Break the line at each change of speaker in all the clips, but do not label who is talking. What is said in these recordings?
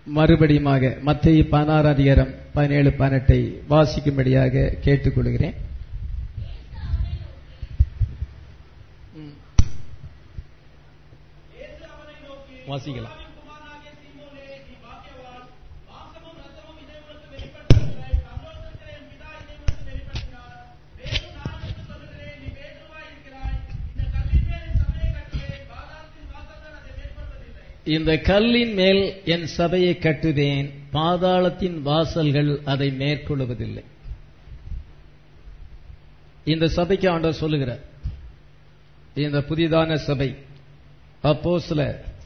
மறுபடியுமாக மத்திய பதினாறு அதிகாரம் பதினேழு பதினெட்டை வாசிக்கும்படியாக கேட்டுக்கொள்கிறேன் ம். வாசிக்கலாம் இந்த கல்லின் மேல் என் சபையை கட்டுவேன் பாதாளத்தின் வாசல்கள் அதை மேற்கொள்வதில்லை இந்த சபைக்கு ஆண்டவர் சொல்லுகிறார் இந்த புதிதான சபை அப்போஸ்ல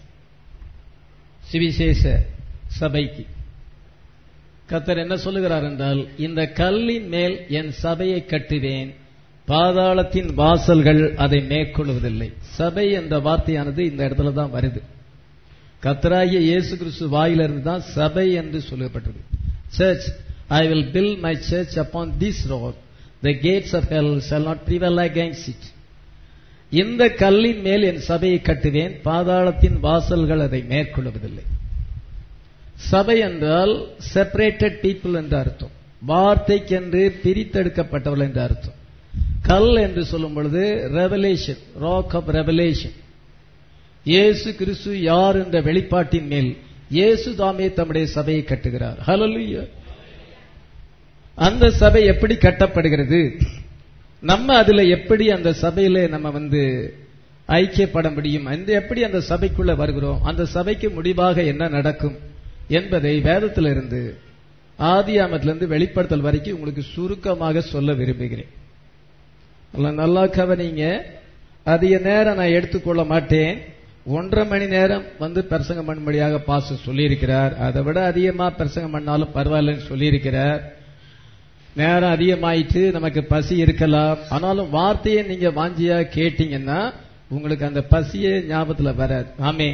சுவிசேஷ சபைக்கு கத்தர் என்ன சொல்லுகிறார் என்றால் இந்த கல்லின் மேல் என் சபையை கட்டுவேன் பாதாளத்தின் வாசல்கள் அதை மேற்கொள்வதில்லை சபை என்ற வார்த்தையானது இந்த இடத்துல தான் வருது கத்தராகிய இயேசு கிறிஸ்து வாயிலிருந்து தான் சபை என்று சொல்லப்பட்டது church I will build my church upon this rock the gates of hell shall not prevail against it இந்த கல்லின் மேல் என் சபையை கட்டுவேன் பாதாளத்தின் வாசல்கள் அதை மேற்கொள்வதில்லை சபை என்றால் செப்பரேட்டட் பீப்புள் என்று அர்த்தம் வார்த்தைக்கென்று பிரித்தெடுக்கப்பட்டவர்கள் என்று அர்த்தம் கல் என்று சொல்லும் பொழுது ரெவலேஷன் ராக் ஆஃப் ரெவலேஷன் இயேசு கிறிஸ்து யார் என்ற வெளிப்பாட்டின் மேல் இயேசு தாமே தம்முடைய சபையை கட்டுகிறார் ஹalleluya அந்த சபை எப்படி கட்டப்படுகிறது நம்ம அதுல எப்படி அந்த சபையில நம்ம வந்து ஐக்கியப்பட முடியும் அந்த எப்படி அந்த சபைக்குள்ள வருகிறோம் அந்த சபைக்கு முடிவாக என்ன நடக்கும் என்பதை வேதத்திலிருந்து ஆதியாமத்திலிருந்து வெளிப்படுத்தல் வரைக்கும் உங்களுக்கு சுருக்கமாக சொல்ல விரும்புகிறேன் நல்லா கவனிங்க அதிக நேரம் நான் எடுத்துக்கொள்ள மாட்டேன் ஒன்றரை மணி நேரம் வந்து பிரசங்கம் பண்ணும்படியாக பாச சொல்லியிருக்கிறார் அதை விட அதிகமா பிரசங்கம் பண்ணாலும் பரவாயில்லன்னு சொல்லியிருக்கிறார் நேரம் அதிகமாயிட்டு நமக்கு பசி இருக்கலாம் ஆனாலும் வார்த்தையை நீங்க வாஞ்சியா கேட்டீங்கன்னா உங்களுக்கு அந்த பசியே ஞாபகத்துல வராது ஆமே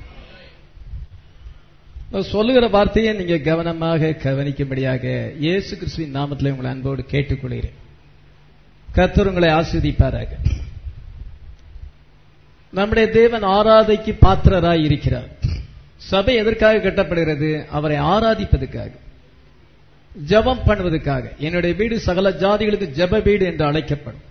சொல்லுகிற வார்த்தையை நீங்க கவனமாக கவனிக்கும்படியாக இயேசு கிறிஸ்துவின் நாமத்தில் உங்களை அன்போடு கேட்டுக்கொள்கிறேன் கத்தர் உங்களை ஆஸ்வதிப்பாராக நம்முடைய தேவன் ஆராதைக்கு பாத்திரராய் இருக்கிறார் சபை எதற்காக கட்டப்படுகிறது அவரை ஆராதிப்பதற்காக ஜபம் பண்ணுவதற்காக என்னுடைய வீடு சகல ஜாதிகளுக்கு ஜப வீடு என்று அழைக்கப்படும்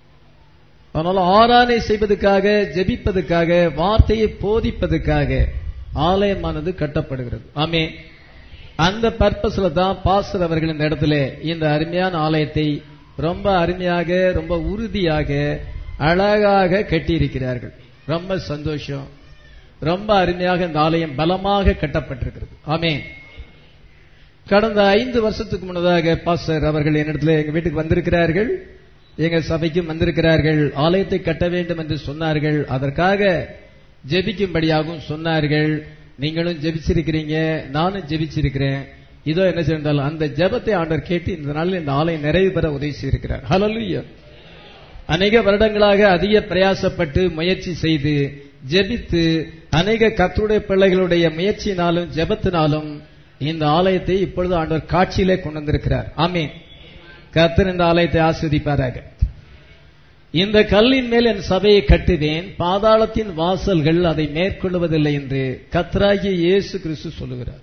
அதனால ஆராதனை செய்வதற்காக ஜெபிப்பதற்காக வார்த்தையை போதிப்பதற்காக ஆலயமானது கட்டப்படுகிறது ஆமே அந்த பர்பஸ்ல தான் பாஸ்டர் அவர்கள் இந்த இடத்துல இந்த அருமையான ஆலயத்தை ரொம்ப அருமையாக ரொம்ப உறுதியாக அழகாக கட்டியிருக்கிறார்கள் ரொம்ப சந்தோஷம் ரொம்ப அருமையாக இந்த ஆலயம் பலமாக கட்டப்பட்டிருக்கிறது ஆமே கடந்த ஐந்து வருஷத்துக்கு முன்னதாக பாஸ்டர் அவர்கள் என்னிடத்துல எங்க வீட்டுக்கு வந்திருக்கிறார்கள் எங்க சபைக்கும் வந்திருக்கிறார்கள் ஆலயத்தை கட்ட வேண்டும் என்று சொன்னார்கள் அதற்காக ஜெபிக்கும்படியாகவும் சொன்னார்கள் நீங்களும் ஜெபிச்சிருக்கிறீங்க நானும் ஜெபிச்சிருக்கிறேன் இதோ என்ன செய்தால் அந்த ஜெபத்தை ஆண்டவர் கேட்டு இந்த நாளில் இந்த ஆலயம் நிறைவு பெற உதவி செய்திருக்கிறார் ஹலலுயா அநேக வருடங்களாக அதிக பிரயாசப்பட்டு முயற்சி செய்து ஜெபித்து அநேக கத்துடைய பிள்ளைகளுடைய முயற்சியினாலும் ஜெபத்தினாலும் இந்த ஆலயத்தை இப்பொழுது ஆண்டவர் காட்சியிலே கொண்டு வந்திருக்கிறார் ஆமீன் கத்தர் இந்த ஆலயத்தை ஆஸ்வதிப்பாராக இந்த கல்லின் மேல் என் சபையை கட்டுவேன் பாதாளத்தின் வாசல்கள் அதை மேற்கொள்வதில்லை என்று கத்தராகிய இயேசு கிறிஸ்து சொல்லுகிறார்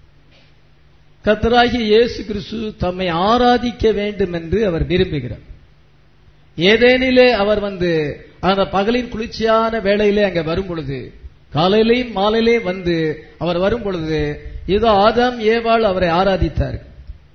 கத்தராகிய இயேசு கிறிஸ்து தம்மை ஆராதிக்க வேண்டும் என்று அவர் விரும்புகிறார் ஏதேனிலே அவர் வந்து அந்த பகலின் குளிர்ச்சியான வேளையிலே அங்க வரும் பொழுது காலையிலையும் மாலையிலையும் வந்து அவர் வரும் பொழுது இதோ ஆதாம் ஏவாள் அவரை ஆராதித்தார்கள்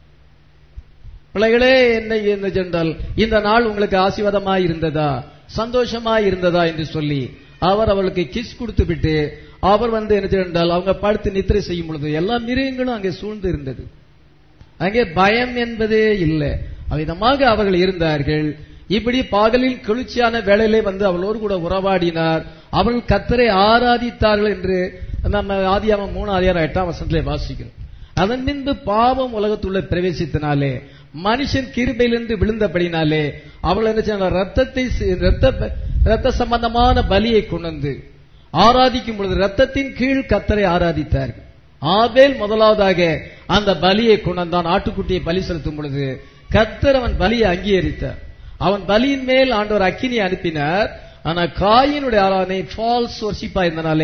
பிள்ளைகளே என்ன என்ன சென்றால் இந்த நாள் உங்களுக்கு ஆசீர்வாதமாய் இருந்ததா சந்தோஷமாய் இருந்ததா என்று சொல்லி அவர் அவளுக்கு கிஸ் கொடுத்து விட்டு அவர் வந்து என்ன சென்றால் அவங்க படுத்து நித்திரை செய்யும் பொழுது எல்லா மிருகங்களும் அங்கே சூழ்ந்து இருந்தது அங்கே பயம் என்பதே இல்லை அவ்விதமாக அவர்கள் இருந்தார்கள் இப்படி பகலில் குளிர்ச்சியான வேளையிலே வந்து அவளோடு கூட உறவாடினார் அவர்கள் கத்தரை ஆராதித்தார்கள் என்று நம்ம ஆதியாம மூணு அதிகாரம் எட்டாம் வசனத்திலே வாசிக்கிறோம் அதன் பின்பு பாவம் உலகத்துள்ள பிரவேசித்தனாலே மனுஷன் கிருபையிலிருந்து விழுந்தபடினாலே அவள் என்ன செய்ய ரத்தத்தை ரத்த ரத்த சம்பந்தமான பலியை கொண்டு வந்து ஆராதிக்கும் பொழுது ரத்தத்தின் கீழ் கத்தரை ஆராதித்தார்கள் ஆபேல் முதலாவதாக அந்த பலியை கொண்டு வந்தான் ஆட்டுக்குட்டியை பலி செலுத்தும் பொழுது கத்தர் அவன் பலியை அங்கீகரித்தார் அவன் பலியின் மேல் ஆண்டவர் அக்கினி அனுப்பினார் ஆனா காயினுடைய ஆராதனை ஃபால்ஸ் வர்ஷிப்பா இருந்தனாலே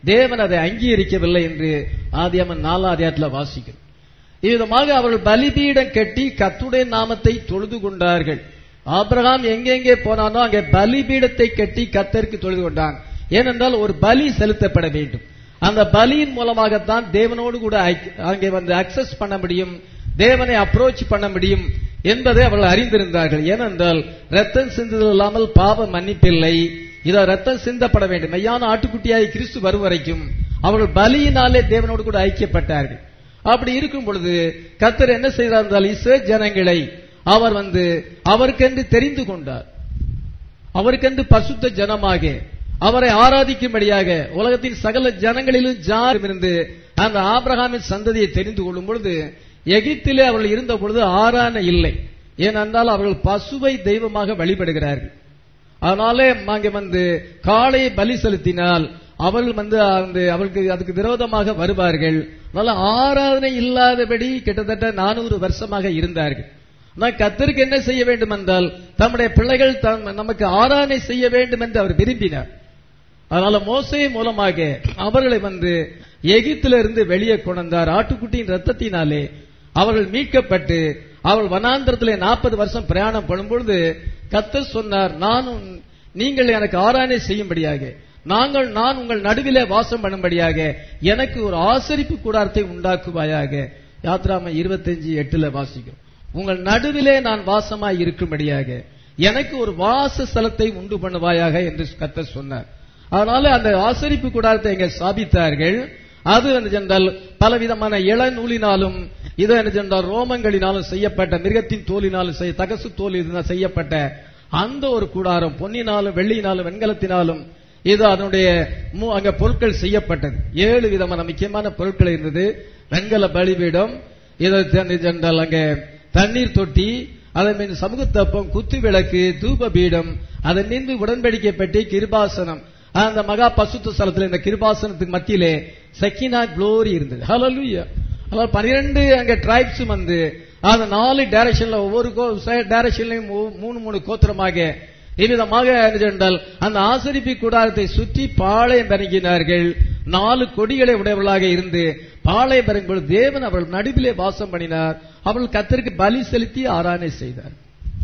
தேவன் அதை அங்கீகரிக்கவில்லை என்று ஆதியாமன் நாலாம் அதிகாரத்தில் வாசிக்கிறோம் இவ்விதமாக அவர்கள் பலிபீடம் கட்டி கத்துடைய நாமத்தை தொழுது கொண்டார்கள் ஆபிரகாம் எங்கெங்கே போனானோ அங்கே பலிபீடத்தை கட்டி கத்தருக்கு தொழுது கொண்டான் ஏனென்றால் ஒரு பலி செலுத்தப்பட வேண்டும் அந்த பலியின் மூலமாகத்தான் தேவனோடு கூட ஐக்- அங்கே வந்து அக்சஸ் பண்ண முடியும் தேவனை அப்ரோச் பண்ண முடியும் என்பதை அவர்கள் அறிந்திருந்தார்கள் ஏனென்றால் ரத்தம் சிந்துதல் இல்லாமல் பாவம் மன்னிப்பில்லை இதோ ரத்தம் சிந்தப்பட வேண்டும் மெய்யான ஆட்டுக்குட்டியாய் கிறிஸ்து வரும் வரைக்கும் அவர்கள் பலியினாலே தேவனோடு கூட ஐக்கியப்பட்டார்கள் அப்படி இருக்கும் பொழுது கர்த்தர் என்ன செய்தார் என்றால் இஸ்ரே ஜனங்களை அவர் வந்து அவருக்கென்று தெரிந்து கொண்டார் அவருக்கென்று பசுத்த ஜனமாக அவரை ஆராதிக்கும்படியாக உலகத்தின் சகல ஜனங்களிலும் ஜாரும் இருந்து அந்த ஆபிரகாமின் சந்ததியை தெரிந்து கொள்ளும் பொழுது எகிப்திலே அவர்கள் இருந்த பொழுது ஆரான இல்லை ஏனென்றால் அவர்கள் பசுவை தெய்வமாக வழிபடுகிறார்கள் அதனாலே அங்கே வந்து காளையை பலி செலுத்தினால் அவர்கள் வந்து அந்த அவர்களுக்கு அதுக்கு விரோதமாக வருவார்கள் அதனால ஆராதனை இல்லாதபடி கிட்டத்தட்ட நானூறு வருஷமாக இருந்தார்கள் ஆனால் கத்தருக்கு என்ன செய்ய வேண்டும் என்றால் தம்முடைய பிள்ளைகள் தம் நமக்கு ஆராதனை செய்ய வேண்டும் என்று அவர் விரும்பினார் அதனால மோசே மூலமாக அவர்களை வந்து எகிப்திலிருந்து வெளியே கொண்டார் ஆட்டுக்குட்டியின் ரத்தத்தினாலே அவர்கள் மீட்கப்பட்டு அவர்கள் வனாந்திரத்திலே நாற்பது வருஷம் பிரயாணம் பண்ணும்பொழுது கத்தர் சொன்னார் நானும் நீங்கள் எனக்கு ஆராதனை செய்யும்படியாக நாங்கள் நான் உங்கள் நடுவிலே வாசம் பண்ணும்படியாக எனக்கு ஒரு ஆசரிப்பு கூடாரத்தை உண்டாக்குவாயாக யாத்ராம இருபத்தஞ்சு எட்டுல வாசிக்கும் உங்கள் நடுவிலே நான் வாசமாய் இருக்கும்படியாக எனக்கு ஒரு வாச ஸ்தலத்தை உண்டு பண்ணுவாயாக என்று கத்தர் சொன்னார் அதனால அந்த ஆசரிப்பு கூடாரத்தை இங்க ஸ்தாபித்தார்கள் அது என்ன சென்றால் பலவிதமான இளநூலினாலும் இது என்ன சென்றால் ரோமங்களினாலும் செய்யப்பட்ட மிருகத்தின் தோலினாலும் செய்ய தகசு தோலினால் செய்யப்பட்ட அந்த ஒரு கூடாரம் பொன்னினாலும் வெள்ளியினாலும் வெண்கலத்தினாலும் இது அதனுடைய மூ- அங்க பொருட்கள் செய்யப்பட்டது ஏழு விதமான முக்கியமான பொருட்கள் இருந்தது வெண்கல பலிபீடம் இதை என்ன சென்றால் அங்க தண்ணீர் தொட்டி அதன் மீது சமூகத்தப்பம் குத்து விளக்கு தூப பீடம் அதன் மீது உடன்படிக்கை பெட்டி கிருபாசனம் அந்த மகா பசுத்த ஸ்தலத்தில் இந்த கிருபாசனத்துக்கு மத்தியிலே சக்கினா க்ளோரி இருந்தது ஹalleluya அதாவது பனிரெண்டு அங்க டிரைப்ஸ் வந்து அந்த நாலு டைரக்ஷன்ல ஒவ்வொரு டைரக்ஷன்லயும் மூணு மூணு கோத்திரமாக இவ்விதமாக என்ன என்றால் அந்த ஆசரிப்பு கூடாரத்தை சுற்றி பாளையம் இறங்கினார்கள் நாலு கொடிகளை உடையவர்களாக இருந்து பாளையம் இறங்கும் பொழுது தேவன் அவர்கள் நடுவிலே வாசம் பண்ணினார் அவர்கள் கத்தருக்கு பலி செலுத்தி ஆராதனை செய்தார்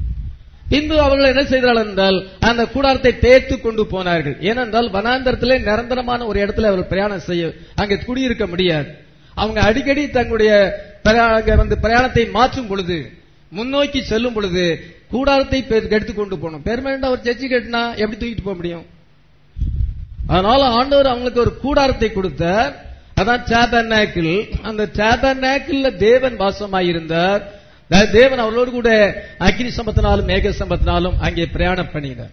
பின்பு அவர்கள் என்ன செய்தார்கள் என்றால் அந்த கூடாரத்தை தேர்த்து கொண்டு போனார்கள் ஏனென்றால் வனாந்தரத்திலே நிரந்தரமான ஒரு இடத்துல அவர்கள் பிரயாணம் செய்ய அங்கே குடியிருக்க முடியாது அவங்க அடிக்கடி தங்களுடைய பிரயா- அங்க வந்து பிரயாணத்தை மாற்றும் பொழுது முன்னோக்கி செல்லும் பொழுது கூடாரத்தை பெ- எடுத்துக் கொண்டு போகணும் பெர்மனண்டா ஒரு சர்ச்சு கட்டினா எப்படி தூக்கிட்டு போக முடியும் அதனால ஆண்டவர் அவங்களுக்கு ஒரு கூடாரத்தை கொடுத்தார் அதான் சாபர்நாக்கிள் அந்த சாபர்நாக்கிள்ல தேவன் வாசமாயிருந்தார் தே- தேவன் அவர்களோடு கூட அக்னி சம்பத்தினாலும் மேக சம்பத்தினாலும் அங்கே பிரயாணம் பண்ணினார்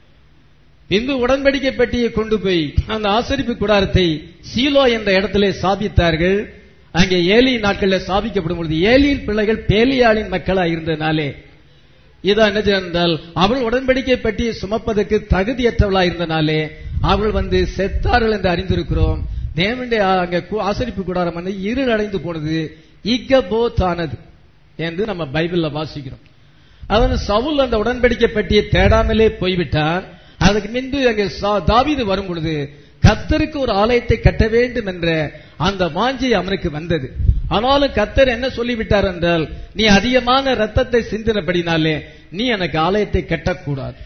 இந்து உடன்படிக்கை பெட்டியை கொண்டு போய் அந்த ஆசரிப்பு கூடாரத்தை சீலோ என்ற இடத்திலே சாபித்தார்கள் அங்கே ஏலி நாட்களில் சாபிக்கப்படும் பொழுது ஏலியின் பிள்ளைகள் பேலியாளின் மக்களா இருந்தனாலே இதான் என்ன என்றால் அவள் உடன்படிக்கை பெட்டியை சுமப்பதற்கு தகுதியற்றவளா இருந்தனாலே அவள் வந்து செத்தார்கள் என்று அறிந்திருக்கிறோம் தேவனுடைய அங்க கு- ஆசரிப்பு கூடாரம் வந்து இருள் அடைந்து போனது இக்கபோத் ஆனது என்று நம்ம பைபிள்ல வாசிக்கிறோம் அதன் சவுல் அந்த உடன்படிக்கை பெட்டியை தேடாமலே போய்விட்டார் அதுக்கு முன்பு அங்கே சா- தாவீது வரும் பொழுது கத்தருக்கு ஒரு ஆலயத்தை கட்ட வேண்டும் என்ற அந்த வாஞ்சை அவனுக்கு வந்தது ஆனாலும் கத்தர் என்ன சொல்லிவிட்டார் என்றால் நீ அதிகமான ரத்தத்தை சிந்தினபடினாலே நீ எனக்கு ஆலயத்தை கட்டக்கூடாது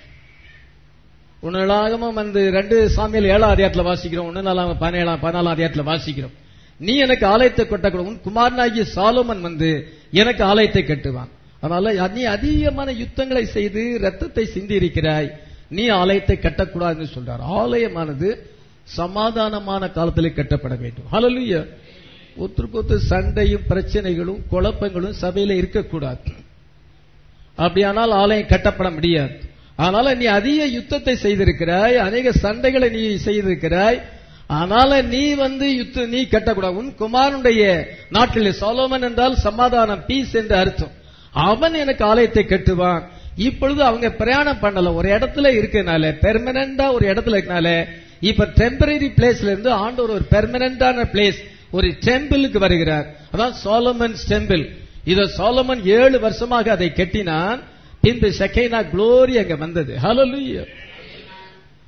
உன்னலாகமும் வந்து ரெண்டு சாமியில் ஏழாம் அதிகாரத்துல வாசிக்கிறோம் ஒன்னு நாலாம் பதினேழாம் பதினாலாம் அதிகாரத்துல வாசிக்கிறோம் நீ எனக்கு ஆலயத்தை கட்டக்கூடாது உன் குமாரனாகிய சாலோமன் வந்து எனக்கு ஆலயத்தை கட்டுவான் அதனால நீ அதிகமான யுத்தங்களை செய்து ரத்தத்தை சிந்தி இருக்கிறாய் நீ ஆலயத்தை கட்டக்கூடாதுன்னு சொல்றார் ஆலயமானது சமாதானமான காலத்திலே கட்டப்பட வேண்டும் ஹalleluya ஒருத்தருக்கு ஒருத்தர் சண்டையும் பிரச்சனைகளும் குழப்பங்களும் சபையில இருக்கக்கூடாது அப்படியானால் ஆலயம் கட்டப்பட முடியாது அதனால நீ அதிக யுத்தத்தை செய்திருக்கிறாய் அநேக சண்டைகளை நீ செய்திருக்கிறாய் அதனால நீ வந்து யுத்த நீ கட்டக்கூடாது உன் குமாரனுடைய நாட்டிலே சோலோமன் என்றால் சமாதானம் பீஸ் என்று அர்த்தம் அவன் எனக்கு ஆலயத்தை கட்டுவான் இப்பொழுது அவங்க பிரயாணம் பண்ணல ஒரு இடத்துல இருக்கனால பெர்மனண்டா ஒரு இடத்துல இருக்கனால இப்ப டெம்பரரி பிளேஸ்ல இருந்து ஆண்டவர் ஒரு பெர்மனண்டான பிளேஸ் ஒரு டெம்பிளுக்கு வருகிறார் அதான் சோலமன் டெம்பிள் இத சோலமன் ஏழு வருஷமாக அதை கட்டினான் பின்பு செகைனா குளோரி அங்க வந்தது ஹalleluya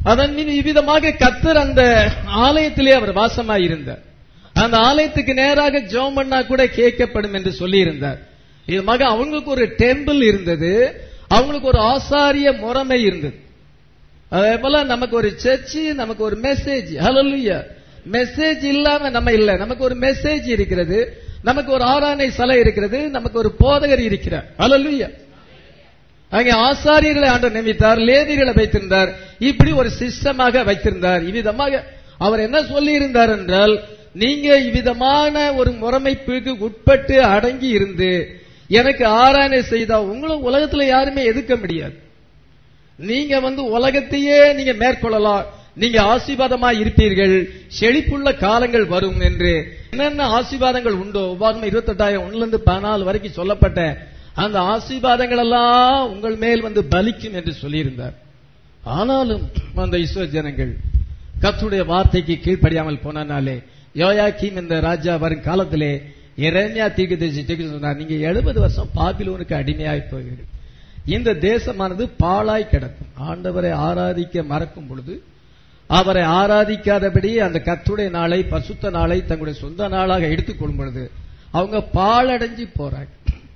அதன் மீது இவ்விதமாக கத்தர் அந்த ஆலயத்திலே அவர் வாசமாயிருந்தார் அந்த ஆலயத்துக்கு நேராக ஜோம் பண்ணா கூட கேட்கப்படும் என்று சொல்லி இருந்தார் இதுமாக அவங்களுக்கு ஒரு டெம்பிள் இருந்தது அவங்களுக்கு ஒரு ஆசாரிய முறைமை இருந்தது அதே போல நமக்கு ஒரு சர்ச் நமக்கு ஒரு மெசேஜ் ஹalleluya மெசேஜ் இல்லாம நம்ம இல்ல நமக்கு ஒரு மெசேஜ் இருக்கிறது நமக்கு ஒரு ஆராதனை சலை இருக்கிறது நமக்கு ஒரு போதகர் இருக்கிறார் ஹalleluya அங்கே ஆசாரியர்களை ஆண்டு நியமித்தார் லேதிகளை வைத்திருந்தார் இப்படி ஒரு சிஸ்டமாக வைத்திருந்தார் இவ்விதமாக அவர் என்ன சொல்லி இருந்தார் என்றால் நீங்க இவ்விதமான ஒரு முறைமைப்புக்கு உட்பட்டு அடங்கி இருந்து எனக்கு ஆராதனை செய்தா உங்களும் உலகத்துல யாருமே எதிர்க்க முடியாது நீங்க வந்து உலகத்தையே நீங்க மேற்கொள்ளலாம் நீங்க ஆசீர்வாதமா இருப்பீர்கள் செழிப்புள்ள காலங்கள் வரும் என்று என்னென்ன ஆசீர்வாதங்கள் உண்டோ உபாகமம் இருபத்தெட்டாயிரம் ஒண்ணுல இருந்து பதினாலு வரைக்கும் சொல்லப்பட்ட அந்த ஆசீர்வாதங்கள் எல்லாம் உங்கள் மேல் வந்து பலிக்கும் என்று சொல்லியிருந்தார் ஆனாலும் அந்த இஸ்ரோ ஜனங்கள் கத்துடைய வார்த்தைக்கு கீழ்ப்படியாமல் போனனாலே யோயாக்கீம் இந்த ராஜா வரும் காலத்திலே எரேமியா தீர்க்கதரிசி சொன்னார் நீங்க எழுபது வருஷம் பாபிலோனுக்கு அடிமையாய் போவீர்கள் இந்த தேசமானது பாழாய் கிடக்கும் ஆண்டவரை ஆராதிக்க மறக்கும் பொழுது அவரை ஆராதிக்காதபடி அந்த கத்துடைய நாளை பசுத்த நாளை தங்களுடைய சொந்த நாளாக எடுத்துக்கொள்ளும் பொழுது அவங்க பாழடைஞ்சு போறாங்க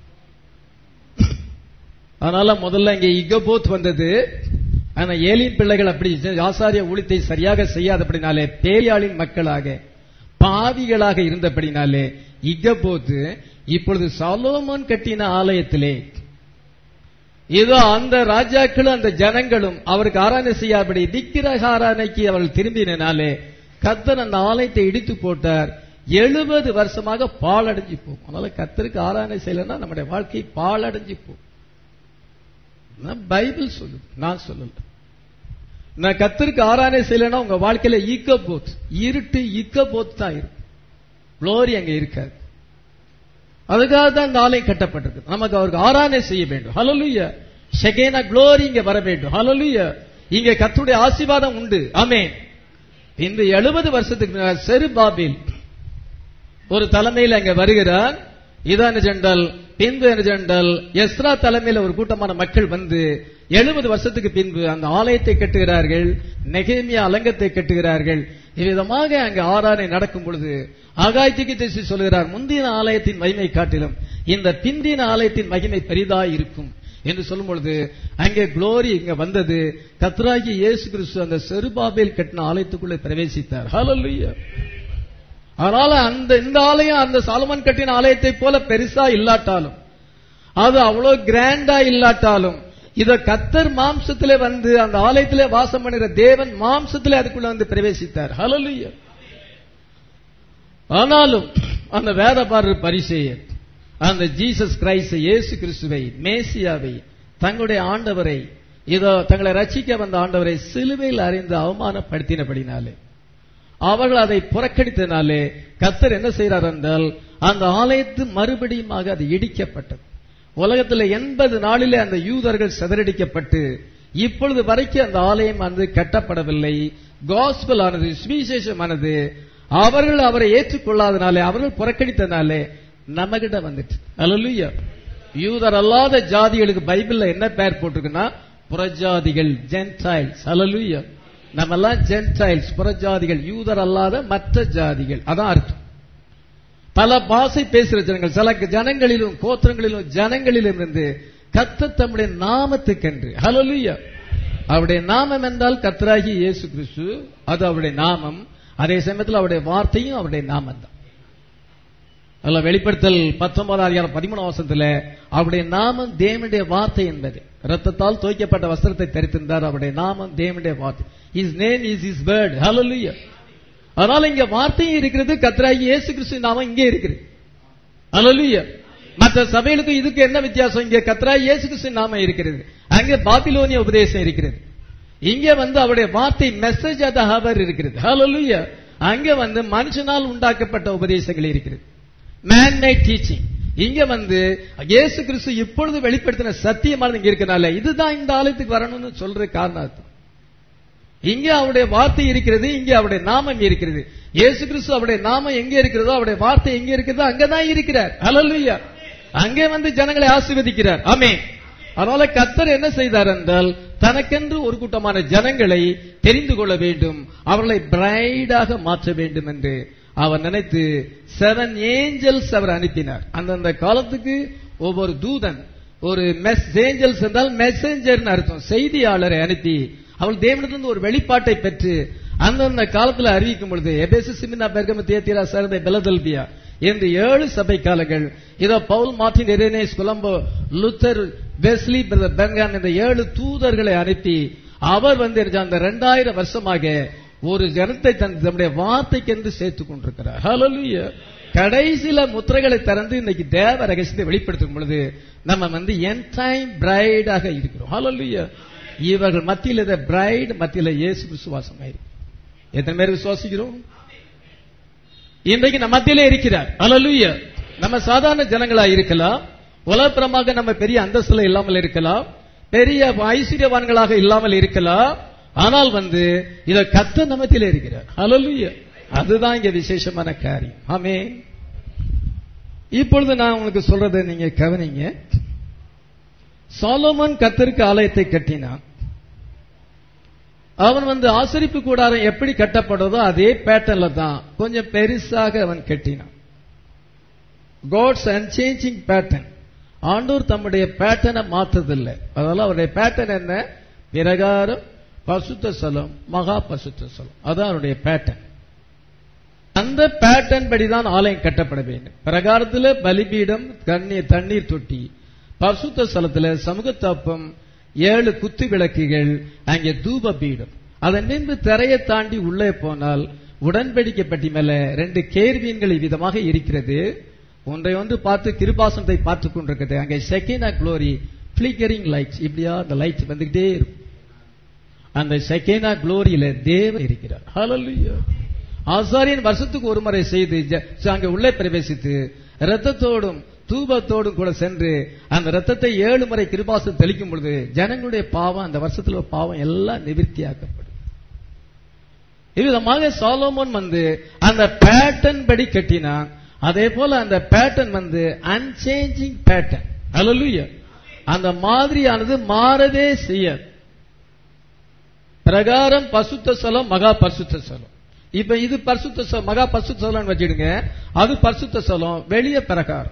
அதனால முதல்ல இங்க இகபோத் வந்தது ஆனா ஏலின் பிள்ளைகள் அப்படி ஆசாரிய ஊழியத்தை சரியாக செய்யாதபடினாலே பேயாளின் மக்களாக பாவிகளாக இருந்தபடினாலே இகபோத்து இப்பொழுது சாலோமோன் கட்டின ஆலயத்திலே இதோ அந்த ராஜாக்களும் அந்த ஜனங்களும் அவருக்கு ஆராதனை செய்யாதபடி விக்கிரக ஆராதனைக்கு அவர்கள் திரும்பினாலே கத்தர் அந்த ஆலயத்தை இடித்து போட்டார் எழுபது வருஷமாக பாழடைஞ்சு போகும் அதனால கத்தருக்கு ஆராதனை செய்யலன்னா நம்முடைய வாழ்க்கை பாழடைஞ்சு போகும் பைபிள் சொல்லுது நான் சொல்லல நான் கத்திற்கு ஆராதனை செய்யலன்னா உங்க வாழ்க்கையில ஈக்க போத் இருட்டு ஈக்க போத் தான் இருக்கும் குளோரி அங்க இருக்காது அதுக்காக தான் இந்த ஆலயம் கட்டப்பட்டது நமக்கு அவருக்கு ஆராதனை செய்ய வேண்டும் ஹலலுய ஷெகேனா குளோரி இங்க வர வேண்டும் ஹலலுய இங்க கத்துடைய ஆசீர்வாதம் உண்டு ஆமேன் இந்த எழுபது வருஷத்துக்கு செரு பாபில் ஒரு தலைமையில் அங்க வருகிறார் இதான் ஜெண்டல் பின்பு என்ன ஜெண்டல் எஸ்ரா தலைமையில் ஒரு கூட்டமான மக்கள் வந்து எழுபது வருஷத்துக்கு பின்பு அந்த ஆலயத்தை கட்டுகிறார்கள் நெகேமியா அலங்கத்தை கட்டுகிறார்கள் இவ்விதமாக அங்கு ஆராதனை நடக்கும் பொழுது ஆகாயத்துக்கு திசை சொல்கிறார் முந்தின ஆலயத்தின் மகிமை காட்டிலும் இந்த பிந்தின ஆலயத்தின் மகிமை பெரிதா இருக்கும் என்று சொல்லும் பொழுது அங்கே குளோரி இங்க வந்தது கத்ராகி இயேசு கிறிஸ்து அந்த செருபாபேல் கட்டின ஆலயத்துக்குள்ளே பிரவேசித்தார் ஹalleluya அதனால அந்த இந்த ஆலயம் அந்த சாலமன் கட்டின ஆலயத்தை போல பெருசா இல்லாட்டாலும் அது அவ்வளவு கிராண்டா இல்லாட்டாலும் இத கத்தர் மாம்சத்திலே வந்து அந்த ஆலயத்திலே வாசம் பண்ணுகிற தேவன் மாம்சத்திலே அதுக்குள்ள வந்து பிரவேசித்தார் ஹalleluya ஆனாலும் அந்த வேதபாரர் பரிசெயர் அந்த ஜீசஸ் கிரைஸ்ட் இயேசு கிறிஸ்துவை மேசியாவை தங்களுடைய ஆண்டவரை இதோ தங்களை ரட்சிக்க வந்த ஆண்டவரை சிலுவையில் அறிந்து அவமானப்படுத்தினபடினாலே அவர்கள் அதை புறக்கணித்தனாலே கத்தர் என்ன செய்கிறார் என்றால் அந்த ஆலயத்து மறுபடியுமாக அது இடிக்கப்பட்டது உலகத்தில் எண்பது நாளிலே அந்த யூதர்கள் சிதறடிக்கப்பட்டு இப்பொழுது வரைக்கும் அந்த ஆலயம் வந்து கட்டப்படவில்லை காஸ்பல் ஆனது சுவிசேஷமானது அவர்கள் அவரை ஏற்றுக்கொள்ளாதனாலே அவர்கள் புறக்கணித்தனாலே நம்மகிட்ட வந்துட்டு அல்ல யூதர் அல்லாத ஜாதிகளுக்கு பைபிள்ல என்ன பெயர் போட்டிருக்குன்னா புறஜாதிகள் ஜென்டைல்ஸ் அலலுயா நம்ம எல்லாம் ஜென்டைல்ஸ் புறஜாதிகள் யூதர் அல்லாத மற்ற ஜாதிகள் அதான் அர்த்தம் பல பாசை பேசுகிற ஜனங்கள் சில ஜனங்களிலும் கோத்திரங்களிலும் ஜனங்களிலும் இருந்து கத்த தம்முடைய நாமத்துக்கென்று ஹலலுயா அவருடைய நாமம் என்றால் கத்ராகி இயேசு கிறிஸ்து அது அவருடைய நாமம் அதே சமயத்தில் அவருடைய வார்த்தையும் அவருடைய நாமம் தான் அதில் வெளிப்படுத்தல் பத்தொன்பதாம் அதிகாரம் பதிமூணாம் வருஷத்துல அவருடைய நாமம் தேவனுடைய வார்த்தை என்பது ரத்தத்தால் துவைக்கப்பட்ட வஸ்திரத்தை தரித்திருந்தார் அவருடைய நாமம் தேவனுடைய வார்த்தை his name is his word hallelujah அதனால இங்க வார்த்தையும் இருக்கிறது கத்ராகி இயேசு கிறிஸ்து நாமம் இங்கே இருக்கிறது ஹalleluya மற்ற சபைகளுக்கும் இதுக்கு என்ன வித்தியாசம் இங்க கத்ராகி இயேசு கிறிஸ்து நாமம் இருக்கிறது அங்கே பாபிலோனிய உபதேசம் இருக்கிறது இங்க வந்து அவருடைய வார்த்தை மெசேஜ் ஆஃப் ஹவர் இருக்கிறது ஹalleluya அங்க வந்து மனுஷனால் உண்டாக்கப்பட்ட உபதேசங்கள் இருக்கிறது மேன் மேட் டீச்சிங் இங்க வந்து இயேசு கிறிஸ்து இப்பொழுது வெளிப்படுத்தின சத்தியமானது இங்க இருக்கனால இதுதான் இந்த ஆலயத்துக்கு வரணும்னு சொல்ற காரணம் இங்க அவருடைய வார்த்தை இருக்கிறது இங்க அவருடைய நாமம் இருக்கிறது இயேசு கிறிஸ்து அவருடைய நாமம் எங்க இருக்கிறதோ அவருடைய வார்த்தை எங்க இருக்கிறதோ அங்கதான் இருக்கிறார் ஹalleluya அங்கே வந்து ஜனங்களை ஆசீர்வதிக்கிறார் ஆமே அதனால கத்தர் என்ன செய்தார் என்றால் தனக்கென்று ஒரு கூட்டமான ஜனங்களை தெரிந்து கொள்ள வேண்டும் அவர்களை பிரைடாக மாற்ற வேண்டும் என்று அவர் நினைத்து செவன் ஏஞ்சல்ஸ் அவர் அனுப்பினார் அந்தந்த காலத்துக்கு ஒவ்வொரு தூதன் ஒரு மெஸ் ஏஞ்சல்ஸ் என்றால் மெசஞ்சர் அர்த்தம் செய்தியாளரை அனுப்பி அவள் தேவனிடத்திலிருந்து ஒரு வெளிப்பாட்டை பெற்று அந்தந்த காலத்தில் அறிவிக்கும் பொழுது எபேசு சிமினா பெர்கம தேத்திரா சரதை பெலதல்பியா என்று ஏழு சபை காலங்கள் இதோ Paul Martin Irenaeus Columba Luther Wesley brother Branham இந்த ஏழு தூதர்களை அனுப்பி அவர் வந்து அந்த இரண்டாயிரம் வருஷமாக ஒரு ஜனத்தை தன் தம்முடைய வார்த்தைக்கென்று சேர்த்துக் கொண்டிருக்கிறார் ஹalleluya கடைசியில முத்திரைகளை திறந்து இன்னைக்கு தேவ ரகசியத்தை வெளிப்படுத்தும் பொழுது நம்ம வந்து என் டைம் பிரைடாக இருக்கிறோம் ஹalleluya இவர்கள் மத்தியில் இந்த பிரைட் மத்தியில் இயேசு விசுவாசம் ஆயிருக்கு எத்தனை பேர் விசுவாசிக்கிறோம் இன்றைக்கு நம்ம மத்தியிலே இருக்கிறார் ஹalleluya நம்ம சாதாரண ஜனங்களா இருக்கலாம் உலகப்புறமாக நம்ம பெரிய அந்தஸ்துல இல்லாமல் இருக்கலாம் பெரிய ஐஸ்வர்யவான்களாக இல்லாமல் இருக்கலாம் ஆனால் வந்து இத கத்த நமத்திலே இருக்கிறார் ஹalleluya அதுதான் இங்க விசேஷமான காரியம் ஆமே இப்பொழுது நான் உங்களுக்கு சொல்றதை நீங்க கவனிங்க சாலோமன் கத்தருக்கு ஆலயத்தை கட்டினான் அவன் வந்து ஆசரிப்பு கூடாரம் எப்படி கட்டப்படுதோ அதே பேட்டர்ல தான் கொஞ்சம் பெருசாக அவன் கட்டினான் காட்ஸ் அன்சேஞ்சிங் பேட்டர்ன் ஆண்டோர் தம்முடைய பேட்டர்னை மாத்ததில்லை அதனால அவருடைய பேட்டர்ன் என்ன பிரகாரம் பசுத்த ஸ்தலம் மகா பசுத்த ஸ்தலம் அதான் அவருடைய பேட்டர்ன் அந்த பேட்டர்ன் படிதான் ஆலயம் கட்டப்பட வேண்டும் பிரகாரத்தில் பலிபீடம் தண்ணீர் தண்ணீர் தொட்டி பசுத்த ஸ்தலத்தில் சமூகத்தாப்பம் ஏழு குத்து விளக்குகள் அங்கே தூப பீடம் அதன் பின்பு திரையை தாண்டி உள்ளே போனால் உடன்படிக்கை பட்டி மேல ரெண்டு கேர்வீன்கள் விதமாக இருக்கிறது ஒன்றை ஒன்று பார்த்து கிருபாசனத்தை பார்த்து கொண்டிருக்கிறது அங்கே செகண்ட் குளோரி பிளிக்கரிங் லைட்ஸ் இப்படியா அந்த லைட்ஸ் வந்துகிட்டே இருக்கும் அந்த செகேனா குளோரியில தேவன் இருக்கிறார் ஹalleluya ஆசாரியன் வருஷத்துக்கு ஒரு முறை செய்து ஜ- அங்கே உள்ளே பிரவேசித்து ரத்தத்தோடும் தூபத்தோடும் கூட சென்று அந்த ரத்தத்தை ஏழு முறை கிருபாசம் தெளிக்கும் பொழுது ஜனங்களுடைய பாவம் அந்த வருஷத்துல பாவம் எல்லாம் நிவிர்த்தியாக்கப்படும் இவ்விதமாக சாலோமோன் வந்து அந்த பேட்டர்ன் படி கட்டினான் அதே போல அந்த பேட்டர்ன் வந்து அன்சேஞ்சிங் பேட்டர்ன் ஹalleluya அந்த மாதிரியானது மாறவே செய்யாது பிரகாரம் பசுத்த ஸ்தலம் மகா பரிசுத்த ஸ்தலம் இப்ப இது பரிசுத்த ஸ்தலம், மகா பரிசுத்த ஸ்தலம் வச்சிடுங்க அது பரிசுத்த ஸ்தலம் வெளிய பிரகாரம்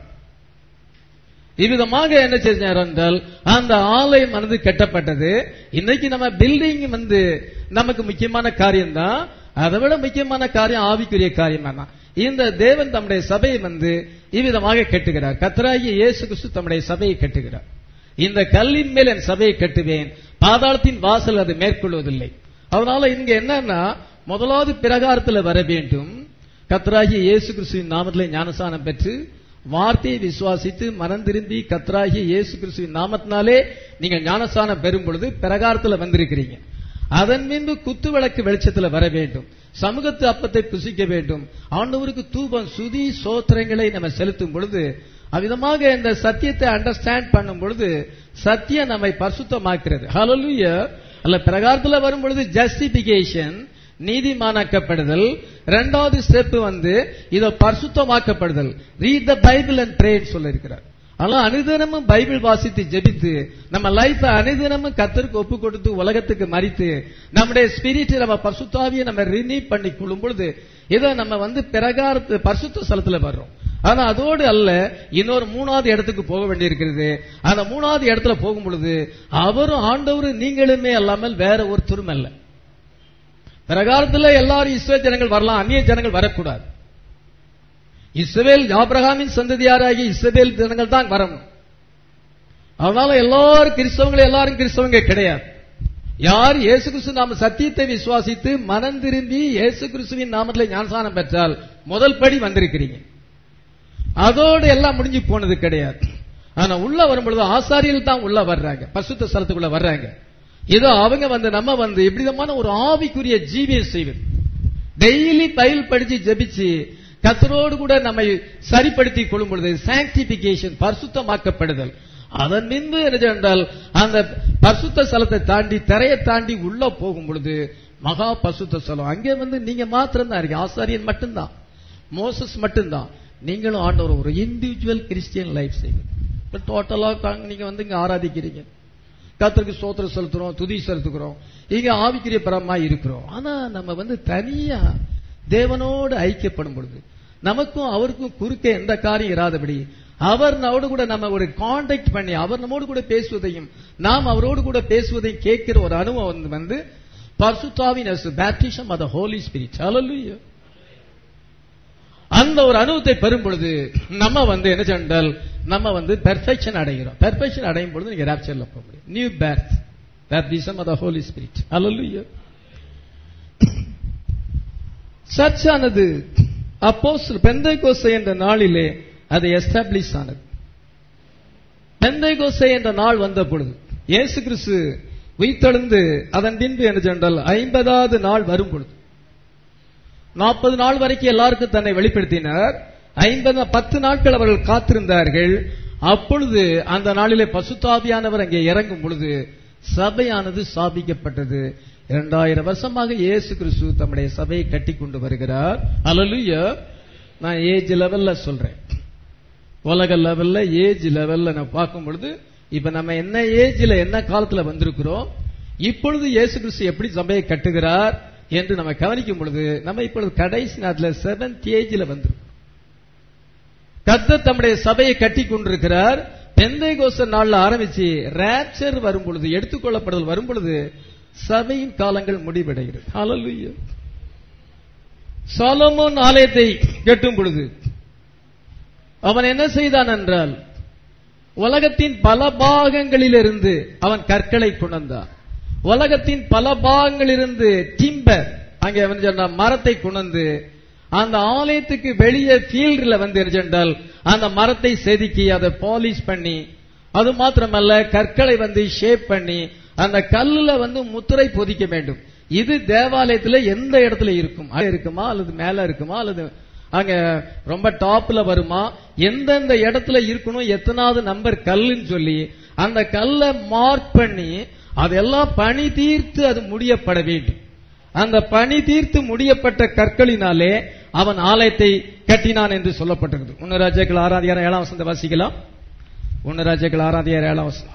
இவ்விதமாக என்ன செஞ்சார் என்றால் அந்த ஆலயம் வந்து கட்டப்பட்டது இன்னைக்கு நம்ம பில்டிங் வந்து நமக்கு முக்கியமான காரியம் தான் அதை விட முக்கியமான காரியம் ஆவிக்குரிய காரியம் தான் இந்த தேவன் தம்முடைய சபையை வந்து இவ்விதமாக கட்டுகிறார் கத்தராகிய இயேசு கிறிஸ்து தம்முடைய சபையை கட்டுகிறார் இந்த கல்லின் மேல் என் சபையை கட்டுவேன் பாதாளத்தின் வாசல் அது மேற்கொள்வதில்லை அதனால இங்க என்னன்னா முதலாவது பிரகாரத்தில் வர வேண்டும் கத்தராகிய இயேசு கிறிஸ்துவின் நாமத்திலே ஞானசானம் பெற்று வார்த்தையை விசுவாசித்து மனம் திரும்பி கத்தராகிய இயேசு கிறிஸ்துவின் நாமத்தினாலே நீங்கள் ஞானசானம் பெறும் பொழுது பிரகாரத்தில் வந்திருக்கிறீங்க அதன் பின்பு குத்து விளக்கு வெளிச்சத்தில் வர வேண்டும் சமூகத்து அப்பத்தை புசிக்க வேண்டும் ஆண்டவருக்கு தூபம் சுதி சோத்திரங்களை நம்ம செலுத்தும் பொழுது அவ்விதமாக இந்த சத்தியத்தை அண்டர்ஸ்டாண்ட் பண்ணும் பொழுது சத்தியம் நம்மை பரிசுத்தமாக்கிறது ஹalleluya அல்ல பிரகாரத்தில் வரும் பொழுது ஜஸ்டிபிகேஷன் நீதிமானாக்கப்படுதல் இரண்டாவது ஸ்டெப் வந்து இதோ பரிசுத்தமாக்கப்படுதல் ரீட் த பைபிள் அண்ட் ப்ரேன்னு சொல்லியிருக்கிறார் ஆனால் அனுதினமும் பைபிள் வாசித்து ஜெபித்து நம்ம லைஃப் அனுதினமும் கத்தருக்கு ஒப்பு கொடுத்து உலகத்துக்கு மறித்து நம்முடைய ஸ்பிரிட் நம்ம பரிசுத்தாவியை நம்ம ரினீவ் பண்ணி கொள்ளும் பொழுது இதை நம்ம வந்து பிரகாரத்து பரிசுத்த ஸ்தலத்துல வர்றோம் ஆனா அதோடு அல்ல இன்னொரு மூணாவது இடத்துக்கு போக வேண்டியிருக்கிறது அந்த மூணாவது இடத்துல போகும் பொழுது அவரும் ஆண்டவரும் நீங்களுமே அல்லாமல் வேற ஒருத்தரும் அல்ல பிரகாரத்துல எல்லாரும் இஸ்ரேல் ஜனங்கள் வரலாம் அந்நிய ஜனங்கள் வரக்கூடாது இஸ்ரவேல் ஆபிரகாமின் சந்ததியாராகி இஸ்ரவேல் ஜனங்கள் தான் வரணும் அதனால எல்லாரும் கிறிஸ்தவங்க எல்லாரும் கிறிஸ்தவங்க கிடையாது யார் இயேசு கிறிஸ்து நாம சத்தியத்தை விசுவாசித்து மனம் திரும்பி இயேசு கிறிஸ்துவின் நாமத்தில் ஞானசானம் பெற்றால் முதல் படி வந்திருக்கிறீங்க அதோடு எல்லாம் முடிஞ்சு போனது கிடையாது ஆனா உள்ள வரும்பொழுது ஆசாரியர்கள் தான் உள்ள வர்றாங்க பசுத்த ஸ்தலத்துக்குள்ள வர்றாங்க இதோ அவங்க வந்து நம்ம வந்து இப்படிதமான ஒரு ஆவிக்குரிய ஜீவியம் செய்வது டெய்லி பைல் படிச்சு ஜெபிச்சு கத்தரோடு கூட நம்மை சரிப்படுத்தி கொள்ளும் பொழுது சாங்டிபிகேஷன் பரிசுத்தமாக்கப்படுதல் அதன் பின்பு என்ன என்றால் அந்த பரிசுத்த ஸ்தலத்தை தாண்டி திரையை தாண்டி உள்ள போகும் பொழுது மகா பரிசுத்த ஸ்தலம் அங்கே வந்து நீங்க மாத்திரம் தான் இருக்கு ஆசாரியன் மட்டும்தான் மோசஸ் மட்டும்தான் நீங்களும் ஆண்டவர் ஒரு இண்டிவிஜுவல் கிறிஸ்டியன் லைஃப் செய்வது டோட்டலா நீங்க வந்து இங்க ஆராதிக்கிறீங்க கர்த்தருக்கு சோத்திரம் செலுத்துறோம் துதி செலுத்துகிறோம் இங்க ஆவிக்குரிய பரமா இருக்கிறோம் ஆனா நம்ம வந்து தனியா தேவனோடு ஐக்கியப்படும் பொழுது நமக்கும் அவருக்கும் குறுக்கே எந்த காரியம் இராதபடி அவர் நம்மோடு கூட நம்ம ஒரு காண்டாக்ட் பண்ணி அவர் நம்மோடு கூட பேசுவதையும் நாம் அவரோடு கூட பேசுவதையும் கேட்கிற ஒரு அனுபவம் வந்து- வந்து பர்சுத்தாவின் பேப்டிசம் அத ஹோலி ஸ்பிரிட் ஹalleluya அந்த ஒரு அனுபவத்தை பெறும் பொழுது நம்ம வந்து என்ன சென்றால் நம்ம வந்து பெர்ஃபெக்ஷன் அடைகிறோம் பெர்ஃபெக்ஷன் அடையும் பொழுது நீங்க ராப்சர்ல போக முடியும் நியூ பேர்த் பேப்டிசம் அத ஹோலி ஸ்பிரிட் ஹalleluya சர்ச் ஆனது அப்போஸ்தலர் பெந்தைகோஸ்தே என்ற நாளிலே அது எஸ்டாப்ளிஷ் ஆனது பெந்தைகோஸ்தே என்ற நாள் வந்த பொழுது இயேசு கிறிஸ்து உயிர்த்தெழுந்து அதன் பின்பு என்ன சென்றால் ஐம்பதாவது நாள் வரும் பொழுது நாற்பது நாள் வரைக்கும் எல்லாருக்கும் தன்னை வெளிப்படுத்தினார் ஐம்பது பத்து நாட்கள் அவர்கள் காத்திருந்தார்கள் அப்பொழுது அந்த நாளிலே பசுத்தாபியானவர் அங்கே இறங்கும் பொழுது சபையானது ஸ்தாபிக்கப்பட்டது இரண்டாயிரம் வருஷமாக இயேசு கிறிஸ்து தம்முடைய சபையை கட்டி கொண்டு வருகிறார் அல்லலுயா நான் ஏஜ் லெவல்ல சொல்றேன் உலக லெவல்ல ஏஜ் லெவல்ல நான் பார்க்கும் பொழுது இப்ப நம்ம என்ன ஏஜ்ல என்ன காலத்துல வந்திருக்கிறோம் இப்பொழுது இயேசு கிறிஸ்து எப்படி சபையை கட்டுகிறார் என்று நம்ம கவனிக்கும் பொழுது நம்ம இப்பொழுது கடைசி நேரத்துல செவன்த் ஏஜ்ல வந்திருக்கோம் கர்த்தர் தம்முடைய சபையை கட்டி கொண்டிருக்கிறார் பெந்தை கோச நாள்ல ஆரம்பிச்சு ரேப்சர் வரும் பொழுது எடுத்துக்கொள்ளப்படுதல் வரும் பொழுது சபையின் காலங்கள் முடிவடைகிறது ஹalleluya சாலமோன் ஆலயத்தை கட்டும் பொழுது அவன் என்ன செய்தான் என்றால் உலகத்தின் பல பாகங்களிலிருந்து அவன் கற்களை கொண்டான் உலகத்தின் பல பாகங்களிலிருந்து டிம்பர் அங்கே அவன் சொன்ன மரத்தை கொண்டு அந்த ஆலயத்துக்கு வெளியே ஃபீல்டில் வந்து இருந்தால் அந்த மரத்தை செதுக்கி அதை பாலிஷ் பண்ணி அது மாத்திரமல்ல கற்களை வந்து ஷேப் பண்ணி அந்த கல்லுல வந்து முத்திரை பொதிக்க வேண்டும் இது தேவாலயத்துல எந்த இடத்துல இருக்கும் அங்க இருக்குமா அல்லது மேல இருக்குமா அல்லது அங்க ரொம்ப டாப்ல வருமா எந்தெந்த இடத்துல இருக்கணும் எத்தனாவது நம்பர் கல்லுன்னு சொல்லி அந்த கல்லை மார்க் பண்ணி அதெல்லாம் பனி தீர்த்து அது முடியப்பட வேண்டும் அந்த பனி தீர்த்து முடியப்பட்ட கற்களினாலே அவன் ஆலயத்தை கட்டினான் என்று சொல்லப்பட்டிருக்கிறது ஒன்னு ராஜாக்கள் ஆறாதியாரம் ஏழாம் வசந்த வாசிக்கலாம் ஒன்னு ராஜாக்கள் ஆறாதியாரம் ஏழாம் வசனம்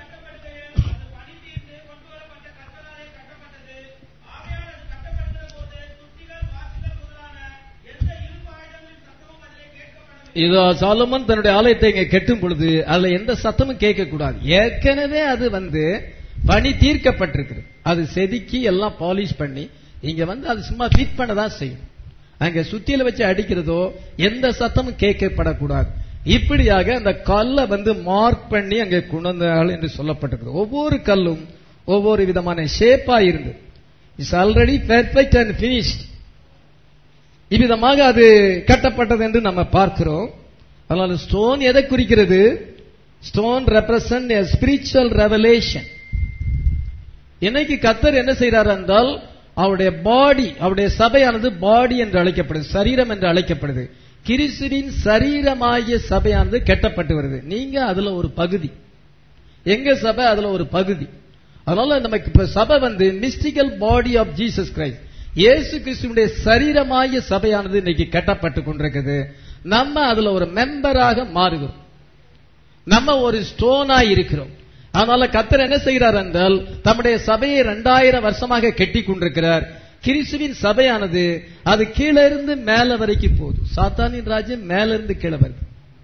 இதோ சாலமன் தன்னுடைய ஆலயத்தை இங்க கெட்டும் பொழுது அதுல எந்த சத்தமும் கேட்க கூடாது ஏற்கனவே அது வந்து பணி தீர்க்கப்பட்டிருக்கு அது செதுக்கி எல்லாம் பாலிஷ் பண்ணி இங்க வந்து அது சும்மா ஃபிட் பண்ணதான் செய்யும் அங்க சுத்தியில வச்சு அடிக்கிறதோ எந்த சத்தமும் கேட்கப்படக்கூடாது இப்படியாக அந்த கல்லை வந்து மார்க் பண்ணி அங்கே குணந்தாள் என்று சொல்லப்பட்டிருக்கு ஒவ்வொரு கல்லும் ஒவ்வொரு விதமான ஷேப்பா இருந்து it's already perfect and finished இவ்விதமாக அது கட்டப்பட்டது என்று நம்ம பார்க்கிறோம் அதனால ஸ்டோன் எதை குறிக்கிறது ஸ்டோன் ரெப்ரசன்ட் ஸ்பிரிச்சுவல் ரெவலேஷன் இன்னைக்கு கத்தர் என்ன செய்யறார் என்றால் அவருடைய பாடி அவருடைய சபையானது பாடி என்று அழைக்கப்படுது சரீரம் என்று அழைக்கப்படுது கிறிஸ்துவின் சரீரமாகிய சபையானது கெட்டப்பட்டு வருது நீங்க அதுல ஒரு பகுதி எங்க சபை அதுல ஒரு பகுதி அதனால நமக்கு இப்ப சபை வந்து mystical body of Jesus Christ இயேசு கிறிஸ்துடைய சரீரமாகிய சபையானது இன்னைக்கு கட்டப்பட்டு கொண்டிருக்குது நம்ம அதுல ஒரு மெம்பராக மாறுகிறோம் நம்ம ஒரு ஸ்டோனா இருக்கிறோம் அதனால கத்தர் என்ன செய்கிறார் என்றால் தம்முடைய சபையை இரண்டாயிரம் வருஷமாக கெட்டி கொண்டிருக்கிறார் கிறிஸ்துவின் சபையானது அது கீழே இருந்து மேல வரைக்கும் போகுது சாத்தானின் ராஜ்யம் மேல இருந்து கீழே வருது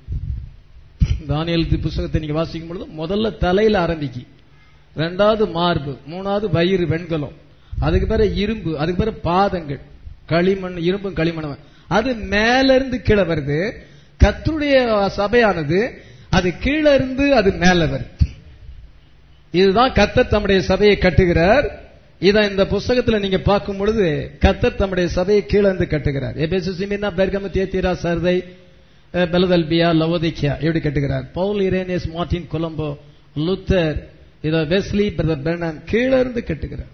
தானியல் புஸ்தகத்தை நீங்க வாசிக்கும் பொழுது முதல்ல தலையில ஆரம்பிக்கு ரெண்டாவது மார்பு மூணாவது வயிறு வெண்கலம் அதுக்கு பிறகு இரும்பு அதுக்கு பிறகு பாதங்கள் களிமண் இரும்பும் களிமண் அது மேல இருந்து கீழே வருது கத்துடைய சபையானது அது கீழே இருந்து அது மேல வருது இதுதான் கத்தர் தம்முடைய சபையை கட்டுகிறார் இத இந்த புஸ்தகத்துல நீங்க பார்க்கும் பொழுது கத்தர் தம்முடைய சபையை கீழே இருந்து கட்டுகிறார் எபேசுசிமினா பெர்கம தேத்திரா சர்தை பெலதல்பியா லவோதிக்கியா எப்படி கட்டுகிறார் Paul Irenaeus Martin Columba Luther இத வெஸ்லி பிரதர் பெர்னான் கீழே இருந்து கட்டுகிறார்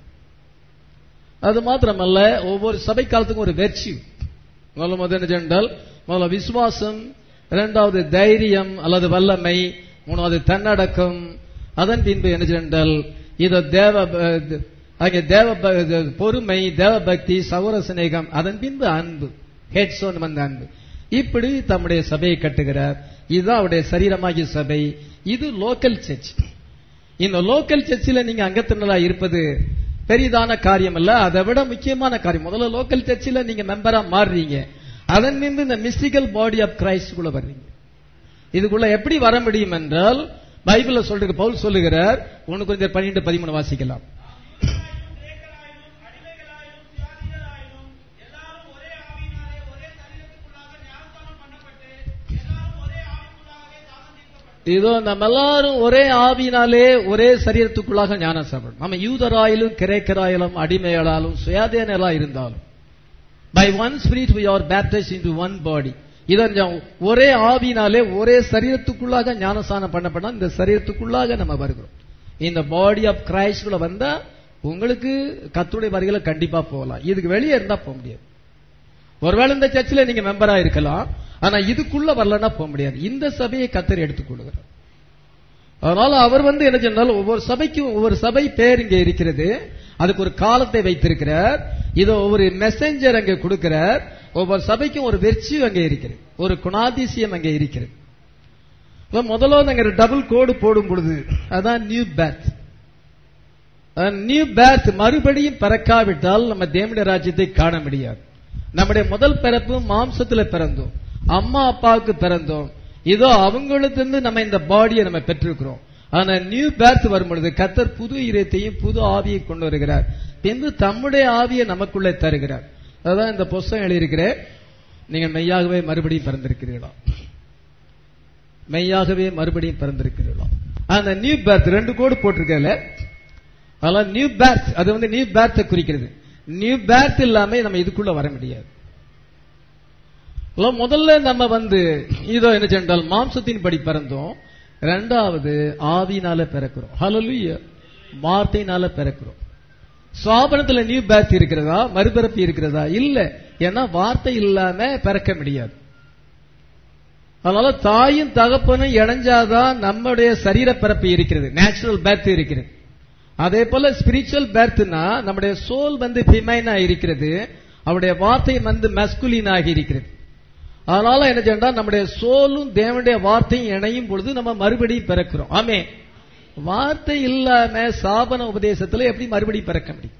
அது மாத்திரமல்ல ஒவ்வொரு சபை காலத்துக்கும் ஒரு வெற்றி முதல்ல முதல் என்ன சென்றால் முதல்ல விசுவாசம் இரண்டாவது தைரியம் அல்லது வல்லமை மூணாவது தன்னடக்கம் அதன் பின்பு என்ன சென்றால் இத தேவ அங்கே தேவ பொறுமை தேவ பக்தி சௌர சிநேகம் அதன் பின்பு அன்பு ஹெட்ஸோன் வந்த அன்பு இப்படி தம்முடைய சபையை கட்டுகிறார் இதுதான் அவருடைய சரீரமாகிய சபை இது லோக்கல் சர்ச் இந்த லோக்கல் சர்ச்சில் நீங்க அங்கத்தினரா இருப்பது பெரிதான காரியம் அல்ல அதை விட முக்கியமான காரியம் முதல்ல லோக்கல் சர்ச்சில் நீங்க மெம்பரா மாறுறீங்க அதன் மீது இந்த மிஸ்டிக்கல் பாடி ஆஃப் கிரைஸ்டுக்குள்ள வர்றீங்க இதுக்குள்ள எப்படி வர முடியும் என்றால் பைபிள்ல சொல்றது பவுல் சொல்லுகிறார் ஒன்னு கொஞ்சம் பன்னிரெண்டு பதிமூணு வாசிக்கலாம்
கிரேக்கராயினும் அடிமைகளாயினும் சுயாதீனராயினும் எல்லாரும் ஒரே ஆவியினாலே ஒரே சரீரத்துக்குள்ளாக ஞானஸ்நானம் பண்ணப்பட்டு எல்லாரும் ஒரே ஆவிக்குள்ளாகவே தாகம் தீர்க்கப்பட்டு
இதோ நம்ம எல்லாரும் ஒரே ஆவியினாலே ஒரே சரீரத்துக்குள்ளாக ஞானசாபம் நம்ம யூதராயிலும் கிரேக்கராயிலும் அடிமைகளாலும் சுயாதீனரா இருந்தாலும் by one spirit we are baptized into one body இதன் ஒரே ஆவியினாலே ஒரே சரீரத்துக்குள்ளாக ஞானசானம் பண்ணப்பட்டா இந்த சரீரத்துக்குள்ளாக நம்ம வருகிறோம் இந்த பாடி ஆஃப் கிரைஸ்டுல வந்தா உங்களுக்கு கத்துடைய வரிகளை கண்டிப்பா போகலாம் இதுக்கு வெளியே இருந்தா போக முடியாது ஒருவேளை இந்த சர்ச்சில் நீங்க மெம்பரா இருக்கலாம் ஆனா இதுக்குள்ள வரலன்னா போக முடியாது இந்த சபையை கத்தர் எடுத்துக்கொள்கிறார் அதனால அவர் வந்து என்ன சொன்னால் ஒவ்வொரு சபைக்கும் ஒவ்வொரு சபை பேர் இங்க இருக்கிறது அதுக்கு ஒரு காலத்தை வைத்திருக்கிறார் இதோ ஒவ்வொரு மெசஞ்சர் அங்கே கொடுக்கிறார் ஒவ்வொரு சபைக்கும் ஒரு வெற்றி அங்கே இருக்கிறது ஒரு குணாதிசயம் அங்கே இருக்கிறது இப்ப முதல்ல நாங்க டபுள் கோடு போடும் பொழுது அதான் நியூ பேத் நியூ பேத் மறுபடியும் பிறக்காவிட்டால் நம்ம தேவனுடைய ராஜ்யத்தை காண முடியாது நம்முடைய முதல் பிறப்பு மாம்சத்துல பிறந்தோம் அம்மா அப்பாவுக்கு பிறந்தோம் இதோ அவங்களுக்கு நம்ம இந்த பாடியை நம்ம பெற்றிருக்கிறோம் ஆனா நியூ பேர்த் வரும் பொழுது கத்தர் புது இதயத்தையும் புது ஆவியை கொண்டு வருகிறார் பின்பு தம்முடைய ஆவியை நமக்குள்ளே தருகிறார் அதான் இந்த புஸ்தகம் எழுதியிருக்கிறேன் நீங்க மெய்யாகவே மறுபடியும் பிறந்திருக்கிறீர்களா மெய்யாகவே மறுபடியும் பிறந்திருக்கிறீர்களா அந்த நியூ பேர்த் ரெண்டு கோடு போட்டிருக்கல அதெல்லாம் நியூ பேர்த் அது வந்து நியூ பேர்த்தை குறிக்கிறது நியூ பேர்த் இல்லாம நம்ம இதுக்குள்ள வர முடியாது அதெல்லாம் முதல்ல நம்ம வந்து இதோ என்ன சென்றால் மாம்சத்தின் படி பிறந்தோம் ரெண்டாவது ஆவினால பிறக்கிறோம் ஹalleluya வார்த்தையினால பிறக்கிறோம் சாபனத்துல நியூ பேர்த் இருக்கிறதா மறுபிறப்பு இருக்கிறதா இல்ல ஏன்னா வார்த்தை இல்லாம பிறக்க முடியாது அதனால தாயும் தகப்பனும் இணைஞ்சாதான் நம்முடைய சரீர பிறப்பு இருக்கிறது நேச்சுரல் பேர்த் இருக்கிறது அதே போல ஸ்பிரிச்சுவல் பேர்த்னா நம்முடைய சோல் வந்து பிமைனா இருக்கிறது அவருடைய வார்த்தை வந்து மஸ்குலின் ஆகி இருக்கிறது அதனால என்ன செய்யண்டா நம்முடைய சோலும் தேவனுடைய வார்த்தையும் இணையும் பொழுது நம்ம மறுபடியும் பிறக்கிறோம் ஆமே வார்த்தை இல்லாம சாபன உபதேசத்துல எப்படி மறுபடியும் பிறக்க முடியும்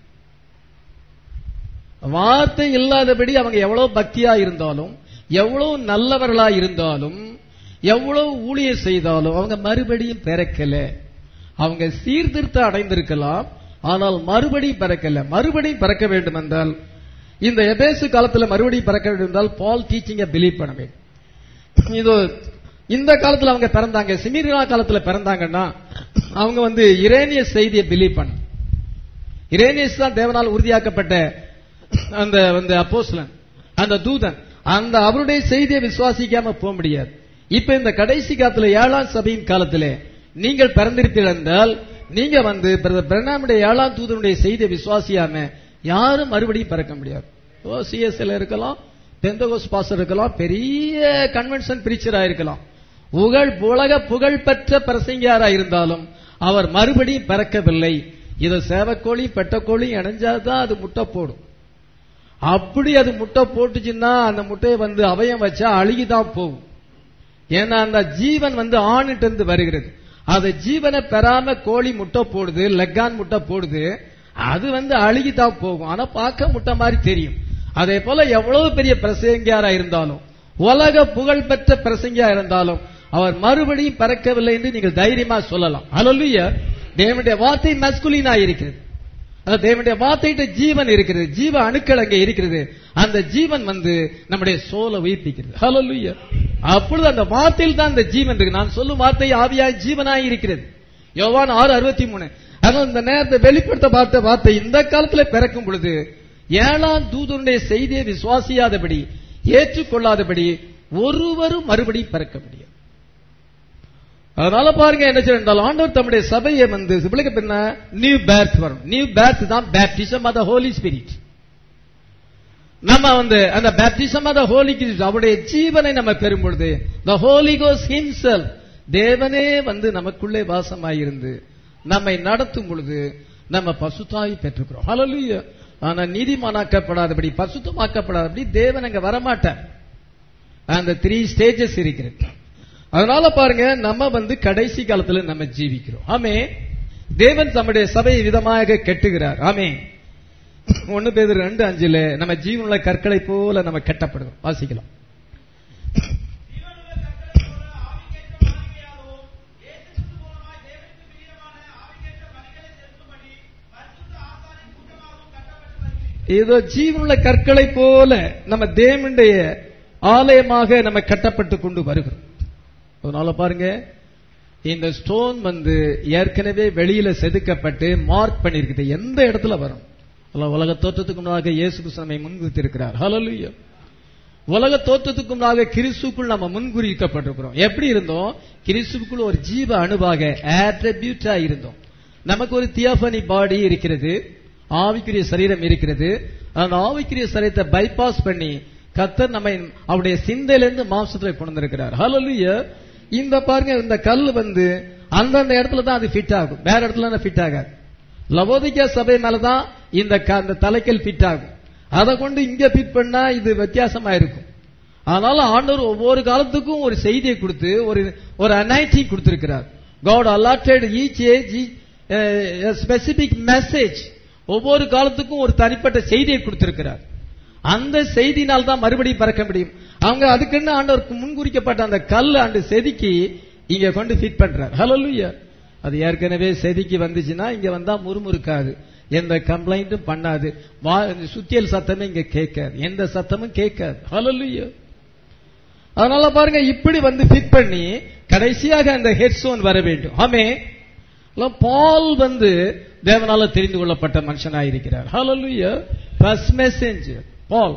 வார்த்தை இல்லாதபடி அவங்க எவ்வளவு பக்தியா இருந்தாலும் எவ்வளவு நல்லவர்களா இருந்தாலும் எவ்வளவு ஊழியர் செய்தாலும் அவங்க மறுபடியும் பிறக்கல அவங்க சீர்திருத்தம் அடைந்திருக்கலாம் ஆனால் மறுபடியும் பிறக்கல மறுபடியும் பிறக்க வேண்டும் என்றால் இந்த எபேசு காலத்துல மறுபடியும் பிறக்க வேண்டும் என்றால் பால் டீச்சிங்க பிலீவ் பண்ண வேண்டும் இது இந்த காலத்துல அவங்க பிறந்தாங்க சிமிரினா காலத்துல பிறந்தாங்கன்னா அவங்க வந்து இரேனிய செய்தியை பிலீவ் பண்ண இரேனியஸ் தான் தேவனால் உறுதியாக்கப்பட்ட அந்த வந்து அப்போஸ்லன் அந்த தூதன் அந்த அவருடைய செய்தியை விசுவாசிக்காம போக முடியாது இப்ப இந்த கடைசி காலத்துல ஏழாம் சபையின் காலத்துல நீங்கள் பிறந்திருப்பீர்கள் என்றால் நீங்க வந்து பிரணாமுடைய ஏழாம் தூதனுடைய செய்தியை விசுவாசியாம யாரும் மறுபடியும் பிறக்க முடியாது ஓ சிஎஸ்எல் இருக்கலாம் பெந்தகோஸ் பாஸ்டர் இருக்கலாம் பெரிய கன்வென்ஷன் பிரீச்சரா இருக்கலாம் புகழ் உலக புகழ் பெற்ற பிரசங்கியாரா இருந்தாலும் அவர் மறுபடியும் பிறக்கவில்லை இது சேவக்கோழி பெட்டக்கோழி இணைஞ்சாதான் அது முட்டை போடும் அப்படி அது முட்டை போட்டுச்சுன்னா அந்த முட்டையை வந்து அவயம் வச்சா அழுகிதான் போகும் ஏன்னா அந்த ஜீவன் வந்து ஆணிட்டு இருந்து வருகிறது அது ஜீவனை பெறாம கோழி முட்டை போடுது லெக்கான் முட்டை போடுது அது வந்து அழுகிதான் போகும் ஆனா பார்க்க முட்டை மாதிரி தெரியும் அதே போல எவ்வளவு பெரிய பிரசங்கியாரா இருந்தாலும் உலக புகழ் பெற்ற பிரசங்கியா இருந்தாலும் அவர் மறுபடியும் பிறக்கவில்லை என்று நீங்கள் தைரியமா சொல்லலாம் அலலுய தேவனுடைய வார்த்தை மஸ்குலினா இருக்கிறது அந்த தேவனுடைய வார்த்தையிட்ட ஜீவன் இருக்கிறது ஜீவ அணுக்கள் அங்கே இருக்கிறது அந்த ஜீவன் வந்து நம்முடைய சோலை உயிர்ப்பிக்கிறது ஹலலுய அப்பொழுது அந்த வார்த்தையில் தான் அந்த ஜீவன் இருக்கு நான் சொல்லும் வார்த்தை ஆவியாய் ஜீவனாய் இருக்கிறது யோவான் ஆறு அறுபத்தி மூணு ஆனால் இந்த நேரத்தை வெளிப்படுத்த பார்த்த வார்த்தை இந்த காலத்துல பிறக்கும் பொழுது ஏழாம் தூதனுடைய செய்தியை விசுவாசியாதபடி ஏற்றுக்கொள்ளாதபடி ஒருவரும் மறுபடியும் பிறக்க முடியாது அதனால பாருங்க என்ன செய்யணும் ஆண்டவர் தம்முடைய சபையை வந்து பிள்ளைக்கு பின்ன நியூ பேர்த் வரும் நியூ பேர்த் தான் baptism of the Holy Spirit நம்ம வந்து அந்த baptism of the Holy Christ அவருடைய ஜீவனை நம்ம பெறும் பொழுது த ஹோலி கோஸ் ஹிம்செல் தேவனே வந்து நமக்குள்ளே வாசமாயிருந்து நம்மை நடத்தும் பொழுது நம்ம பசுத்தாய் பெற்றுக்கிறோம் ஹalleluya ஆனா நீதிமானாக்கப்படாதபடி பசுத்தமாக்கப்படாதபடி தேவன் அங்க வரமாட்டார் அந்த த்ரீ ஸ்டேஜஸ் இருக்கிறது அதனால பாருங்க நம்ம வந்து கடைசி காலத்துல நம்ம ஜீவிக்கிறோம் ஆமே தேவன் தம்முடைய சபையை விதமாக கெட்டுகிறார் ஆமே ஒன்னு பேர் ரெண்டு அஞ்சுல நம்ம ஜீவனுள்ள கற்களை போல நம்ம கெட்டப்படுகிறோம் வாசிக்கலாம்
ஜீவனுள்ள கர்த்தரை போல ஆவிக்கேற்ற மாளிகையாகவும், இயேசு கிறிஸ்து மூலமாய் தேவனுக்கு பிரியமான ஆவிக்கேற்ற பலிகளை செலுத்தும்படி பரிசுத்த ஆசாரின் கூட்டமாகவும் கட்டப்பட்டு வருகிறீர்கள்.
ஏதோ ஜீவனுள்ள கற்களை போல நம்ம தேவனுடைய ஆலயமாக நம்ம கட்டப்பட்டு கொண்டு வருகிறோம் அதனால பாருங்க இந்த ஸ்டோன் வந்து ஏற்கனவே வெளியில செதுக்கப்பட்டு மார்க் பண்ணிருக்குது எந்த இடத்துல வரும் அல்ல உலக தோற்றத்துக்கு முன்னாக இயேசு கிறிஸ்து நம்மை முன்குறித்திருக்கிறார் ஹalleluya உலக தோற்றத்துக்கு முன்னாக கிறிஸ்துக்குள் நம்ம முன்குறிக்கப்பட்டிருக்கிறோம் எப்படி இருந்தோம் கிறிஸ்துக்குள் ஒரு ஜீவ அணுவாக ஆட்ரிபியூட்டா இருந்தோம் நமக்கு ஒரு தியோபனி பாடி இருக்கிறது ஆவிக்குரிய சரீரம் இருக்கிறது அந்த ஆவிக்குரிய சரீரத்தை பைபாஸ் பண்ணி கத்தர் நம்மை அவருடைய சிந்தையிலிருந்து மாம்சத்துல கொண்டு வந்திருக்கிறார் ஹalleluya இந்த பாருங்க இந்த கல் வந்து அந்தந்த இடத்துல தான் அது ஃபிட் ஆகும் வேற இடத்துல ஃபிட் ஆகாது லவோதிக்கா சபை மேலதான் இந்த க- அந்த தலைக்கல் ஃபிட் ஆகும் அதை கொண்டு இங்க ஃபிட் பண்ணா இது வித்தியாசமா இருக்கும் அதனால ஆண்டவர் ஒவ்வொரு காலத்துக்கும் ஒரு செய்தியை கொடுத்து ஒரு ஒரு அனைட்டிங் கொடுத்திருக்கிறார் God allotted each age specific message ஒவ்வொரு காலத்துக்கும் ஒரு தனிப்பட்ட செய்தியை கொடுத்திருக்கிறார் அந்த செய்தினால் தான் மறுபடியும் பறக்க முடியும் அவங்க அதுக்குன்னு ஆண்டவருக்கு முன்குறிக்கப்பட்ட அந்த கல் ஆண்டு செதுக்கி இங்க கொண்டு ஃபிட் பண்றார் ஹalleluya அது ஏற்கனவே செதுக்கி வந்துச்சுன்னா இங்க வந்தா முறுமுறுக்காது எந்த கம்ப்ளைண்ட்டும் பண்ணாது வா- சுத்தியல் சத்தமே இங்க கேட்காது எந்த சத்தமும் கேட்காது ஹalleluya அதனால பாருங்க இப்படி வந்து ஃபிட் பண்ணி கடைசியாக அந்த ஹெட்ஸோன் வர வேண்டும் ஆமே பால் வந்து தேவனால தெரிந்து கொள்ளப்பட்ட மனுஷனாயிருக்கிறார் ஹalleluya ஃபர்ஸ்ட் மெசேஞ்சர் பால்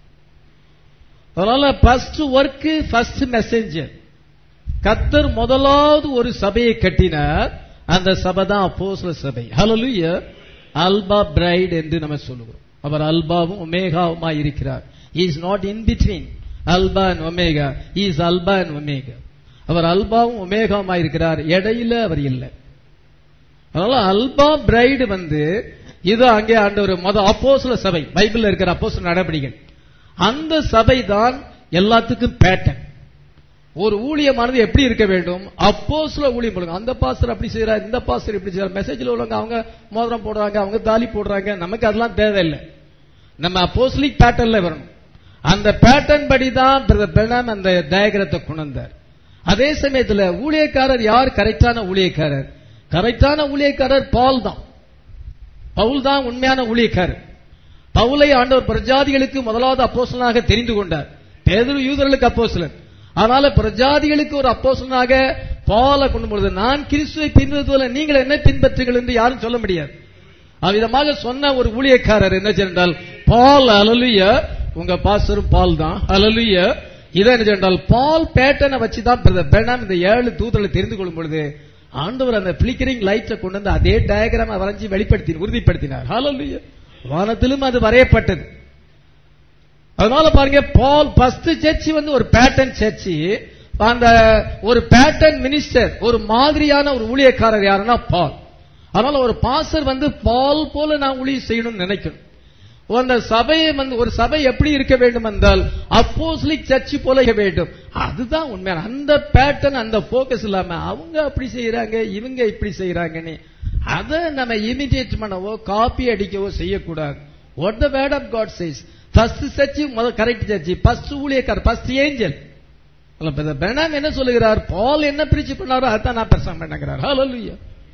அதனால ஃபர்ஸ்ட் ஒர்க் ஃபர்ஸ்ட் மெசேஞ்சர் கத்தர் முதலாவது ஒரு சபையை கட்டினார் அந்த சபை தான் அப்போஸ்தல சபை ஹalleluya அல்பா பிரைட் என்று நம்ம சொல்லுகிறோம் அவர் அல்பாவும் ஒமேகாவுமா இருக்கிறார் is not in between alpha and omega is alpha and omega அவர் அல்பாவும் ஒமேகாவுமா இருக்கிறார் இடையில அவர் இல்லை அதனால அல்பா பிரைடு வந்து இது அங்கே ஆண்டவர் முத அப்போஸ்தல சபை பைபிள்ல இருக்கிற அப்போஸ்தல நடவடிக்கைகள் அந்த சபை தான் எல்லாத்துக்கும் பேட்டன் ஒரு ஊழியமானது எப்படி இருக்க வேண்டும் அப்போஸ்ல ஊழியம் பண்ணுங்க அந்த பாஸ்டர் அப்படி செய்யறார் இந்த பாஸ்டர் இப்படி செய்யறார் மெசேஜ்ல உள்ளவங்க அவங்க மோதிரம் போடுறாங்க அவங்க தாலி போடுறாங்க நமக்கு அதெல்லாம் தேவையில்லை நம்ம அப்போஸ்லிக் பேட்டர்ன்ல வரணும் அந்த பேட்டர்ன் படி தான் பிரதர் பிரணாம் அந்த டயக்ரத்தை கொண்டு வந்தார் அதே சமயத்துல ஊழியக்காரர் யார் கரெக்டான ஊழியக்காரர் கரெக்டான ஊழியக்காரர் பால் தான் பவுல் தான் உண்மையான ஊழியக்காரர் பவுலை ஆண்டவர் பிரஜாதிகளுக்கு முதலாவது அப்போஸ்தலனாக தெரிந்து கொண்டார் பேதுரு யூதர்களுக்கு அப்போஸ்தலன் அதனால பிரஜாதிகளுக்கு ஒரு அப்போஸ்தலனாக பாலை கொண்டு பொழுது நான் கிறிஸ்துவை பின்பற்றுவதில் நீங்கள் என்ன பின்பற்றுங்கள் என்று யாரும் சொல்ல முடியாது அவ்விதமாக சொன்ன ஒரு ஊழியக்காரர் என்ன சென்றால் பால் அலலுய உங்க பாஸ்டரும் பால் தான் அலலுய இதை என்ன சென்றால் பால் பேட்டனை வச்சு தான் பெண்ணாம் இந்த ஏழு தூதர்களை தெரிந்து கொள்ளும் பொழுது ஆண்டவர் அந்த பிளிக்கரிங் லைட்டை கொண்டு வந்து அதே டயக்ராம் வரைஞ்சி வெளிப்படுத்தி உறுதிப்படுத்தினார் ஹalleluya வானத்திலும் அது வரையப்பட்டது அதனால பாருங்க பால் ஃபர்ஸ்ட் சர்ச் வந்து ஒரு பேட்டர்ன் சர்ச் அந்த ஒரு பேட்டர்ன் மினிஸ்டர் ஒரு மாதிரியான ஒரு ஊழியக்காரர் யாருன்னா பால் அதனால ஒரு பாசர் வந்து பால் போல நான் ஊழியம் செய்யணும்னு நினைக்கணும் அந்த சபையை வந்து ஒரு சபை எப்படி இருக்க வேண்டும் என்றால் அப்போஸ்லிக் சர்ச் போல இருக்க வேண்டும் அதுதான் உண்மையான அந்த பேட்டர்ன் அந்த போக்கஸ் இல்லாம அவங்க அப்படி செய்யறாங்க இவங்க இப்படி செய்யறாங்கன்னு அதை நம்ம இமிடியேட் பண்ணவோ காப்பி அடிக்கவோ செய்யக்கூடாது what the word of God says first church முதல் கரெக்ட் சர்ச் ஃபர்ஸ்ட் ஊழியக்கார் ஃபர்ஸ்ட் ஏஞ்சல் பெனாம் என்ன சொல்லுகிறார் பால் என்ன பிரிச்சு பண்ணாரோ அதான் நான் பிரசங்கம் பண்ணுகிறார் ஹalleluya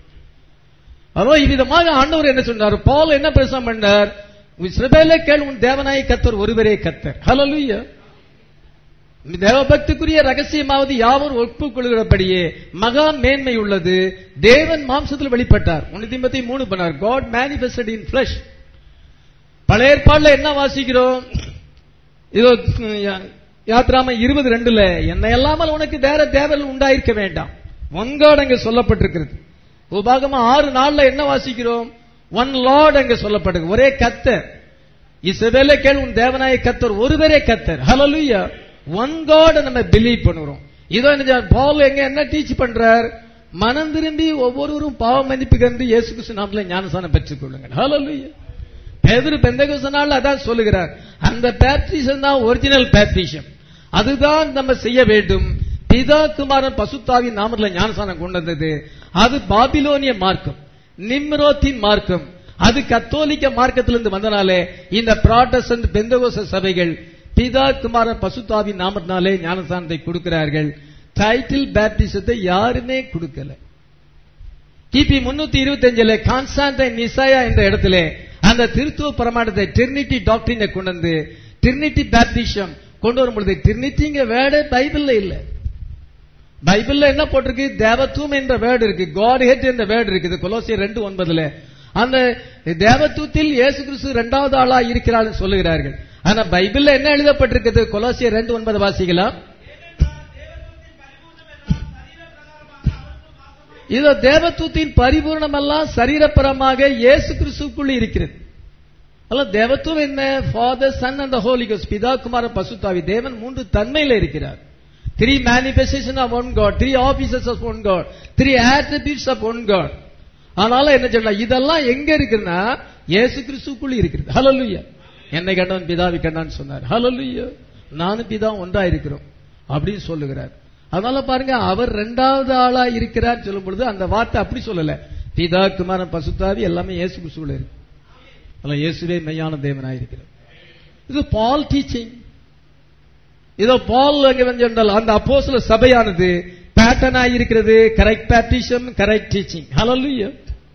அதோ இவ்விதமாக ஆண்டவர் என்ன சொன்னார் பால் என்ன பிரசங்கம் பண்ணார் சிறுபேல கேள் உன் தேவனாய் கத்தர் ஒருவரே கத்தர் ஹalleluya தேவபக்திக்குரிய ரகசியமாவது யாவர் ஒப்புக்கொள்கிறபடியே மகா மேன்மை உள்ளது தேவன் மாம்சத்தில் வெளிப்பட்டார் ஒன்னு திம்பத்தி மூணு பண்ணார் காட் மேனிஃபெஸ்டட் இன் பிளஷ் பழைய ஏற்பாடுல என்ன வாசிக்கிறோம் இதோ யாத்ராம இருபது ரெண்டுல என்னை அல்லாமல் உனக்கு வேற தேவல் உண்டாயிருக்க வேண்டாம் ஒன்காட் அங்க சொல்லப்பட்டிருக்கிறது உபாகமா ஆறு நாள்ல என்ன வாசிக்கிறோம் ஒன் லார்ட் அங்க சொல்லப்படுது ஒரே கத்தர் இசபேல கேள் உன் தேவனாய கத்தர் ஒருவரே கத்தர் ஹalleluya ஒன் காட் நம்ம பிலீவ் பண்ணுறோம் இதோ என்ன பால் எங்க என்ன டீச் பண்றார் மனம் திரும்பி ஒவ்வொருவரும் பாவ மன்னிப்பு கண்டு இயேசு கிறிஸ்து நாமத்துல ஞானசானம் பெற்றுக் கொள்ளுங்கள் ஹalleluya பேதுரு பெந்தகோஸ்த நாள்ல அதான் சொல்லுகிறார் அந்த பேப்டிசம் தான் ஒரிஜினல் பேப்டிசம் அதுதான் நம்ம செய்ய வேண்டும் பிதா குமாரன் பசுத்தாவின் நாமத்துல ஞானசானம் கொண்டு வந்தது அது பாபிலோனிய மார்க்கம் நிம்ரோத்தின் மார்க்கம் அது கத்தோலிக்க மார்க்கத்திலிருந்து வந்தனாலே இந்த ப்ராட்டஸ்டன்ட் பெந்தகோச சபைகள் பிதா குமாரன் பசுத்தாவின் நாமத்தினாலே ஞானஸ்தானத்தை கொடுக்கிறார்கள் டைட்டில் பேப்டிசத்தை யாருமே கொடுக்கல கிபி முன்னூத்தி இருபத்தி அஞ்சுல கான்ஸ்டான்டைன் நிசாயா என்ற இடத்துல அந்த திருத்துவ பிரமாணத்தை டெர்னிட்டி டாக்டரினை கொண்டு வந்து டிரினிட்டி பேப்டிஷம் கொண்டு வரும் பொழுது டிரினிட்டிங்க வேர்டே பைபிள்ல இல்ல பைபிள்ல என்ன போட்டிருக்கு தேவத்துவம் என்ற வேர்டு இருக்கு காட் ஹெட் என்ற வேர்டு இருக்குது கொலோசியர் ரெண்டு ஒன்பதுல அந்த தேவத்துவத்தில் இயேசு கிறிஸ்து இரண்டாவது ஆளா இருக்கிறார் சொல்லுகிறார்கள் ஆனா பைபிள்ல என்ன எழுதப்பட்டிருக்குது கொலோசியர் ரெண்டு ஒன்பது வாசிக்கலாம் இதோ தேவத்துவத்தின் பரிபூர்ணம் எல்லாம் சரீரப்பரமாக இயேசு கிறிஸ்துக்குள் இருக்கிறது அல்ல தேவத்துவம் என்ன ஃபாதர் சன் அண்ட் ஹோலி கோஸ் பிதா குமார பசுத்தாவி தேவன் மூன்று தன்மையில இருக்கிறார் three manifestation of one God three officers of one God three attributes of one God அதனால என்ன சொல்லலாம் இதெல்லாம் எங்க இருக்குன்னா இயேசு கிறிஸ்துக்குள் இருக்கிறது ஹalleluya என்னை கண்டவன் பிதாவி கண்டான்னு சொன்னார் ஹalleluya நானும் பிதா ஒன்றா இருக்கிறோம் அப்படின்னு சொல்லுகிறார் அதனால பாருங்க அவர் ரெண்டாவது ஆளா இருக்கிறார் சொல்லும் பொழுது அந்த வார்த்தை அப்படி சொல்லல பிதா குமாரன் பசுத்தாவி எல்லாமே இயேசு கிறிஸ்துக்குள்ள இருக்கு அல்ல இயேசுவே மெய்யான தேவனாயிருக்கிறார் இது பால் டீச்சிங் இதோ பால் அங்க வந்து என்றால் அந்த அப்போஸ்தல சபையானது பேட்டர்னா இருக்கிறது correct baptism correct teaching hallelujah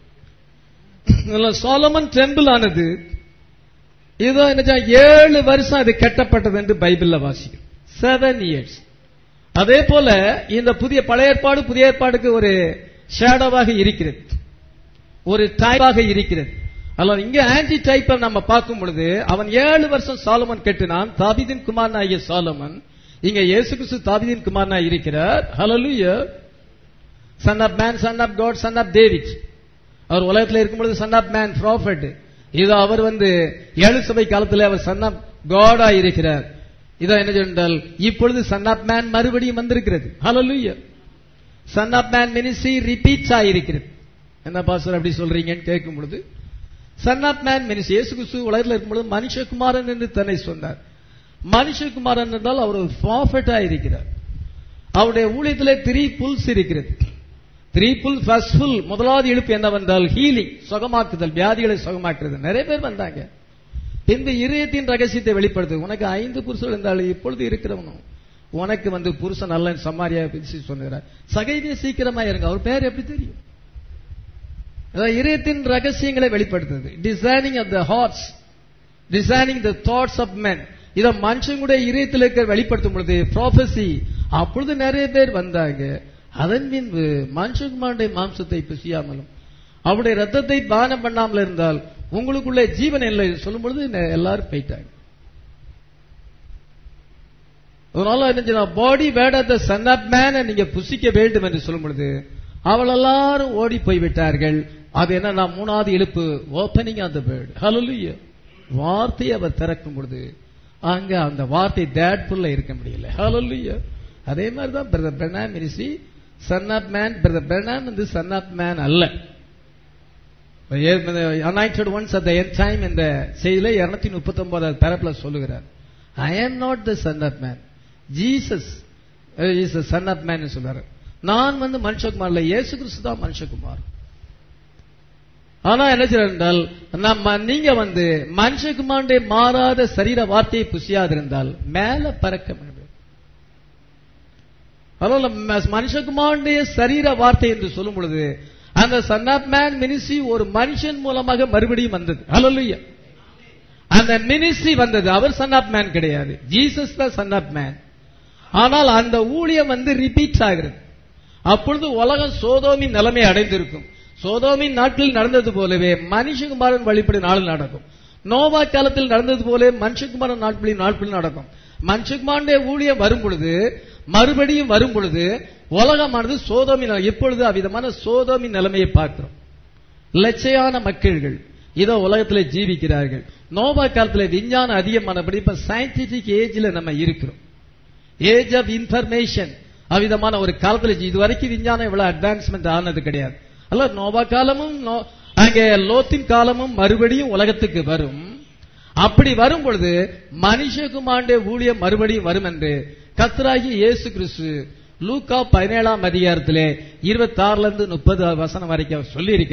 Solomon temple ஆனது இதோ என்ன ஏழு வருஷம் அது கட்டப்பட்டது என்று பைபிள்ல வாசிக்கும் செவன் இயர்ஸ் அதே போல இந்த புதிய பழைய ஏற்பாடு புதிய ஏற்பாடுக்கு ஒரு ஷேடோவாக இருக்கிறது ஒரு டைப்பாக இருக்கிறது அல்ல இங்க ஆன்டி டைப்பை நம்ம பார்க்கும் பொழுது அவன் ஏழு வருஷம் சாலமன் கெட்டினான் தாபிதின் குமாரன் ஆகிய சாலமன் இங்க இயேசு கிறிஸ்து தாபிதின் குமாரனா இருக்கிறார் hallelujah son of man son of God son of David அவர் உலகத்தில் இருக்கும் பொழுது சன் ஆஃப் மேன் ப்ராஃபட் இது அவர் வந்து ஏழு சபை காலத்தில் அவர் சன் ஆஃப் காடா இருக்கிறார் இதான் என்ன சொன்னால் இப்பொழுது சன் ஆஃப் மேன் மறுபடியும் வந்திருக்கிறது hallelujah son of man ministry repeats ஆயிருக்கிறது என்ன பாஸ்டர் அப்படி சொல்றீங்கன்னு கேட்கும் பொழுது சன் ஆஃப் மேன் மினிஸ்ட்ரி இயேசு கிறிஸ்து உலகத்தில் இருக்கும்பொழுது மனுஷகுமாரன் என்று தன்னை சொன்னார் மனுஷகுமாரன் என்றால் அவர் ஒரு ப்ராஃபட்டா இருக்கிறார் அவருடைய ஊழியத்திலே த்ரீ புல்ஸ் இருக்கிறது த்ரீ புல் ஃபர்ஸ்ட் புல் முதலாவது இழுப்பு என்னவென்றால் ஹீலிங் சுகமாக்குதல் வியாதிகளை சுகமாக்குறது நிறைய பேர் வந்தாங்க இந்த இதயத்தின் ரகசியத்தை வெளிப்படுத்து உனக்கு ஐந்து புருஷர்கள் இருந்தாலும் இப்பொழுது இருக்கிறவனும் உனக்கு வந்து புருஷன் நல்ல சமாரியா பேசி சொன்னார் சகைவிய சீக்கிரமா இருங்க அவர் பேர் எப்படி தெரியும் அதாவது இதயத்தின் ரகசியங்களை வெளிப்படுத்துது designing of the hearts designing the thoughts of men இத மனுஷங்களுடைய இதயத்தில் இருக்க வெளிப்படுத்தும் பொழுது ப்ராபசி அப்பொழுது நிறைய பேர் வந்தாங்க அதன் பின்பு மனுஷகுமாருடைய மாம்சத்தை புசியாமலும் அவருடைய ரத்தத்தை பானம் பண்ணாமல் இருந்தால் உங்களுக்குள்ளே ஜீவன் இல்லை சொல்லும் பொழுது நெ- எல்லாரும் போயிட்டாங்க அதனால என்ன body wed of the son of man நீங்க புசிக்க வேண்டும் என்று சொல்லும் பொழுது அவள் எல்லாரும் ஓடி போய் விட்டார்கள் அது என்ன மூணாவது இழுப்பு ஓப்பனிங் ஆஃப் த பேர்ட் ஹalleluya வார்த்தையை அவர் திறக்கும் பொழுது அங்க அந்த வார்த்தை தேட்ஃபுல்ல இருக்க முடியல ஹalleluya அதே மாதிரி தான் brother Branham ministry son of man brother Branham வந்து சன் ஆஃப் மேன் அல்ல anointed ones at end time என்ற செய்தியில இருநூத்தி முப்பத்தி ஒன்பதாவது பேரப்ல சொல்லுகிறார் I am not the son of man Jesus is son of man சொல்றாரு நான் வந்து மனுஷகுமார் இல்ல இயேசு கிறிஸ்து தான் மனுஷகுமார் ஆனா என்ன செய்யறார் என்றால் நம்ம நீங்க வந்து மனுஷகுமாருடைய மாறாத சரீர வார்த்தையை புசியாதிருந்தால் மேல பறக்க முடியும் அதனால ம- மனுஷகுமாருடைய சரீர வார்த்தை என்று சொல்லும் பொழுது அந்த சன் ஆஃப் மேன் மினிஸ்ட்ரி ஒரு மனுஷன் மூலமாக மறுபடியும் வந்தது ஹalleluya அந்த மினிஸ்ட்ரி வந்தது அவர் சன் ஆஃப் மேன் கிடையாது ஜீசஸ் தான் சன் ஆஃப் மேன் ஆனால் அந்த ஊழியம் வந்து ரிப்பீட் ஆகிறது அப்பொழுது உலகம் சோதோமின் நிலைமை அடைந்திருக்கும் சோதோமின் நாட்களில் நடந்தது போலவே மனுஷகுமாரன் வழிபடி நாள் நடக்கும் நோவா காலத்தில் நடந்தது போல மனுஷகுமாரன் நாட்களில் நாட்களில் நடக்கும் மனுஷகுமாரனுடைய ஊழியம் வரும் பொழுது மறுபடியும் வரும் பொழுது உலகமானது சோதோமின் நிலை- இப்பொழுது அவ்விதமான சோதோமின் நிலைமையை பார்க்கிறோம் லட்சையான மக்கள்கள் இதோ உலகத்துல ஜீவிக்கிறார்கள் நோவா காலத்துல விஞ்ஞானம் அதிகமானபடி இப்ப சயின்டிபிக் ஏஜ்ல நம்ம இருக்கிறோம் ஏஜ் ஆஃப் இன்ஃபர்மேஷன் அவ்விதமான ஒரு காலத்துல ஜீ- இதுவரைக்கும் விஞ்ஞானம் இவ்வளவு அட்வான்ஸ்மெண்ட் ஆனது கிடையாது அல்ல நோவா காலமும் நோ- அங்கே லோத்தின் காலமும் மறுபடியும் உலகத்துக்கு வரும் அப்படி வரும் பொழுது மனுஷகுமாருடைய ஊழியம் மறுபடியும் வரும் என்று கர்த்தராகிய இயேசு கிறிஸ்து லூக்கா பதினேழாம் அதிகாரத்திலே இருபத்தி ஆறுல இருந்து முப்பது வசனம் வரைக்கும் அவர் சொல்லி இருக்கிறார்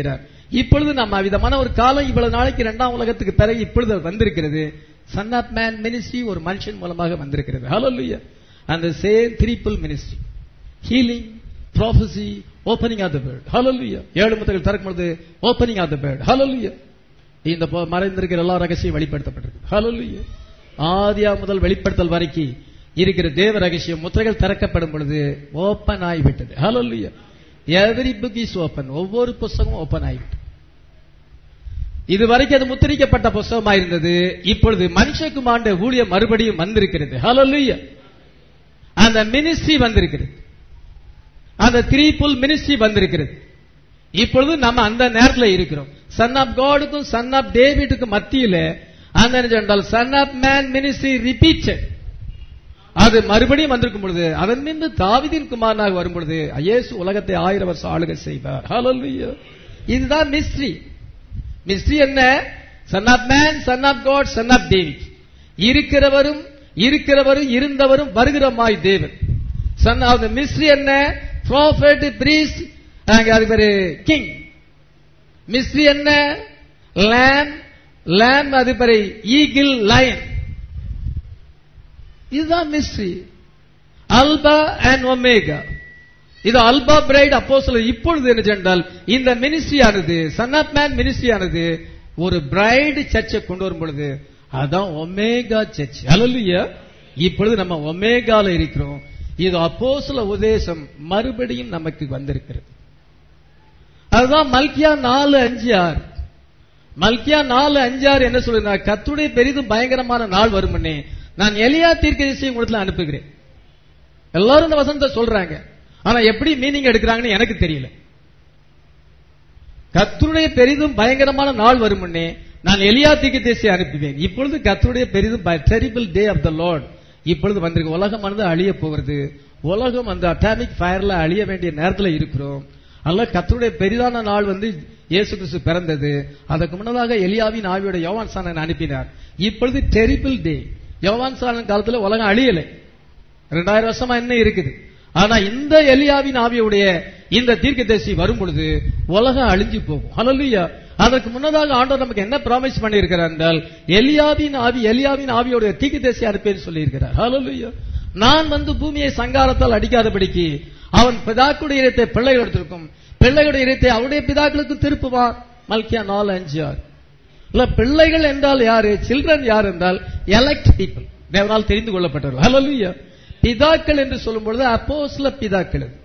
இப்பொழுது நம்ம விதமான ஒரு காலம் இவ்வளவு நாளைக்கு இரண்டாம் உலகத்துக்கு பிறகு இப்பொழுது அது வந்திருக்கிறது சன் ஆஃப் மேன் மினிஸ்ட்ரி ஒரு மனுஷன் மூலமாக வந்திருக்கிறது ஹalleluya அந்த same triple ministry healing prophecy opening of the word ஹalleluya ஏழு முத்தங்கள் திறக்கும் பொழுது ஓப்பனிங் ஆஃப் த வேர்ட் ஹalleluya இந்த போ- மறைந்திருக்கிற எல்லா ரகசியம் வெளிப்படுத்தப்பட்டிருக்கு ஹalleluya ஆதியா முதல் வெளிப்படுத்தல் வரைக்கும் இருக்கிற தேவ ரகசியம் முத்திரைகள் திறக்கப்படும் பொழுது ஓப்பன் ஆகிவிட்டது ஹalleluya எவரி புக் இஸ் ஓப்பன் ஒவ்வொரு புஸ்தகமும் ஓப்பன் ஆகிவிட்டது இது வரைக்கும் அது முத்திரிக்கப்பட்ட புஸ்தகமா இருந்தது இப்பொழுது மனுஷகுமாண்ட ஊழியம் மறுபடியும் வந்திருக்கிறது ஹalleluya அந்த மினிஸ்ட்ரி வந்திருக்கிறது அந்த த்ரீ புல் மினிஸ்ட்ரி வந்திருக்கிறது இப்பொழுது நம்ம அந்த நேரத்தில் இருக்கிறோம் சன் ஆஃப் காடுக்கும் சன் ஆஃப் டேவிடுக்கும் மத்தியில அந்த என்ன சொன்னால் son of man ministry repeated அது மறுபடியும் வந்திருக்கும் பொழுது அதன் மீது தாவிதின் குமாரனாக வரும் பொழுது இயேசு உலகத்தை ஆயிரம் வருஷம் ஆளுகை செய்வார் ஹalleluya இதுதான் மிஸ்ட்ரி மிஸ்ட்ரி என்ன son of man son of God son of David இருக்கிறவரும் இருக்கிறவரும் இருந்தவரும் வருகிறமாய் தேவன் சன் ஆஃப் த மிஸ்ட்ரி என்ன ப்ராஃபட் பிரீஸ்ட் அது பேரு கிங் மிஸ்ட்ரி என்ன lamb lamb அது பேரு ஈகிள் லயன் இதுதான் மிஸ்ட்ரி அல்பா அண்ட் ஒமேகா இது அல்பா பிரைட் அப்போ இப்பொழுது என்ன சென்றால் இந்த மினிஸ்ட்ரி ஆனது சன் ஆஃப் மேன் மினிஸ்ட்ரி ஆனது ஒரு பிரைடு சர்ச்சை கொண்டு வரும் பொழுது அதான் ஒமேகா சர்ச் அல்லையா இப்பொழுது நம்ம ஒமேகால இருக்கிறோம் இது அப்போஸ்தல உபதேசம் மறுபடியும் நமக்கு வந்திருக்கிறது அதுதான் மல்கியா நாலு அஞ்சு ஆறு மல்கியா நாலு அஞ்சு ஆறு என்ன சொல்லுங்க கத்துடைய பெரிதும் பயங்கரமான நாள் வரும்னே நான் எலியா தீர்க்கதரிசியை உங்களுக்கு அனுப்புகிறேன் எல்லாரும் இந்த வசனத்தை சொல்றாங்க ஆனா எப்படி மீனிங் எடுக்கிறாங்கன்னு எனக்கு தெரியல கர்த்தருடைய பெரிதும் பயங்கரமான நாள் வரும்னே நான் எலியா தீர்க்கதரிசியை அனுப்புவேன் இப்பொழுது கர்த்தருடைய பெரிதும் terrible day of the Lord இப்பொழுது வந்திருக்கு உலகமானது அழிய போகிறது உலகம் அந்த அட்டாமிக் ஃபயர்ல அழிய வேண்டிய நேரத்துல இருக்கிறோம் அல்ல கர்த்தருடைய பெரிதான நாள் வந்து இயேசு கிறிஸ்து பிறந்தது அதற்கு முன்னதாக எலியாவின் ஆவியோட யோவான் சாணன் அனுப்பினார் இப்பொழுது டெரிபிள் டே யோவான் சாணன் காலத்துல உலகம் அழியலை ரெண்டாயிரம் வருஷமா என்ன இருக்குது ஆனா இந்த எலியாவின் ஆவியுடைய இந்த தீர்க்கதரிசி வரும் பொழுது உலகம் அழிஞ்சு போகும் ஹalleluya அதற்கு முன்னதாக ஆண்டவர் நமக்கு என்ன ப்ராமிஸ் பண்ணியிருக்கிறார் என்றால் எலியாவின் ஆவி எலியாவின் ஆவியோட தீர்க்கதரிசி அனுப்பேன்னு சொல்லி இருக்கிறார் ஹalleluya நான் வந்து பூமியை சங்காரத்தால் அடிக்காதபடிக்கு அவன் பிதாக்குடைய இடத்தை பிள்ளைகள் எடுத்திருக்கும் பிள்ளைகளுடைய இடத்தை அவருடைய பிதாக்களுக்கு திருப்புவான் மல்கியா நாலு அஞ்சு ஆறு இல்ல பிள்ளைகள் என்றால் யாரு சில்ட்ரன் யார் என்றால் எலக்ட் பீப்புள் தேவனால் தெரிந்து கொள்ளப்பட்டவர்கள் ஹalleluya பிதாக்கள் என்று சொல்லும் பொழுது அப்போஸ்ல பிதாக்கள் அது.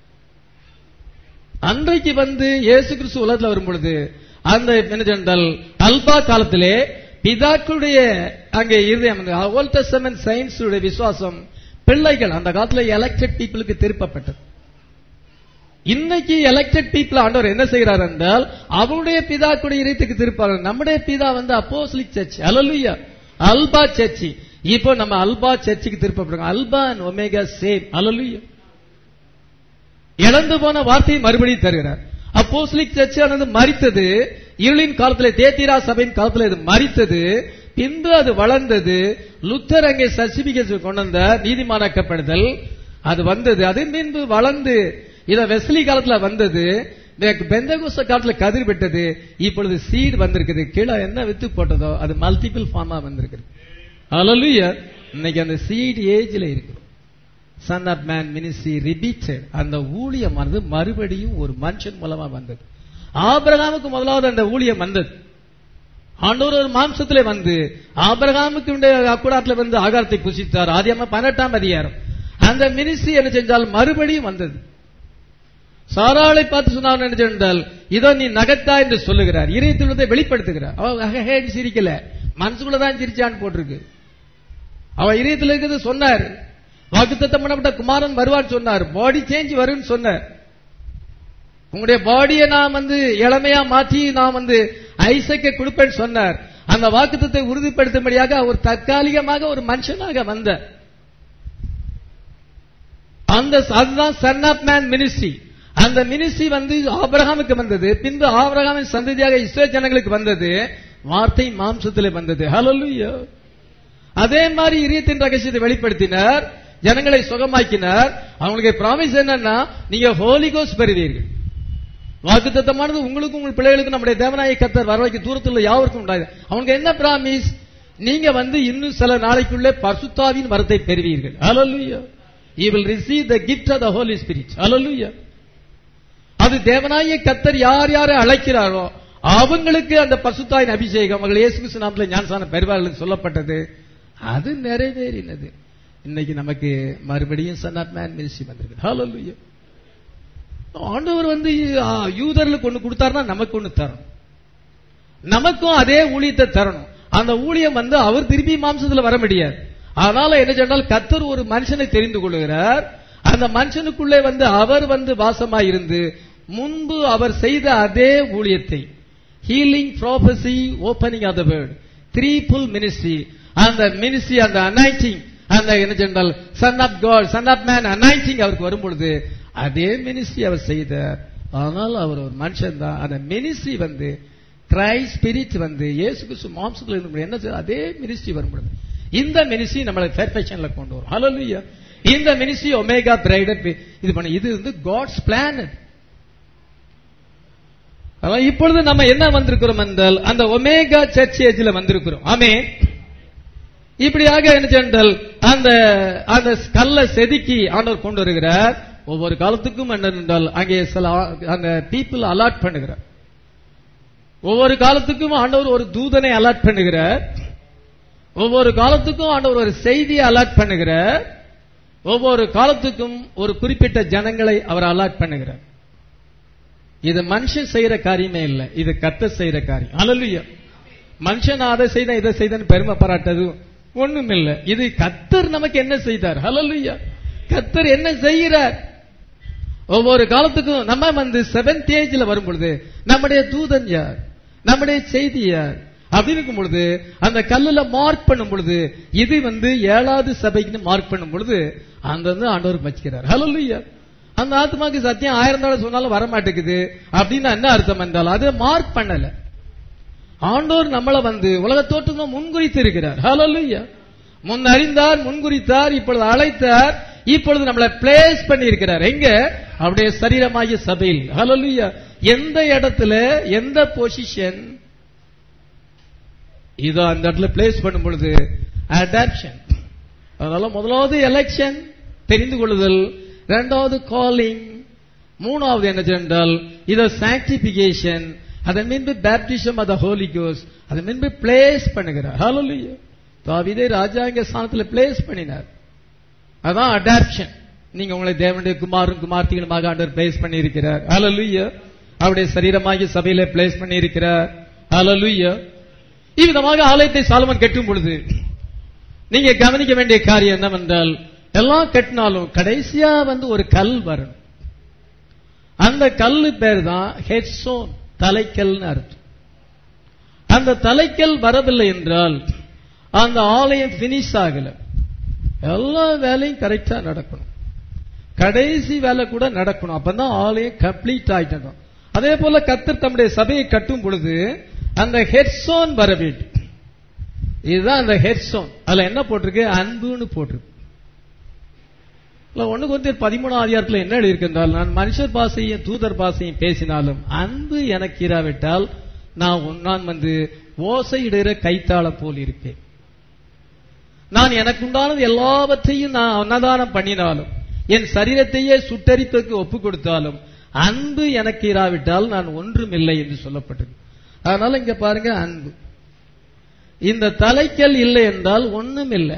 அன்றைக்கு வந்து இயேசு கிறிஸ்து உலகத்தில் வரும் பொழுது அந்த என்ன சொன்னால் அல்பா காலத்திலே பிதாக்களுடைய அங்கே இருதயம் ஓல்ட் டெஸ்டமென்ட் சயின்ஸ் விசுவாசம் பிள்ளைகள் அந்த காலத்துல எலெக்டட் பீப்புளுக்கு திருப்பப்பட்டது இன்னைக்கு எலெக்டட் பீப்புள் ஆண்டவர் என்ன செய்கிறார் என்றால் அவருடைய பிதாக்குடைய இறைத்துக்கு திருப்பார் நம்முடைய பிதா வந்து அப்போஸ்லிக் சர்ச் அலலுயா அல்பா சர்ச்சி இப்போ நம்ம அல்பா சர்ச்சுக்கு திருப்பப்படுறோம் அல்பா அண்ட் ஒமேகா சேம் அலலுயா இழந்து போன வார்த்தையை மறுபடியும் தருகிறார் அப்போஸ்லிக் சர்ச் ஆனது மறித்தது இருளின் காலத்துல தேத்திரா சபையின் காலத்துல இது மறித்தது பின்பு அது வளர்ந்தது லுத்தர் அங்கே சர்டிபிகேட் கொண்டு வந்த நீதிமானாக்கப்படுதல் அது வந்தது அது பின்பு வளர்ந்து இத வெஸ்லி காலத்துல வந்தது பெந்தகோச காலத்துல கதிர் விட்டது இப்பொழுது சீட் வந்திருக்குது கீழே என்ன வித்து போட்டதோ அது மல்டிபிள் ஃபார்மா வந்திருக்குது அலலுயா இன்னைக்கு அந்த சீட் ஏஜ்ல இருக்கு son of man ministry repeated அந்த ஊழியமானது மறுபடியும் ஒரு மனுஷன் மூலமா வந்தது ஆபிரகாமுக்கு முதலாவது அந்த ஊழியம் வந்தது ஆண்டவர் ஒரு மாம்சத்திலே வந்து ஆபிரகாமுக்கு அக்குடாத்துல வந்து ஆகாரத்தை புசித்தார் ஆதியமா பதினெட்டாம் அதிகாரம் அந்த மினிஸ்ட்ரி என்ன செஞ்சால் மறுபடியும் வந்தது சாராளை பார்த்து சொன்னார் என்ன சென்றால் இதோ நீ நகத்தா என்று சொல்லுகிறார் இறைத்துள்ளதை வெளிப்படுத்துகிறார் அவ சிரிக்கல மனசுக்குள்ளதான் சிரிச்சான்னு போட்டிருக்கு அவ இதயத்தில் இருக்கிறது சொன்னார் வாக்குத்தத்தம் பண்ணப்பட்ட குமாரன் வருவார் சொன்னார் பாடி சேஞ்ச் வரும்னு சொன்னார் உங்களுடைய பாடியை நான் வந்து இளமையா மாற்றி நான் வந்து ஐசக்க கொடுப்பேன்னு சொன்னார் அந்த வாக்குத்தத்தை உறுதிப்படுத்தும்படியாக அவர் தற்காலிகமாக ஒரு மனுஷனாக வந்த அந்த அதுதான் சன் ஆஃப் மேன் மினிஸ்ட்ரி அந்த மினிஸ்ட்ரி வந்து ஆபிரகாமுக்கு வந்தது பின்பு ஆபிரகாமின் சந்ததியாக இஸ்ரோ ஜனங்களுக்கு வந்தது வார்த்தை மாம்சத்தில் வந்தது ஹலலுயா அதே மாதிரி இரியத்தின் ரகசியத்தை வெளிப்படுத்தினார் ஜனங்களை சுகமாக்கினார் அவங்களுக்கு ப்ராமிஸ் என்னன்னா நீங்க ஹோலி கோஸ் பெறுவீர்கள் வாக்குத்தத்தமானது உங்களுக்கும் உங்கள் பிள்ளைகளுக்கும் நம்முடைய தேவநாய கத்தர் வர வைக்க தூரத்தில் யாருக்கும் உண்டாது அவனுக்கு என்ன பிராமிஸ் நீங்க வந்து இன்னும் சில நாளைக்குள்ளே பரிசுத்தாவின் வரத்தை பெறுவீர்கள் ஹalleluya you will receive the gift of the holy spirit hallelujah அது தேவனாய கத்தர் யார் யாரை அழைக்கிறாரோ அவங்களுக்கு அந்த பசுத்தாயின் அபிஷேகம் அவர்கள் இயேசு கிறிஸ்து நாமத்தில் ஞானசான பெறுவார்கள் சொல்லப்பட்டது அது நிறைவேறினது இன்னைக்கு நமக்கு மறுபடியும் சன் ஆஃப் மேன் மினிஸ்ட்ரி வந்திருக்கு ஹalleluya ஆண்டவர் வந்து ஆ, யூதர்களுக்கு ஒண்ணு கொடுத்தாருன்னா நமக்கு ஒண்ணு தரணும் நமக்கும் அதே ஊழியத்தை தரணும் அந்த ஊழியம் வந்து அவர் திருப்பி மாம்சத்துல வர முடியாது அதனால என்ன சொன்னால் கத்தர் ஒரு மனுஷனை தெரிந்து கொள்கிறார் அந்த மனுஷனுக்குள்ளே வந்து அவர் வந்து வாசமாயிருந்து முன்பு அவர் செய்த அதே ஊழியத்தை healing prophecy opening of the word threefold ministry அந்த மினிஸ்ட்ரி அந்த அனாய்டிங் அந்த என்ன சொன்னால் son of God son of man anointing அவருக்கு வரும் பொழுது அதே மினிஸ்ட்ரி அவர் செய்தார் ஆனால் அவர் ஒரு மனுஷன் தான் அந்த மினிஸ்ட்ரி வந்து கிரைஸ்ட் ஸ்பிரிட் வந்து இயேசு கிறிஸ்து மாம்சத்தில் இருந்து என்ன செய்ய- அதே மினிஸ்ட்ரி வரும் பொழுது இந்த மினிஸ்ட்ரி நம்மளை பெர்ஃபெக்ஷன்ல கொண்டு வரும் ஹalleluya இந்த மினிஸ்ட்ரி ஒமேகா பிரைட் இது பண்ண இது வந்து காட்ஸ் பிளான் அதான் இப்பொழுது நம்ம என்ன வந்திருக்கிறோம் என்றால் அந்த ஒமேகா சர்ச் ஏஜ்ல வந்திருக்கிறோம் ஆமே இப்படியாக என்ன சென்றால் அந்த அந்த கல்லை செதுக்கி ஆண்டவர் கொண்டு வருகிறார் ஒவ்வொரு காலத்துக்கும் என்ன என்றால் அங்கே சில ஆ- அந்த பீப்புள் அலாட் பண்ணுகிறார் ஒவ்வொரு காலத்துக்கும் ஆண்டவர் ஒரு தூதனை அலாட் பண்ணுகிறார் ஒவ்வொரு காலத்துக்கும் ஆண்டவர் ஒரு செய்தியை அலாட் பண்ணுகிறார் ஒவ்வொரு காலத்துக்கும் ஒரு குறிப்பிட்ட ஜனங்களை அவர் அலாட் பண்ணுகிறார் இது மனுஷன் செய்யற காரியமே இல்ல இது கத்த செய்யற காரியம் அல்லலுயா மனுஷன் அதை செய்த இதை செய்தன்னு பெருமை பாராட்டது ஒண்ணும் இல்ல இது கத்தர் நமக்கு என்ன செய்தார் ஹalleluya கத்தர் என்ன செய்கிறார் ஒவ்வொரு காலத்துக்கும் நம்ம வந்து செவன்த் ஏஜ்ல வரும் பொழுது நம்முடைய தூதன் யார் நம்முடைய செய்தி யார் அப்படி இருக்கும் பொழுது அந்த கல்லுல மார்க் பண்ணும் பொழுது இது வந்து ஏழாவது சபைக்குன்னு மார்க் பண்ணும் பொழுது அந்த வந்து ஆண்டவர் வச்சுக்கிறார் ஹalleluya அந்த ஆத்மாக்கு சத்தியம் ஆயிரம் தடவை சொன்னாலும் வர மாட்டேங்குது அப்படின்னு என்ன அர்த்தம் என்றால் அது மார்க் பண்ணல ஆண்டோர் நம்மளை வந்து உலக தோற்றங்க முன்குறித்து இருக்கிறார் ஹalleluya முன் அறிந்தார் முன்குறித்தார் இப்பொழுது அழைத்தார் இப்பொழுது நம்மளை பிளேஸ் பண்ணி இருக்கிறார் எங்க அவருடைய சரீரமாகிய சபையில் ஹalleluya எந்த இடத்துல எந்த பொசிஷன் இதோ அந்த இடத்துல பிளேஸ் பண்ணும் பொழுது அடாப்ஷன் அதனால முதலாவது எலெக்ஷன் தெரிந்து கொள்ளுதல் இரண்டாவது காலிங் மூணாவது என்ன என்றால் இத சாங்டிபிகேஷன் அதன் பின்பு பேப்டிசம் அத ஹோலி கோஸ் அதன் பின்பு பிளேஸ் பண்ணுகிறார் ஹalleluya தாவீதை ராஜாங்க ஸ்தானத்துல பிளேஸ் பண்ணினார் அதான் அடாப்ஷன் நீங்க உங்களை தேவனுடைய குமாரும் குமார்த்திகளுமாக ஆண்டவர் பிளேஸ் பண்ணி இருக்கிறார் ஹalleluya அவருடைய சரீரமாகிய சபையில பிளேஸ் பண்ணி இருக்கிறார் ஹalleluya இவ்விதமாக ஆலயத்தை சாலமன் கட்டும் பொழுது நீங்க கவனிக்க வேண்டிய காரியம் என்னவென்றால் எல்லாம் கட்டினாலும் கடைசியா வந்து ஒரு கல் வரும் அந்த கல்லு பேர் தான் ஹெட்ஸோன் தலைக்கல்னு அர்த்தம் அந்த தலைக்கல் வரவில்லை என்றால் அந்த ஆலயம் பினிஷ் ஆகல எல்லா வேலையும் கரெக்டா நடக்கணும் கடைசி வேலை கூட நடக்கணும் அப்பதான் ஆலயம் கம்ப்ளீட் ஆயிட்டணும் அதே போல கத்தர் தம்முடைய சபையை கட்டும் பொழுது அந்த ஹெட்ஸோன் வர வேண்டும் இதுதான் அந்த ஹெட்ஸோன் அதுல என்ன போட்டிருக்கு அன்புன்னு போட்டிருக்கு இல்ல ஒண்ணுக்கு வந்து பதிமூணாம் அதிகாரத்தில் என்ன எழுதியிருக்கின்றால் நான் மனுஷர் பாசையும் தூதர் பாசையும் பேசினாலும் அன்பு எனக்கு இராவிட்டால் நான் உன்- நான் வந்து ஓசையிடுகிற கைத்தாளம் போல் இருப்பேன் நான் எனக்கு உண்டானது எல்லாவற்றையும் நான் அன்னதானம் பண்ணினாலும் என் சரீரத்தையே சுட்டரிப்புக்கு ஒப்பு கொடுத்தாலும் அன்பு எனக்கு இராவிட்டால் நான் ஒன்றும் இல்லை என்று சொல்லப்பட்டது அதனால இங்க பாருங்க அன்பு இந்த தலைக்கல் இல்லை என்றால் ஒண்ணும் இல்லை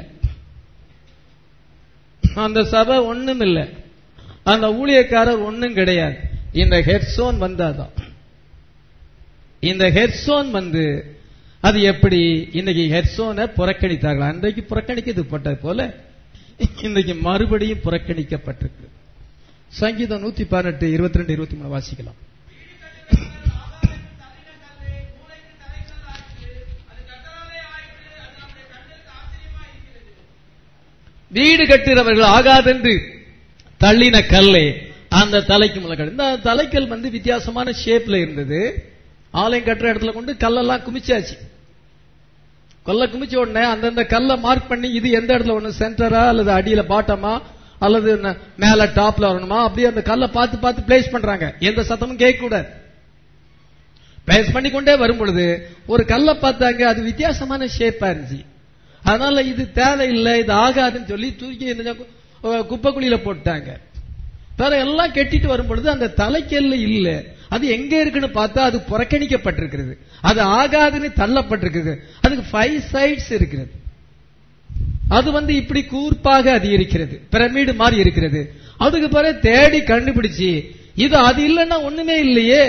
அந்த சபை ஒண்ணும் இல்லை அந்த ஊழியக்காரர் ஒண்ணும் கிடையாது இந்த ஹெட்ஸோன் வந்தாதான் இந்த ஹெட்ஸோன் வந்து அது எப்படி இன்னைக்கு ஹெட்ஸோனை புறக்கணித்தார்கள் அன்றைக்கு புறக்கணிக்கிறது பட்டது போல இன்னைக்கு மறுபடியும் புறக்கணிக்கப்பட்டிருக்கு சங்கீதம் நூத்தி பதினெட்டு இருபத்தி ரெண்டு இருபத்தி மூணு வாசிக்கலாம் வீடு கட்டுறவர்கள் ஆகாதென்று தள்ளின கல்லே அந்த தலைக்கு முளை இந்த தலைக்கல் வந்து வித்தியாசமான ஷேப்ல இருந்தது ஆலயம் கட்டுற இடத்துல கொண்டு கல்லெல்லாம் குமிச்சாச்சு கல்ல குமிச்ச உடனே அந்தந்த கல்லை மார்க் பண்ணி இது எந்த இடத்துல ஒண்ணு சென்டரா அல்லது அடியில பாட்டமா அல்லது ந- மேல டாப்ல வரணுமா அப்படியே அந்த கல்லை பார்த்து பார்த்து பிளேஸ் பண்றாங்க எந்த சத்தமும் கேட்க கூடாது பிளேஸ் பண்ணி கொண்டே வரும் பொழுது ஒரு கல்லை பார்த்தாங்க அது வித்தியாசமான ஷேப்பா இருந்துச்சு அதனால இது தேவையில்லை இது ஆகாதுன்னு சொல்லி தூக்கி இந்த கு- குப்பை குழியில போட்டாங்க வேற எல்லாம் கெட்டிட்டு வரும் பொழுது அந்த தலைக்கல்ல இல்ல அது எங்க இருக்குன்னு பார்த்தா அது புறக்கணிக்கப்பட்டிருக்கிறது அது ஆகாதுன்னு தள்ளப்பட்டிருக்கிறது அதுக்கு ஃபைவ் சைட்ஸ் இருக்கிறது அது வந்து இப்படி கூர்ப்பாக அது இருக்கிறது பிரமிடு மாதிரி இருக்கிறது அதுக்கு பிறகு தேடி கண்டுபிடிச்சு இது அது இல்லைன்னா ஒண்ணுமே இல்லையே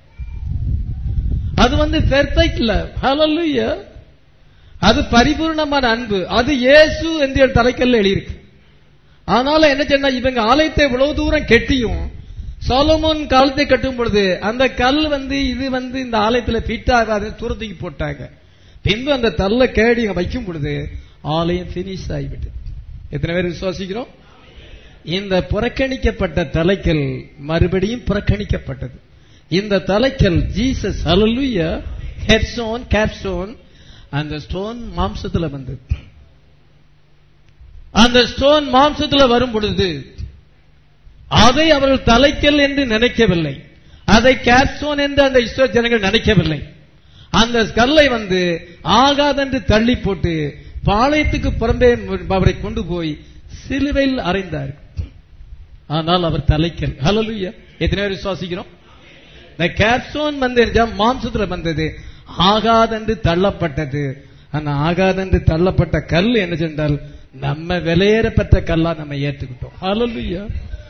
அது வந்து பெர்ஃபெக்ட் லவ் ஹalleluya அது பரிபூர்ணமான அன்பு அது இயேசு என்று என் தலைக்கல்ல எழுதியிருக்கு அதனால என்ன சொன்னா இவங்க ஆலயத்தை இவ்வளவு தூரம் கெட்டியும் சாலமோன் காலத்தை கட்டும் பொழுது அந்த கல் வந்து இது வந்து இந்த ஆலயத்துல ஃபிட் ஆகாது தூரத்துக்கு போட்டாங்க பின்பு அந்த தள்ள கேடி இங்க வைக்கும் பொழுது ஆலயம் பினிஷ் ஆகிவிட்டது எத்தனை பேர் விசுவாசிக்கிறோம் இந்த புறக்கணிக்கப்பட்ட தலைக்கல் மறுபடியும் புறக்கணிக்கப்பட்டது இந்த தலைக்கல் ஜீசஸ் ஹalleluya ஹெட்ஸ்டோன் கேப்ஸ்டோன் அந்த ஸ்டோன் மாம்சத்துல வந்தது அந்த ஸ்டோன் மாம்சத்துல வரும் பொழுது அதை அவர்கள் தலைக்கல் என்று நினைக்கவில்லை அதை கேப்ஸ்டோன் என்று அந்த இஸ்ரோ ஜனங்கள் நினைக்கவில்லை அந்த கல்லை வந்து ஆகாதென்று தள்ளி போட்டு பாளையத்துக்கு புறம்பே அவரை கொண்டு போய் சிலுவையில் அறைந்தார் ஆனால் அவர் தலைக்கல் ஹalleluya எத்தனை பேர் விசுவாசிக்கிறோம் இந்த கேப்சோன் வந்து என்ன? மாம்சத்துல வந்தது ஆகாதென்று தள்ளப்பட்டது ஆனா ஆகாதென்று தள்ளப்பட்ட கல் என்ன சென்றால் நம்ம விலையேறப்பட்ட கல்லா நம்ம ஏற்றுக்கிட்டோம் ஹalleluya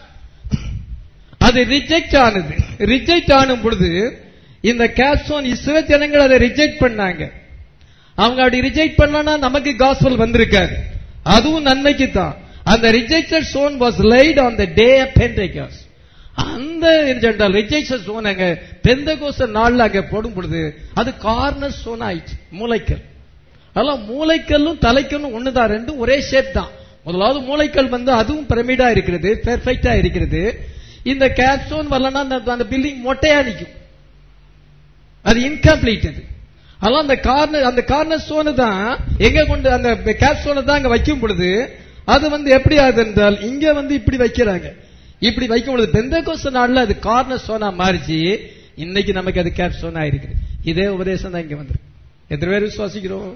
அது ரிஜெக்ட் ஆனது ரிஜெக்ட் ஆனும் பொழுது இந்த கேப்சோன் இஸ்ரோ ஜனங்கள் அதை ரிஜெக்ட் பண்ணாங்க அவங்க அப்படி ரிஜெக்ட் பண்ணனா நமக்கு காஸ்பல் வந்திருக்காது அதுவும் நன்மைக்கு தான் அந்த rejected stone was laid on the day of Pentecost அந்த என்றால் ரிஜெக்ஷன் சோன் அங்க பெந்தகோச நாள்ல அங்க போடும் பொழுது அது கார்னர் சோன் ஆயிடுச்சு மூளைக்கல் அதெல்லாம் மூளைக்கல்லும் தலைக்கல்லும் ஒண்ணுதான் ரெண்டும் ஒரே ஷேப் தான் முதலாவது மூளைக்கல் வந்து அதுவும் பிரமிடா இருக்கிறது பெர்ஃபெக்டா இருக்கிறது இந்த கேப்சோன் வரலன்னா அந்த- அந்த பில்டிங் மொட்டையா நிக்கும் அது இன்கம்ப்ளீட் அது அதெல்லாம் அந்த கார்னர் அந்த கார்னர் ஸ்டோனு தான் எங்க கொண்டு அந்த கேப் ஸ்டோனை தான் அங்க வைக்கும் பொழுது அது வந்து எப்படி ஆகுது என்றால் இங்க வந்து இப்படி வைக்கிறாங்க இப்படி வைக்கும் பொழுது பெந்தகோஸ்த நாள்ல அது கார்னர் ஸ்டோனா மாறிச்சு இன்னைக்கு நமக்கு அது கேப் ஸ்டோனா இருக்குது இதே உபதேசம் தான் இங்க வந்திருக்கு எத்தனை பேர் விசுவாசிக்கிறோம்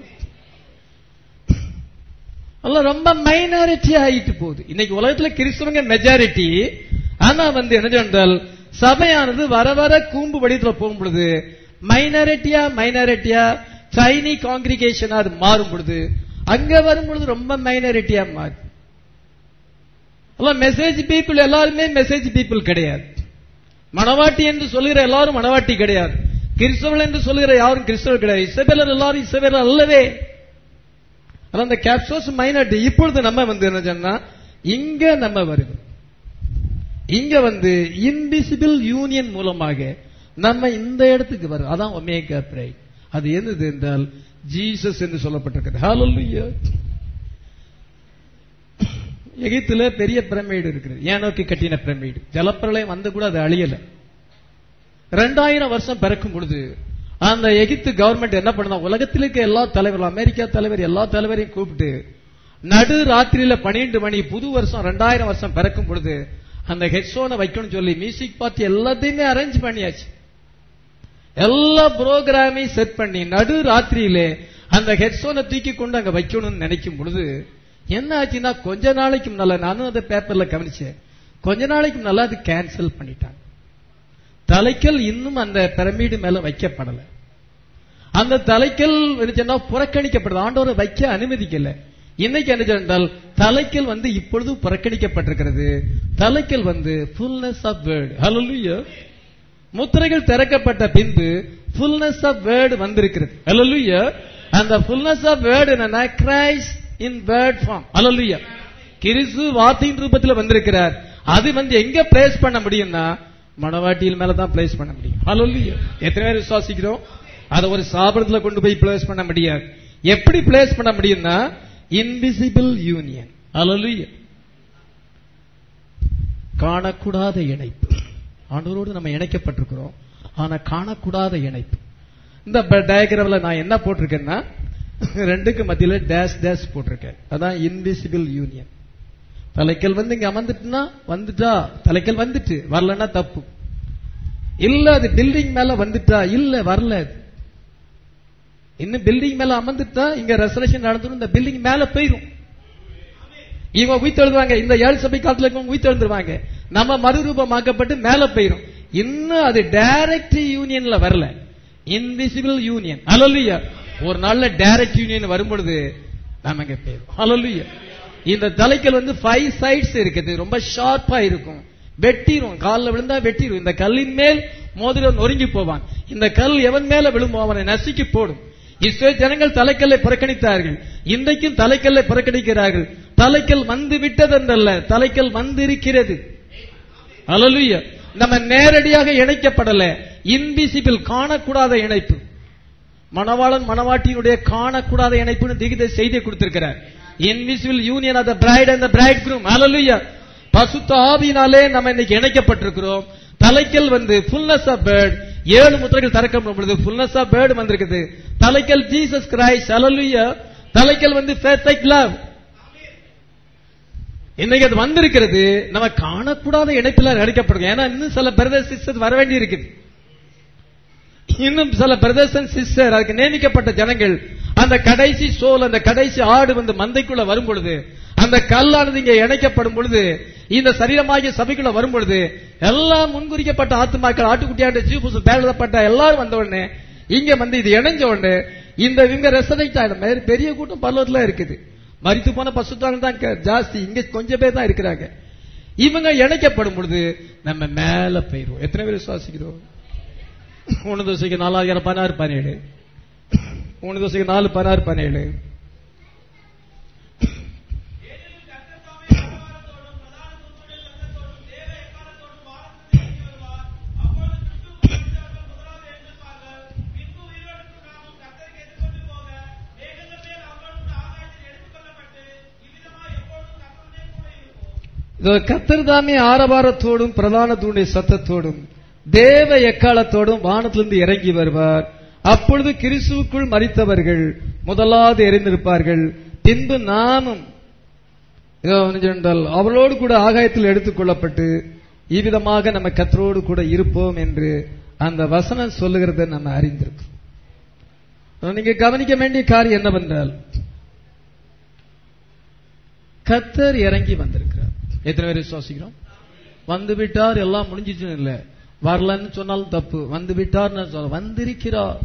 அதெல்லாம் ரொம்ப மைனாரிட்டி ஆயிட்டு போகுது இன்னைக்கு உலகத்துல கிறிஸ்தவங்க மெஜாரிட்டி ஆனா வந்து என்ன என்றால் சபையானது வர வர கூம்பு வடிவத்துல போகும் பொழுது மைனாரிட்டியா மைனாரிட்டியா சைனி காங்கிரிகேஷனா அது மாறும் பொழுது அங்க வரும் பொழுது ரொம்ப மைனாரிட்டியா மாறும் மெசேஜ் பீப்புள் எல்லாருமே மெசேஜ் பீப்புள் கிடையாது மணவாட்டி என்று சொல்லுகிற எல்லாரும் மணவாட்டி கிடையாது கிறிஸ்தவர்கள் என்று சொல்லுகிற யாரும் கிறிஸ்தவர்கள் கிடையாது இசபேலர் எல்லாரும் இசபேலர் அல்லவே ஆனா அந்த கேப்சோஸ் மைனாரிட்டி இப்பொழுது நம்ம வந்து என்ன சொன்னா இங்க நம்ம வருகிறோம் இங்க வந்து இன்விசிபிள் யூனியன் மூலமாக நம்ம இந்த இடத்துக்கு வரும் அதான் ஒமேகா பிரைட் அது என்னது என்றால் ஜீசஸ் என்று சொல்லப்பட்டிருக்கிறது ஹalleluya எகிப்துல பெரிய பிரமிடு இருக்குது ஏனோக்கி கட்டின பிரமிடு ஜலப்பிரளயம் வந்து கூட அது அழியல ரெண்டாயிரம் வருஷம் பிறக்கும் பொழுது அந்த எகிப்து கவர்மெண்ட் என்ன பண்ணா உலகத்தில் இருக்க எல்லா தலைவரும் அமெரிக்கா தலைவர் எல்லா தலைவரையும் கூப்பிட்டு நடு ராத்திரியில பன்னிரண்டு மணி புது வருஷம் ரெண்டாயிரம் வருஷம் பிறக்கும் பொழுது அந்த ஹெட்ஸோனை வைக்கணும்னு சொல்லி மியூசிக் பார்த்து எல்லாத்தையுமே அரேஞ்ச் பண்ணியாச்சு எல்லா ப்ரோக்ராமையும் செட் பண்ணி நடு ராத்திரியிலே அந்த ஹெட்ஸோனை தூக்கி கொண்டு அங்க வைக்கணும்னு நினைக்கும் பொழுது என்ன ஆச்சுன்னா கொஞ்ச நாளைக்கு முன்னால நானும் அதை பேப்பர்ல கவனிச்சேன் கொஞ்ச நாளைக்கு முன்னால அது கேன்சல் பண்ணிட்டாங்க தலைக்கல் இன்னும் அந்த பிரமிடு மேல வைக்கப்படல அந்த தலைக்கல் சொன்னா புறக்கணிக்கப்படுது ஆண்டவரை வைக்க அனுமதிக்கல இன்னைக்கு என்ன சொன்னால் தலைக்கல் வந்து இப்பொழுது புறக்கணிக்கப்பட்டிருக்கிறது தலைக்கல் வந்து ஃபுல்னஸ் ஆஃப் வேர்டு ஹalleluya முத்திரைகள் திறக்கப்பட்ட பின்பு ஃபுல்னஸ் ஆஃப் வேர்டு வந்திருக்கிறது ஹalleluya அந்த ஃபுல்னஸ் ஆஃப் வேர்டு என்னன்னா கிரைஸ்ட் இன் வேர்ட் ஃபார்ம் ஹalleluya கிறிஸ்து வார்த்தையின் ரூபத்தில் வந்திருக்கிறார் அது வந்து எங்க பிளேஸ் பண்ண முடியும்னா மணவாட்டியில் மேல தான் பிளேஸ் பண்ண முடியும் ஹalleluya எத்தனை பேர் விசுவாசிக்கிறோம் அதை ஒரு சாபனத்துல கொண்டு போய் பிளேஸ் பண்ண முடியாது எப்படி பிளேஸ் பண்ண முடியும்னா இன்விசிபிள் யூனியன் ஹalleluya காணக்கூடாத இணைப்பு ஆண்டவரோடு நம்ம இணைக்கப்பட்டிருக்கிறோம் ஆனா காணக்கூடாத இணைப்பு இந்த டயக்ராம்ல நான் என்ன போட்டிருக்கேன்னா ரெண்டுக்கு மத்தியில டேஷ் டேஷ் போட்டிருக்கேன் அதான் இன்விசிபிள் யூனியன் தலைக்கல் வந்து இங்க அமர்ந்துட்டுனா வந்துட்டா தலைக்கல் வந்துட்டு வரலன்னா தப்பு இல்ல அது பில்டிங் மேல வந்துட்டா இல்ல வரல அது. இன்னும் பில்டிங் மேல அமர்ந்துட்டா இங்க ரெசலேஷன் நடந்துடும் இந்த பில்டிங் மேல போயிரும் இவங்க உயிர்த்தெழுதுவாங்க இந்த ஏழு சபை காலத்துல இருக்கவங்க உயிர்த்தெழுந்துருவாங்க நம்ம மறுரூபமாக்கப்பட்டு மேல போயிரும் இன்னும் அது டைரக்ட் யூனியன்ல வரல இன்விசிபிள் யூனியன் அலலுயா ஒரு நாள்ல டைரக்ட் யூனியன் வரும் பொழுது நமக்கு போயிரும் அலலுயா இந்த தலைக்கல் வந்து ஃபைவ் சைட்ஸ் இருக்குது ரொம்ப ஷார்ப்பா இருக்கும் வெட்டிரும் கால்ல விழுந்தா வெட்டிரும் இந்த கல்லின் மேல் மோதிரம் நொறுங்கி போவான் இந்த கல் எவன் மேல விழுமோ அவனை நசுக்கி போடும் இஸ்ரேல் ஜனங்கள் தலைக்கல்லை புறக்கணித்தார்கள் இன்றைக்கும் தலைக்கல்லை புறக்கணிக்கிறார்கள் தலைக்கல் வந்து விட்டதென்றல்ல தலைக்கல் வந்திருக்கிறது அலலுயா நம்ம நேரடியாக இணைக்கப்படல இன்விசிபிள் காணக்கூடாத இணைப்பு மணவாளன் மணவாட்டியினுடைய காணக்கூடாத இணைப்புன்னு திகித செய்தி கொடுத்திருக்கிறார் invisible union of the bride and the bridegroom அலலுயா பசுத்த ஆவியினாலே நம்ம இன்னைக்கு இணைக்கப்பட்டிருக்கிறோம் தலைக்கல் வந்து ஃபுல்னஸ் ஆஃப் பேர்ட் ஏழு முத்திரைகள் திறக்கப்படும் பொழுது ஃபுல்னஸ் ஆஃப் பேர்டு வந்திருக்குது தலைக்கல் ஜீசஸ் கிரைஸ்ட் அலலுயா தலைக்கல் வந்து பெர்ஃபெக்ட் லவ் இன்னைக்கு அது வந்திருக்கிறது நம்ம காணக்கூடாத இணைப்பில் அழைக்கப்படுங்க ஏன்னா இன்னும் சில பிரதர் சிஸ்டர் வர வேண்டி இருக்குது இன்னும் சில பிரதர்ஸ் அண்ட் சிஸ்டர் அதுக்கு நியமிக்கப்பட்ட ஜனங்கள் அந்த கடைசி சோல் அந்த கடைசி ஆடு வந்து மந்தைக்குள்ள வரும் பொழுது அந்த கல்லானது இங்க இணைக்கப்படும் பொழுது இந்த சரீரமாகிய சபைக்குள்ள வரும் பொழுது எல்லாம் முன்குறிக்கப்பட்ட ஆத்துமாக்கள் ஆட்டுக்குட்டியாண்ட ஜீவபூசு பேரப்பட்ட எல்லாரும் வந்த உடனே இங்க வந்து இது இணைஞ்ச உடனே இந்த இவங்க ரெசனைட் ஆயிடும் பெரிய- பெரிய கூட்டம் பல்லவத்துல இருக்குது மரித்து போன பசுத்தாங்க தான் க- ஜாஸ்தி இங்க கொஞ்சம் பேர் தான் இருக்கிறாங்க இவங்க இணைக்கப்படும் பொழுது நம்ம மேல போயிருவோம் எத்தனை பேர் விசுவாசிக்கிறோம் மூணு தோசைக்கு நாலாயிரம் பதினாறு பதினேழு மூணு தோசைக்கு நாலு பதினாறு பதினேழு
ஏனெனில் கர்த்தர் தாமே ஆரவாரத்தோடும் பிரதான தூதனுடைய சத்தத்தோடும் தேவ எக்காலத்தோடும் வானத்திலிருந்து இறங்கி வருவார். அப்பொழுது கிறிஸ்துவுக்குள் மரித்தவர்கள் முதலாவது எழுந்திருப்பார்கள். பின்பு உயிரோடு நாமும் கர்த்தருக்கு எதிர்கொண்டு போக மேகங்கள் மேல் அவர்களோடு ஆகாயத்தில் எடுத்துக்கொள்ளப்பட்டு இவ்விதமாய் எப்பொழுதும் கர்த்தருடனே கூட இருப்போம்.
இதோ கர்த்தர் தாமே ஆரவாரத்தோடும் பிரதான தூணுடைய சத்தத்தோடும் தேவ எக்காலத்தோடும் வானத்திலிருந்து இறங்கி வருவார் அப்பொழுது கிறிஸ்துவுக்குள் மரித்தவர்கள் முதலாவது எறிந்திருப்பார்கள் பின்பு நாமும் இதோ என்றால் அவளோடு கூட ஆகாயத்தில் எடுத்துக் கொள்ளப்பட்டு இவ்விதமாக நம்ம கத்தரோடு கூட இருப்போம் என்று அந்த வசனம் சொல்லுகிறதை நம்ம அறிந்திருக்கோம் ஆனா நீங்க கவனிக்க வேண்டிய காரியம் என்னவென்றால் கத்தர் இறங்கி வந்திருக்கிறார் எத்தனை பேர் விசுவாசிக்கிறோம் வந்து விட்டார் எல்லாம் முடிஞ்சிச்சுன்னு இல்ல வரலன்னு சொன்னாலும் தப்பு வந்து விட்டார் சொல்ல வந்திருக்கிறார்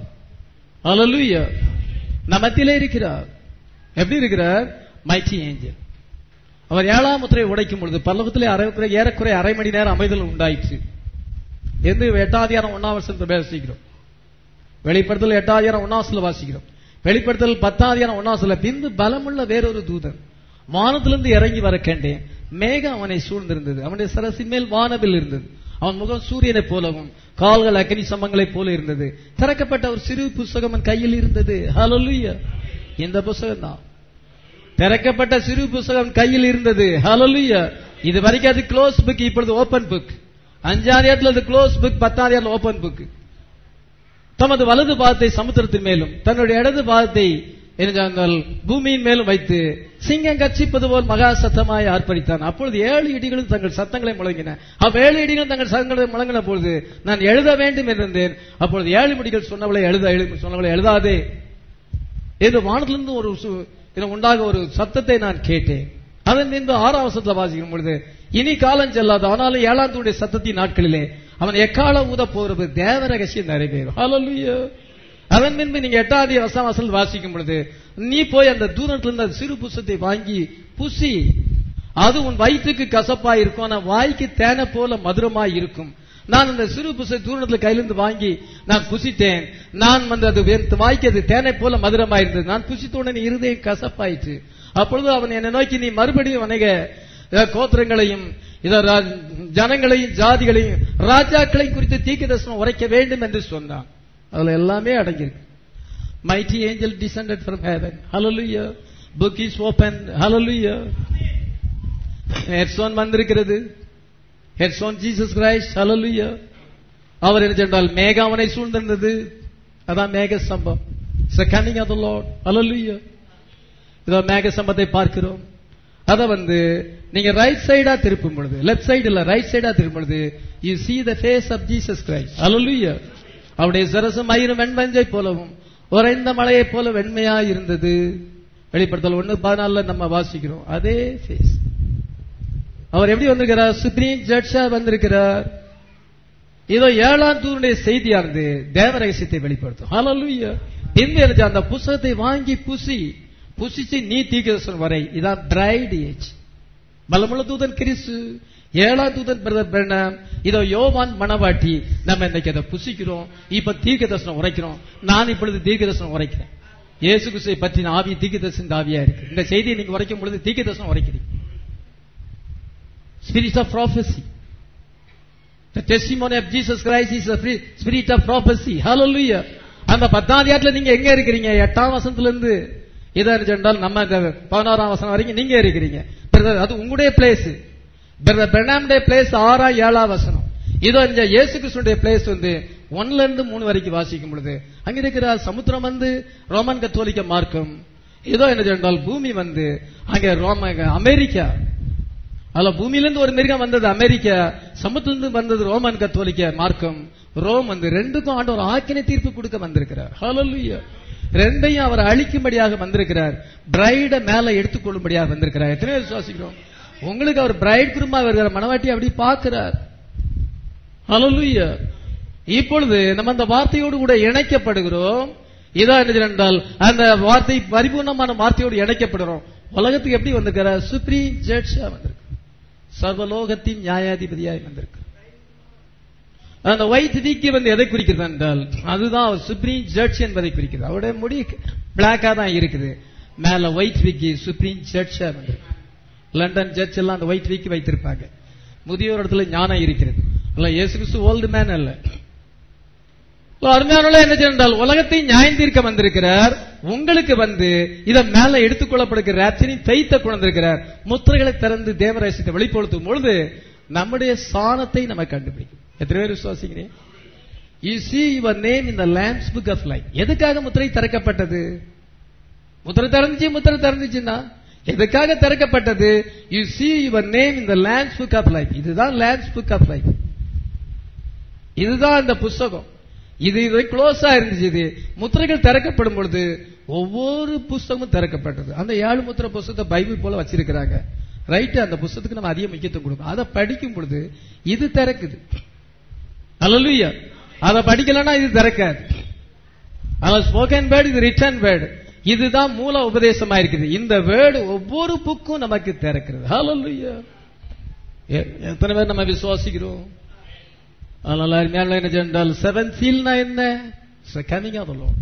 அலலுயா நமத்திலே இருக்கிறார் எப்படி இருக்கிறார் மைட்டி ஏஞ்சல் அவர் ஏழாம் முத்திரை உடைக்கும் பொழுது பல்லவத்திலே அரைக்குறை ஏறக்குறை அரை மணி நேரம் அமைதல் உண்டாயிற்று எந்த எட்டாதிகாரம் ஒன்னாம் வருஷத்துல பேசிக்கிறோம் வெளிப்படுத்தல் எட்டாயிரம் ஒன்னாவதுல வாசிக்கிறோம் வெளிப்படுத்தல் பத்தாயிரம் ஒன்னாவதுல பின்பு பலமுள்ள வேறொரு தூதன் வானத்திலிருந்து இறங்கி வர கண்டேன் மேகம் அவனை சூழ்ந்திருந்தது அவனுடைய சரசின் மேல் வானவில் இருந்தது அவன் முகம் சூரியனைப் போலவும் கால்கள் அக்னி சம்பங்களைப் போல இருந்தது திறக்கப்பட்ட ஒரு சிறு புஸ்தகம் அவன் கையில் இருந்தது ஹalleluya இந்த புஸ்தகம் தான் திறக்கப்பட்ட சிறு புஸ்தகம் கையில் இருந்தது ஹalleluya இது வரைக்கும் அது க்ளோஸ் புக் இப்பொழுது ஓபன் புக் அஞ்சாதியாரத்தில் அது க்ளோஸ் புக் பத்தாதியாரத்தில் ஓபன் புக் தமது வலது பாதத்தை சமுத்திரத்தின் மேலும் தன்னுடைய இடது பாதத்தை என்றால் பூமியின் மேலும் வைத்து சிங்கம் கட்சிப்பது போல் மகா சத்தமாய் ஆர்ப்பரித்தான் அப்பொழுது ஏழு இடிகளும் தங்கள் சத்தங்களை முழங்கின அப்ப ஏழு இடிகளும் தங்கள் சத்தங்களை முழங்கின பொழுது நான் எழுத வேண்டும் என்றிருந்தேன் அப்பொழுது ஏழு முடிகள் சொன்னவளை எழுத எழு- சொன்னவளை எழுதாதே என்று வானத்திலிருந்து ஒரு சு- எனக்கு உண்டாக ஒரு சத்தத்தை நான் கேட்டேன் அதன் பின்பு ஆறாம் வசத்தை வாசிக்கும் பொழுது இனி காலம் செல்லாது ஆனாலும் ஏழாம் தூடைய சத்தத்தின் நாட்களிலே அவன் எக்கால ஊத போறது தேவ ரகசியம் நிறைவேறும் ஹalleluya அதன் பின்பு நீங்க எட்டாவது வசம் வாசல் வாசிக்கும் பொழுது நீ போய் அந்த தூரத்திலிருந்து அந்த சிறு புஸ்தத்தை வாங்கி புசி அது உன் வயிற்றுக்கு கசப்பா இருக்கும் ஆனா வாய்க்கு தேனை போல மதுரமாய் இருக்கும் நான் அந்த சிறு புசை தூரத்துல கையிலிருந்து வாங்கி நான் புசித்தேன் நான் வந்து அது வெறுத்து வாய்க்கு அது தேனை போல மதுரமாய் இருந்தது நான் புசித்த உடனே இருதயம் கசப்பாயிற்று அப்பொழுது அவன் என்னை நோக்கி நீ மறுபடியும் அநேக அஹ், கோத்திரங்களையும் இத ரா- ஜனங்களையும் ஜாதிகளையும் ராஜாக்களையும் குறித்து தீர்க்கதரிசனம் உரைக்க வேண்டும் என்று சொன்னான் அதுல எல்லாமே அடங்கியிருக்கு mighty angel descended from heaven hallelujah book is open hallelujah headstone வந்திருக்கிறது ஹெட்ஸோன் ஜீசஸ் கிரைஸ்ட் hallelujah அவர் என்ன சென்றால் மேக அவனை சூழ்ந்திருந்தது அதான் மேக சம்பம் it's coming of the Lord hallelujah இதோ மேக சம்பத்தை பார்க்கிறோம் அத வந்து நீங்க ரைட் சைடா திருப்பும் பொழுது லெஃப்ட் சைடு இல்ல ரைட் சைடா திருப்பும் பொழுது you see the face of Jesus Christ ஹalleluya அவருடைய சரசம் மயிரும் வெண்பஞ்சை போலவும் உறைந்த மலையைப் போல வெண்மையா இருந்தது வெளிப்படுத்தல் ஒண்ணு பதினாலுல நம்ம வாசிக்கிறோம் அதே ஃபேஸ் அவர் எப்படி வந்திருக்கிறார் சுப்ரீம் ஜட்ஜா வந்திருக்கிறார் இதோ ஏழாம் தூருடைய செய்தியானது தேவ ரகசியத்தை வெளிப்படுத்தும் ஹalleluya பின்பு எனக்கு அந்த புஸ்தகத்தை வாங்கி புசி புசிச்சு நீ தீர்க்கதரிசனம் வரை இதான் பிரைட் ஏஜ் பலமுள்ள தூதன் கிறிஸ்து ஏழாம் தூதன் பிரதர் பிரணம் இதோ யோவான் மணவாட்டி நம்ம இன்னைக்கு அதை புசிக்கிறோம் இப்ப தீர்க்க தரிசனம் உரைக்கிறோம் நான் இப்பொழுது தீர்க்க தரிசனம் உரைக்கிறேன் இயேசு கிறிஸ்துவை பற்றின ஆவி தீர்க்க தரிசன ஆவியா இருக்கு இந்த செய்தியை நீங்க உரைக்கும் பொழுது தீர்க்க தரிசனம் உரைக்கிறீங்க spirit of prophecy The testimony of Jesus Christ is a free- spirit of prophecy. Hallelujah. அந்த பத்தாம் அதிகாரத்துல நீங்க எங்க இருக்கிறீங்க எட்டாம் வசனத்துல இருந்து இதா சொன்னால் நம்ம இந்த பதினோராம் வசனம் வரைக்கும் நீங்க இருக்கிறீங்க Brother, அது உங்களுடைய பிளேஸ் பிரதர் பெர்னாமுடைய பிளேஸ் ஆறா ஏழாம் வசனம் இதோ இந்த இயேசு கிறிஸ்துடைய பிளேஸ் வந்து ஒன்னுல இருந்து மூணு வரைக்கும் வாசிக்கும் பொழுது அங்க இருக்கிற சமுத்திரம் வந்து ரோமன் கத்தோலிக்க மார்க்கம் இதோ என்ன சொன்னால் பூமி வந்து அங்க ரோம அமெரிக்கா அதுல பூமியிலிருந்து ஒரு மிருகம் வந்தது அமெரிக்கா சமுத்திலிருந்து வந்தது ரோமன் கத்தோலிக்க மார்க்கம் ரோம் வந்து ரெண்டுக்கும் ஆண்டவர் ஆக்கினை தீர்ப்பு கொடுக்க வந்திருக்கிறார் ஹalleluya ரெண்டையும் அவர் அழிக்கும்படியாக வந்திருக்கிறார் பிரைட மேல எடுத்துக்கொள்ளும்படியாக வந்திருக்கிறார் எத்தனை பேர் விசுவாசிக்கிறோம் உங்களுக்கு அவர் பிரைட் குருமா வருகிற மனவாட்டி அப்படி பார்க்கிறார் ஹalleluya இப்பொழுது நம்ம அந்த வார்த்தையோடு கூட இணைக்கப்படுகிறோம் இதான் என்ன என்றால் அந்த வார்த்தை பரிபூர்ணமான வார்த்தையோடு இணைக்கப்படுகிறோம் உலகத்துக்கு எப்படி வந்திருக்கிறார் சுப்ரீம் ஜட்ஜா வந்திருக்கு சர்வலோகத்தின் நியாயாதிபதியாய் வந்திருக்கு அந்த ஒயிட் வீக்கு வந்து எதை குறிக்கிறது என்றால் அதுதான் சுப்ரீம் ஜட்ஜ் என்பதை குறிக்கிறது அவருடைய முடி பிளாக்கா தான் இருக்குது மேல ஒயிட் வீக்கு சுப்ரீம் ஜட்ஜா வந்திருக்கு லண்டன் ஜட்ஜ் எல்லாம் அந்த ஒயிட் வீக்கு வைத்திருப்பாங்க முதியோர் இடத்துல ஞானம் இருக்கிறது அல்ல இயேசு கிறிஸ்து ஓல்டு மேன் அல்ல அருமையான என்ன சொன்னால் உலகத்தை நியாயம் தீர்க்க வந்திருக்கிறார் உங்களுக்கு வந்து இத மேல எடுத்துக்கொள்ளப்படுகிற ராத்திரி தைத்த கொண்டிருக்கிறார் முத்திரைகளை திறந்து தேவராசியத்தை வெளிப்படுத்தும் பொழுது நம்முடைய சாணத்தை நம்ம கண்டுபிடிக்கும் எத்தனை பேர் விசுவாசிக்கிறேன் you see your name in the lamb's book of life எதுக்காக முத்திரை திறக்கப்பட்டது முத்திரை திறந்துச்சு முத்திரை திறந்துச்சுன்னா எதுக்காக திறக்கப்பட்டது you see your name in the lamb's book of life இதுதான் lamb's book of life இதுதான் அந்த புஸ்தகம் இது இது க்ளோஸா இருந்துச்சு இது முத்திரைகள் திறக்கப்படும் பொழுது ஒவ்வொரு புஸ்தகமும் திறக்கப்பட்டது அந்த ஏழு முத்திரை புஸ்தகத்தை பைபிள் போல வச்சிருக்கிறாங்க ரைட் அந்த புஸ்தகத்துக்கு நம்ம அதிக முக்கியத்துவம் கொடுக்கணும் அதை படிக்கும் பொழுது இது திறக்குது அல்லலுயா அதை படிக்கலன்னா இது திறக்காது ஆனால் ஸ்போக்கன் வேர்டு இது ரிட்டர்ன் வேர்டு இதுதான் மூல உபதேசமா இருக்குது இந்த வேர்டு ஒவ்வொரு புக்கும் நமக்கு திறக்கிறது ஹalleluya எ- எத்தனை பேர் நம்ம விசுவாசிக்கிறோம் அதனால அருமையான என்ன சொன்னால் செவன் சீல்னா என்ன கமிங் ஆஃப் லார்ட்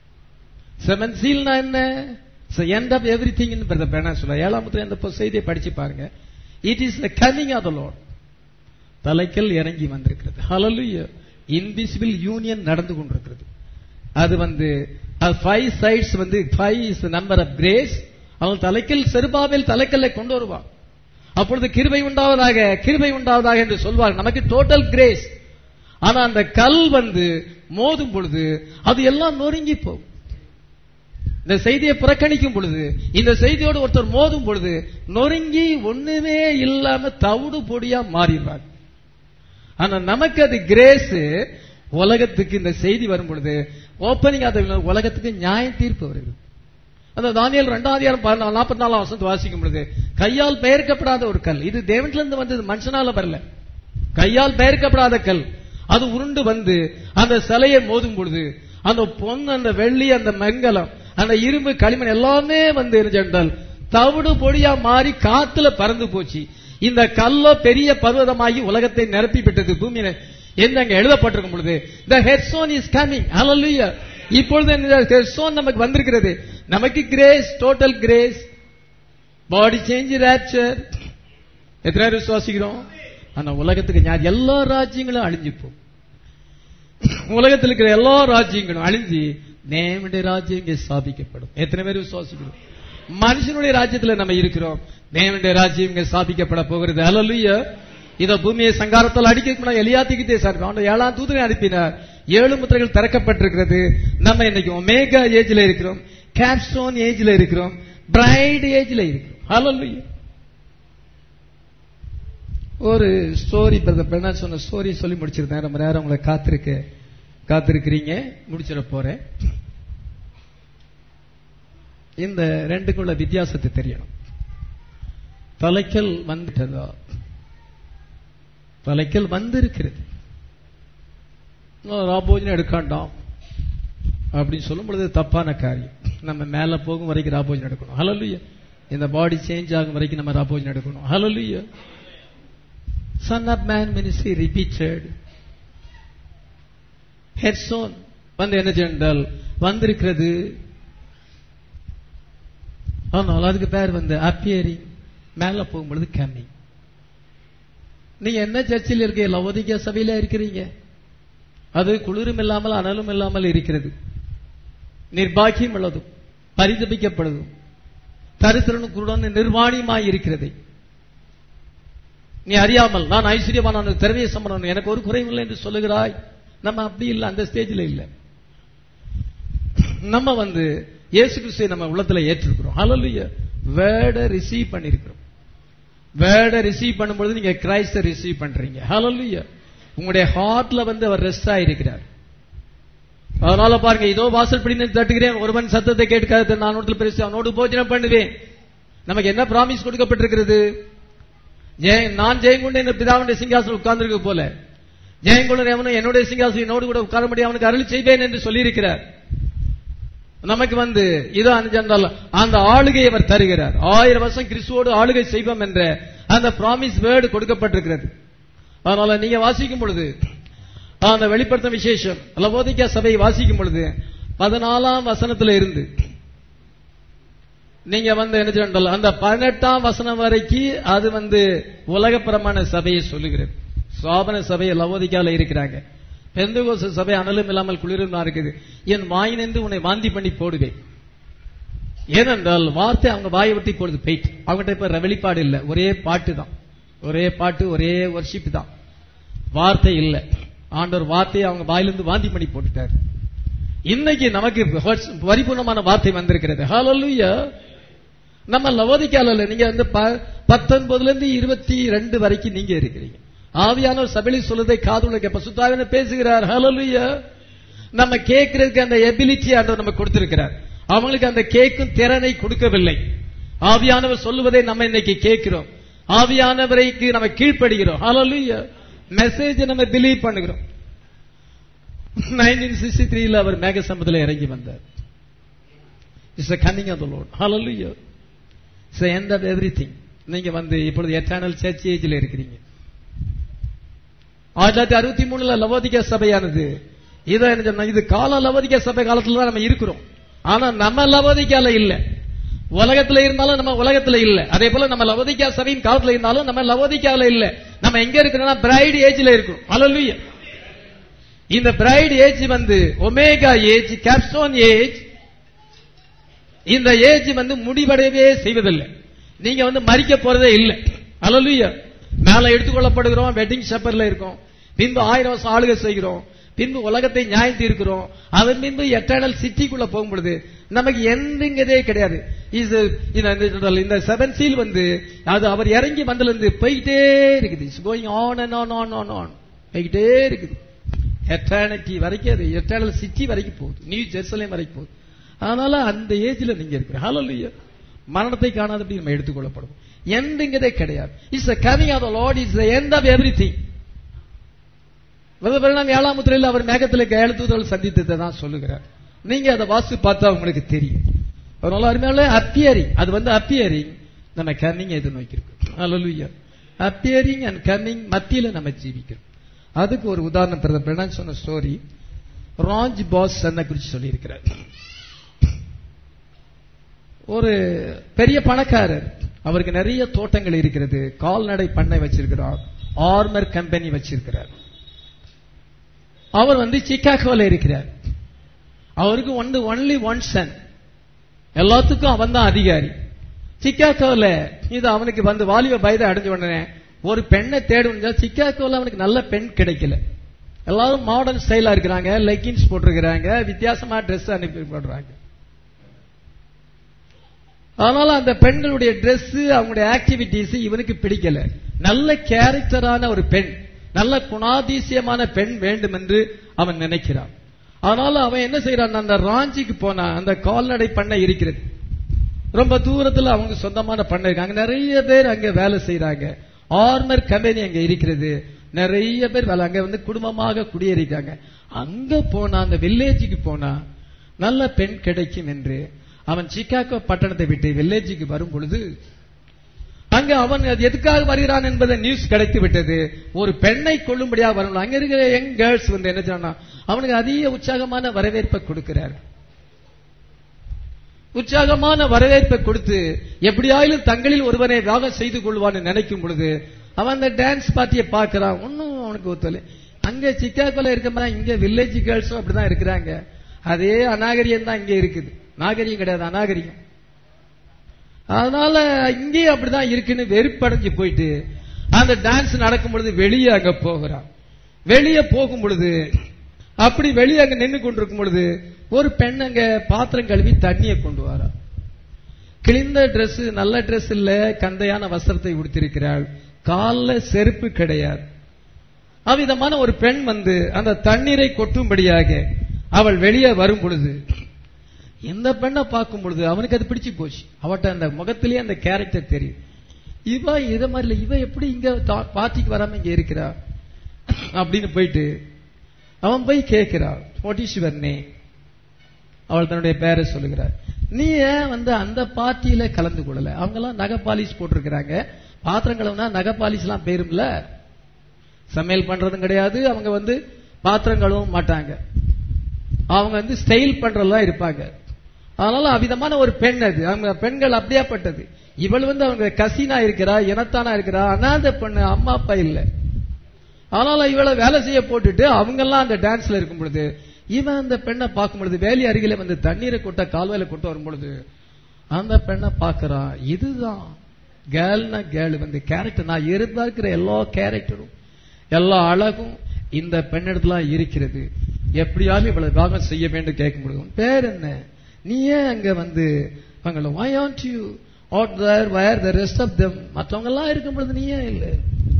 செவன் சீல்னா என்ன end of everything brother பேனா சொல்ல ஏழாம் முத்திரை அந்த பு- செய்தியை படிச்சு பாருங்க it is the coming of the Lord தலைக்கல் இறங்கி வந்திருக்கிறது ஹalleluya இன்விசிபிள் யூனியன் நடந்து கொண்டிருக்கிறது அது வந்து ஃபைவ் சைட்ஸ் வந்து five is number of grace அவன் தலைக்கல் செருபாவில் தலைக்கல்லை கொண்டு வருவான் அப்பொழுது கிருபை உண்டாவதாக கிருபை உண்டாவதாக என்று சொல்வார் நமக்கு டோட்டல் கிரேஸ் ஆனா அந்த கல் வந்து மோதும் பொழுது அது எல்லாம் நொறுங்கி போகும் இந்த செய்தியை புறக்கணிக்கும் பொழுது இந்த செய்தியோடு ஒருத்தர் மோதும் பொழுது நொறுங்கி ஒண்ணுமே இல்லாம தவிடு பொடியா மாறிடுறாங்க ஆனா நமக்கு அது கிரேஸ் உலகத்துக்கு இந்த செய்தி வரும் பொழுது ஓப்பனிங் ஆத உலகத்துக்கு நியாய தீர்ப்பு வருது அந்த தானியல் ரெண்டாம் அதிகாரம் நாற்பத்தி நாலாம் வருஷத்து வாசிக்கும் பொழுது கையால் பெயர்க்கப்படாத ஒரு கல் இது தேவன்ல இருந்து வந்தது மனுஷனால வரல கையால் பெயர்க்கப்படாத கல் அது உருண்டு வந்து அந்த சிலையை மோதும் பொழுது அந்த பொன் அந்த வெள்ளி அந்த மங்கலம் அந்த இரும்பு களிமண் எல்லாமே வந்து இருந்தால் தவிடு பொடியா மாறி காத்துல பறந்து போச்சு இந்த கல்லோ பெரிய பர்வதமாகி உலகத்தை நிரப்பி விட்டது பூமியில என்று அங்க எழுதப்பட்டிருக்கும் பொழுது the headstone is coming hallelujah இப்பொழுது இந்த ஹெட்ஸோன் நமக்கு வந்திருக்கிறது நமக்கு grace total grace body change rapture எத்தனை பேர் விசுவாசிக்கிறோம் ஆனா உலகத்துக்கு ஞாபகம் எல்லா ராஜ்யங்களும் அழிஞ்சு போகும் உலகத்தில் இருக்கிற எல்லா ராஜ்யங்களும் அழிஞ்சு தேவனுடைய ராஜ்யம் இங்கே ஸ்தாபிக்கப்படும் எத்தனை பேர் விசுவாசிக்கிறோம் மனுஷனுடைய ராஜ்யத்துல நம்ம இருக்கிறோம் தேவனுடைய ராஜ்யம் இங்கே ஸ்தாபிக்கப்பட போகிறது அல்லலுயா இத பூமியை சங்காரத்தால் அடிக்க எலியாத்திக்கிட்டே சார் அவன் ஏழாம் தூதரை அனுப்பினார் ஏழு முத்திரைகள் திறக்கப்பட்டிருக்கிறது நம்ம இன்னைக்கு ஒமேகா ஏஜ்ல இருக்கிறோம் கேப்ஸ்டோன் ஏஜ்ல இருக்கிறோம் பிரைட் ஏஜ்ல இருக்கிறோம் அல்லலுயா ஒரு ஸ்டோரி பிரதர் நான் சொன்ன ஸ்டோரி சொல்லி முடிச்சிருந்தேன் ரொம்ப நேரம் உங்களை காத்திருக்க காத்திருக்கிறீங்க முடிச்சிட போறேன் இந்த ரெண்டுக்குள்ள வித்தியாசத்தை தெரியணும் தலைக்கல் வந்துட்டதா தலைக்கல் வந்திருக்கிறது ராபோஜனம் எடுக்காண்டாம் அப்படின்னு சொல்லும் பொழுது தப்பான காரியம் நம்ம மேல போகும் வரைக்கும் ராபோஜனம் எடுக்கணும் ஹலலுயா இந்த பாடி சேஞ்ச் ஆகும் வரைக்கும் நம்ம ராபோஜனம் எடுக்கணும் ஹலலுயா son of man ministry repeated headstone வந்து என்ன சென்றால் வந்திருக்கிறது ஆனால் அதுக்கு பேர் வந்து அப்பியரிங் மேல போகும்பொழுது கம்மிங் நீங்க என்ன சர்ச்சில் இருக்க லவோதிக்க சபையில இருக்கிறீங்க அது குளிரும் இல்லாமல் அனலும் இல்லாமல் இருக்கிறது நிர்பாகியம் உள்ளதும் பரிதபிக்கப்படுதும் தரித்திரனு குருடன் நிர்வாணியமாய் இருக்கிறது நீ அறியாமல் நான் ஐஸ்வர்யமான திரவிய சம்பளம் எனக்கு ஒரு குறையும் இல்லை என்று சொல்லுகிறாய் நம்ம அப்படி இல்லை அந்த ஸ்டேஜில் இல்லை நம்ம வந்து இயேசு கிறிஸ்துவை நம்ம உள்ளத்துல ஏற்றிருக்கிறோம் ஹalleluya வேர்டை ரிசீவ் பண்ணிருக்கிறோம் வேர்டை ரிசீவ் பண்ணும்போது நீங்க கிரைஸ்ட ரிசீவ் பண்றீங்க ஹalleluya உங்களுடைய ஹார்ட்ல வந்து அவர் ரெஸ்ட் ஆயிருக்கிறார் அதனால பாருங்க இதோ வாசல் பிடி தட்டுகிறேன் ஒருவன் சத்தத்தை கேட்காத நான் ஒன்றில் பேசி அவனோடு போஜனம் பண்ணுவேன் நமக்கு என்ன பிராமிஸ் கொடுக்கப்பட்டிருக்கிறது ஜெய நான் ஜெயங்கொண்டு என் பிதாவுடைய சிங்காசனம் உட்கார்ந்திருக்க போல ஜெயங்கொண்டு எவனும் என்னுடைய சிங்காசனம் என்னோடு கூட உட்கார முடியும் அவனுக்கு அருள் செய்வேன் என்று சொல்லியிருக்கிறார் நமக்கு வந்து இதோ அஞ்சால் அந்த ஆளுகையை அவர் தருகிறார் ஆயிரம் வருஷம் கிறிஸ்துவோடு ஆளுகை செய்வோம் என்ற அந்த பிராமிஸ் வேர்டு கொடுக்கப்பட்டிருக்கிறது அதனால நீங்க வாசிக்கும் பொழுது அந்த வெளிப்படுத்தும் விசேஷம் லவோதிக்கா சபையை வாசிக்கும் பொழுது பதினாலாம் வசனத்துல இருந்து நீங்க வந்து என்ன செய்யணும் அந்த பதினெட்டாம் வசனம் வரைக்கும் அது வந்து உலகப்புறமான சபையை சொல்லுகிறது சுவாபன சபையை லவோதிக்கால இருக்கிறாங்க பெந்தகோச சபை அனலும் இல்லாமல் குளிரும் இருக்குது என் வாயினின்று உன்னை வாந்தி பண்ணி போடுவேன் ஏனென்றால் வார்த்தை அவங்க வாயை விட்டு இப்பொழுது போயிட்டு அவங்ககிட்ட இப்ப வெளிப்பாடு இல்லை ஒரே பாட்டு தான் ஒரே பாட்டு ஒரே ஒர்ஷிப் தான் வார்த்தை இல்லை ஆண்டவர் வார்த்தையை அவங்க வாயிலிருந்து வாந்தி பண்ணி போட்டுட்டார் இன்னைக்கு நமக்கு பரிபூர்ணமான வார்த்தை வந்திருக்கிறது ஹalleluya நம்ம லவோதிக்கால நீங்க வந்து பத்தொன்பதுல இருந்து இருபத்தி ரெண்டு வரைக்கும் நீங்க இருக்கிறீங்க ஆவியானவர் சபையில் சொல்லுதை காதுள்ள கேப்ப சுத்தாவின பேசுகிறார் ஹalleluya நம்ம கேட்கறதுக்கு அந்த எபிலிட்டி ஆண்டவர் நம்ம கொடுத்திருக்கிறார் அவங்களுக்கு அந்த கேட்கும் திறனை கொடுக்கவில்லை ஆவியானவர் சொல்லுவதை நம்ம இன்னைக்கு கேட்கிறோம் ஆவியானவரைக்கு நம்ம கீழ்ப்படுகிறோம் ஹalleluya மெசேஜ் நம்ம பிலீவ் பண்ணுகிறோம் நைன்டீன் சிக்ஸ்டி த்ரீல அவர் மேக சம்பத்தில் இறங்கி வந்தார் it's a coming of the Lord ஹalleluya இட்ஸ் எண்ட் ஆஃப் எவ்ரிதிங் நீங்க வந்து இப்பொழுது எட்டர்னல் சர்ச் ஏஜ்ல இருக்கிறீங்க ஆயிரத்தி தொள்ளாயிரத்தி அறுபத்தி மூணுல லவோதிக்க சபையானது இதை என்ன சொன்னா இது கால லவோதிக்க சபை காலத்துல தான் நம்ம இருக்கிறோம் ஆனா நம்ம லவோதிக்கால இல்ல உலகத்துல இருந்தாலும் நம்ம உலகத்துல இல்ல அதே போல நம்ம லவோதிக்கா சபையின் காலத்துல இருந்தாலும் நம்ம லவோதிக்கால இல்ல நம்ம எங்க இருக்கிறோம்னா பிரைட் ஏஜ்ல இருக்கிறோம் ஹalleluya இந்த பிரைட் ஏஜ் வந்து ஒமேகா ஏஜ் கேப்ஸ்டோன் ஏஜ் இந்த ஏஜ் வந்து முடிவடையவே செய்வதில்லை நீங்க வந்து மறிக்க போறதே இல்லை ஹalleluya மேல எடுத்துக்கொள்ளப்படுகிறோம் வெட்டிங் ஷப்பர்ல இருக்கோம் பின்பு ஆயிரம் வருஷம் ஆளுகை செய்கிறோம் பின்பு உலகத்தை நியாயம் தீர்க்கிறோம் அதன் பின்பு எட்டர்னல் சிட்டிக்குள்ள போகும் பொழுது நமக்கு எந்தங்கதே கிடையாது இந்த செவன் சீல் வந்து அது அவர் இறங்கி வந்ததுல இருந்து போயிட்டே இருக்குது it's going on and on on on on போயிட்டே இருக்குது எட்டர்னிட்டி வரைக்கும் அது எட்டர்னல் சிட்டி வரைக்கும் போகுது நியூ ஜெருசலேம் வரைக்கும் போகுது அதனால அந்த ஏஜ்ல நீங்க இருக்கிற ஹalleluya மரணத்தை காணாதபடி நம்ம எடுத்துக்கொள்ளப்படும் எந்தங்கதே கிடையாது it's a coming of the Lord is the end of everything நாம் ஏழாம் முத்திரையில் அவர் மேகத்தில் எழுத்துதல் சந்தித்ததை தான் சொல்லுகிறார் நீங்க அதை வாசி பார்த்தா உங்களுக்கு தெரியும் அதனால அருமையால அப்பியரிங் அது வந்து அப்பியரிங் நம்ம கம்மிங் எது நோக்கிருக்கோம் ஹalleluya அப்பியரிங் அண்ட் கம்மிங் மத்தியில நம்ம ஜீவிக்கிறோம் அதுக்கு ஒரு உதாரணம் பிரதமர் சொன்ன ஸ்டோரி ராஜ் பாஸ் என்ன குறித்து சொல்லியிருக்கிறார் ஒரு பெரிய பணக்காரர் அவருக்கு நிறைய தோட்டங்கள் இருக்கிறது கால்நடை பண்ணை வச்சிருக்கிறார் ஆர்மர் கம்பெனி வச்சிருக்கிறார் அவர் வந்து சிக்காகோல இருக்கிறார் அவருக்கு ஒன்று ஒன்லி ஒன் சன் எல்லாத்துக்கும் அவன் தான் அதிகாரி சிக்காகோல இது அவனுக்கு வந்து வாலிப பயதை அடைஞ்ச உடனே ஒரு பெண்ணை தேடுஞ்சா சிக்காகோல அவனுக்கு நல்ல பெண் கிடைக்கல எல்லாரும் மாடர்ன் ஸ்டைலா இருக்கிறாங்க லெக்கின்ஸ் போட்டிருக்கிறாங்க வித்தியாசமா ட்ரெஸ் அனுப்பி போடுறாங்க அதனால அந்த பெண்களுடைய ட்ரெஸ் அவங்களுடைய ஆக்டிவிட்டிஸ் இவனுக்கு பிடிக்கல நல்ல கேரக்டரான ஒரு பெண் நல்ல குணாதிசயமான பெண் வேண்டும் என்று அவன் நினைக்கிறான் அதனால அவன் என்ன செய்யறான் அந்த ராஞ்சிக்கு போனா அந்த கால்நடை பண்ணை இருக்கிறது ரொம்ப தூரத்துல அவங்க சொந்தமான பண்ணை இருக்கு அங்க நிறைய பேர் அங்க வேலை செய்யறாங்க ஆர்மர் கம்பெனி அங்க இருக்கிறது நிறைய பேர் வேலை அங்க வந்து குடும்பமாக குடியேறிக்காங்க அங்க போனா அந்த வில்லேஜுக்கு போனா நல்ல பெண் கிடைக்கும் என்று அவன் சிக்காகோ பட்டணத்தை விட்டு வில்லேஜுக்கு வரும் பொழுது அங்க அவன் அது எதுக்காக வருகிறான் என்பதை நியூஸ் கிடைத்து விட்டது ஒரு பெண்ணை கொள்ளும்படியாக வரணும் அங்க இருக்கிற யங் கேர்ள்ஸ் வந்து என்ன சொன்னா அவனுக்கு அதிக உற்சாகமான வரவேற்பை கொடுக்கிறார் உற்சாகமான வரவேற்பை கொடுத்து எப்படியாயிலும் தங்களில் ஒருவனை விவாகம் செய்து கொள்வான்னு நினைக்கும் பொழுது அவன் அந்த டான்ஸ் பார்ட்டியை பார்க்கறான் ஒன்னும் அவனுக்கு ஒத்துழை அங்க சிக்காகோல இருக்க மாதிரி இங்க வில்லேஜ் கேர்ள்ஸும் அப்படிதான் இருக்கிறாங்க அதே அநாகரியம் தான் இங்க இருக்குது நாகரிகம் கிடையாது அநாகரிகம் அதனால இங்கேயும் அப்படிதான் இருக்குன்னு வெறுப்படைஞ்சு போயிட்டு அந்த டான்ஸ் நடக்கும் பொழுது வெளியே அங்க போகிறான் வெளியே போகும் பொழுது அப்படி வெளியே அங்க நின்று கொண்டிருக்கும் பொழுது ஒரு பெண் அங்க பாத்திரம் கழுவி தண்ணியை கொண்டு வரா கிழிந்த Dress நல்ல Dress இல்ல கந்தையான வஸ்திரத்தை உடுத்திருக்கிறாள் கால்ல செருப்பு கிடையாது அவ்விதமான ஒரு பெண் வந்து அந்த தண்ணீரை கொட்டும்படியாக அவள் வெளியே வரும் பொழுது இந்த பெண்ணை பார்க்கும் பொழுது அவனுக்கு அது பிடிச்சு போச்சு அவட்ட அந்த முகத்திலேயே அந்த கேரக்டர் தெரியும் இவ இத மாதிரி இல்ல இவ எப்படி இங்க தா- பார்ட்டிக்கு வராம இங்க இருக்கிறா அப்படின்னு போயிட்டு அவன் போய் கேட்கிறாள் கோட்டீஸ்வரனே அவள் தன்னுடைய பேரை சொல்லுகிறார் நீ ஏன் வந்து அந்த பார்ட்டியில கலந்து கொள்ளல அவங்க எல்லாம் நகை பாலிஷ் போட்டிருக்கிறாங்க பாத்திரம் கழுவுனா நகை பாலிஷ் எல்லாம் போயிரும்ல சமையல் பண்றதும் கிடையாது அவங்க வந்து பாத்திரம் கழுவும் மாட்டாங்க அவங்க வந்து ஸ்டைல் பண்றதெல்லாம் இருப்பாங்க அதனால அவ்விதமான ஒரு பெண் அது அவங்க பெண்கள் அப்படியாப்பட்டது இவள் வந்து அவங்க கசினா இருக்கிறா இனத்தானா இருக்கிறா அனாதை பொண்ணு அம்மா அப்பா இல்ல அதனால இவளை வேலை செய்ய போட்டுட்டு அவங்க எல்லாம் அந்த டான்ஸ்ல இருக்கும் பொழுது இவன் அந்த பெண்ணை பார்க்கும் பொழுது வேலி அருகில வந்து தண்ணீரை கொட்ட கால்வாயில கொட்ட வரும் பொழுது அந்த பெண்ணை பார்க்கறான் இதுதான் கேர்ள்னா கேர்ள் வந்து கேரக்டர் நான் எதிர்பார்க்கிற எல்லா கேரக்டரும் எல்லா அழகும் இந்த பெண்ணிடத்துல இருக்கிறது எப்படியாலும் இவ்வளவு விவாகம் செய்ய வேண்டும் கேட்க முடியும் பேர் என்ன நீ ஏன் அங்க வந்து அவங்கள why aren't you out there where the rest of them மற்றவங்க எல்லாம் இருக்கும் பொழுது நீ ஏன் இல்லை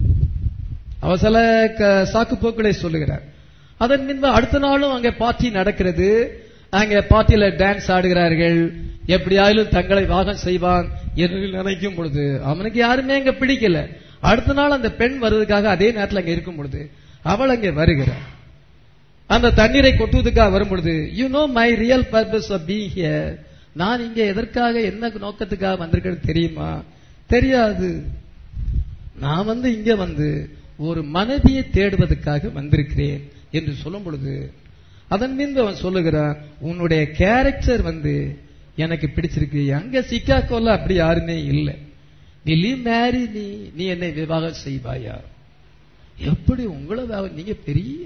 அவ சில க- சாக்கு போக்குகளை சொல்லுகிறார் அதன் பின்பு அடுத்த நாளும் அங்கே பார்ட்டி நடக்கிறது அங்கே பார்ட்டியில டான்ஸ் ஆடுகிறார்கள் எப்படியாயிலும் தங்களை வாகம் செய்வான் என்று நினைக்கும் பொழுது அவனுக்கு யாருமே அங்க பிடிக்கல அடுத்த நாள் அந்த பெண் வருவதற்காக அதே நேரத்தில் அங்க இருக்கும் பொழுது அவள் அங்கே வருகிறார் அந்த தண்ணீரை கொட்டுவதற்காக வரும் பொழுது you know my real purpose of being here நான் இங்க எதற்காக என்ன நோக்கத்துக்காக வந்திருக்கேன்னு தெரியுமா தெரியாது நான் வந்து இங்க வந்து ஒரு மனைவியை தேடுவதற்காக வந்திருக்கிறேன் என்று சொல்லும் பொழுது அதன் மீது அவன் சொல்லுகிறான் உன்னுடைய கேரக்டர் வந்து எனக்கு பிடிச்சிருக்கு அங்க சிக்காகோல அப்படி யாருமே இல்லை நீ மேரி நீ நீ என்னை விவாகம் செய்வாயா எப்படி உங்களை விவா- நீங்க பெரிய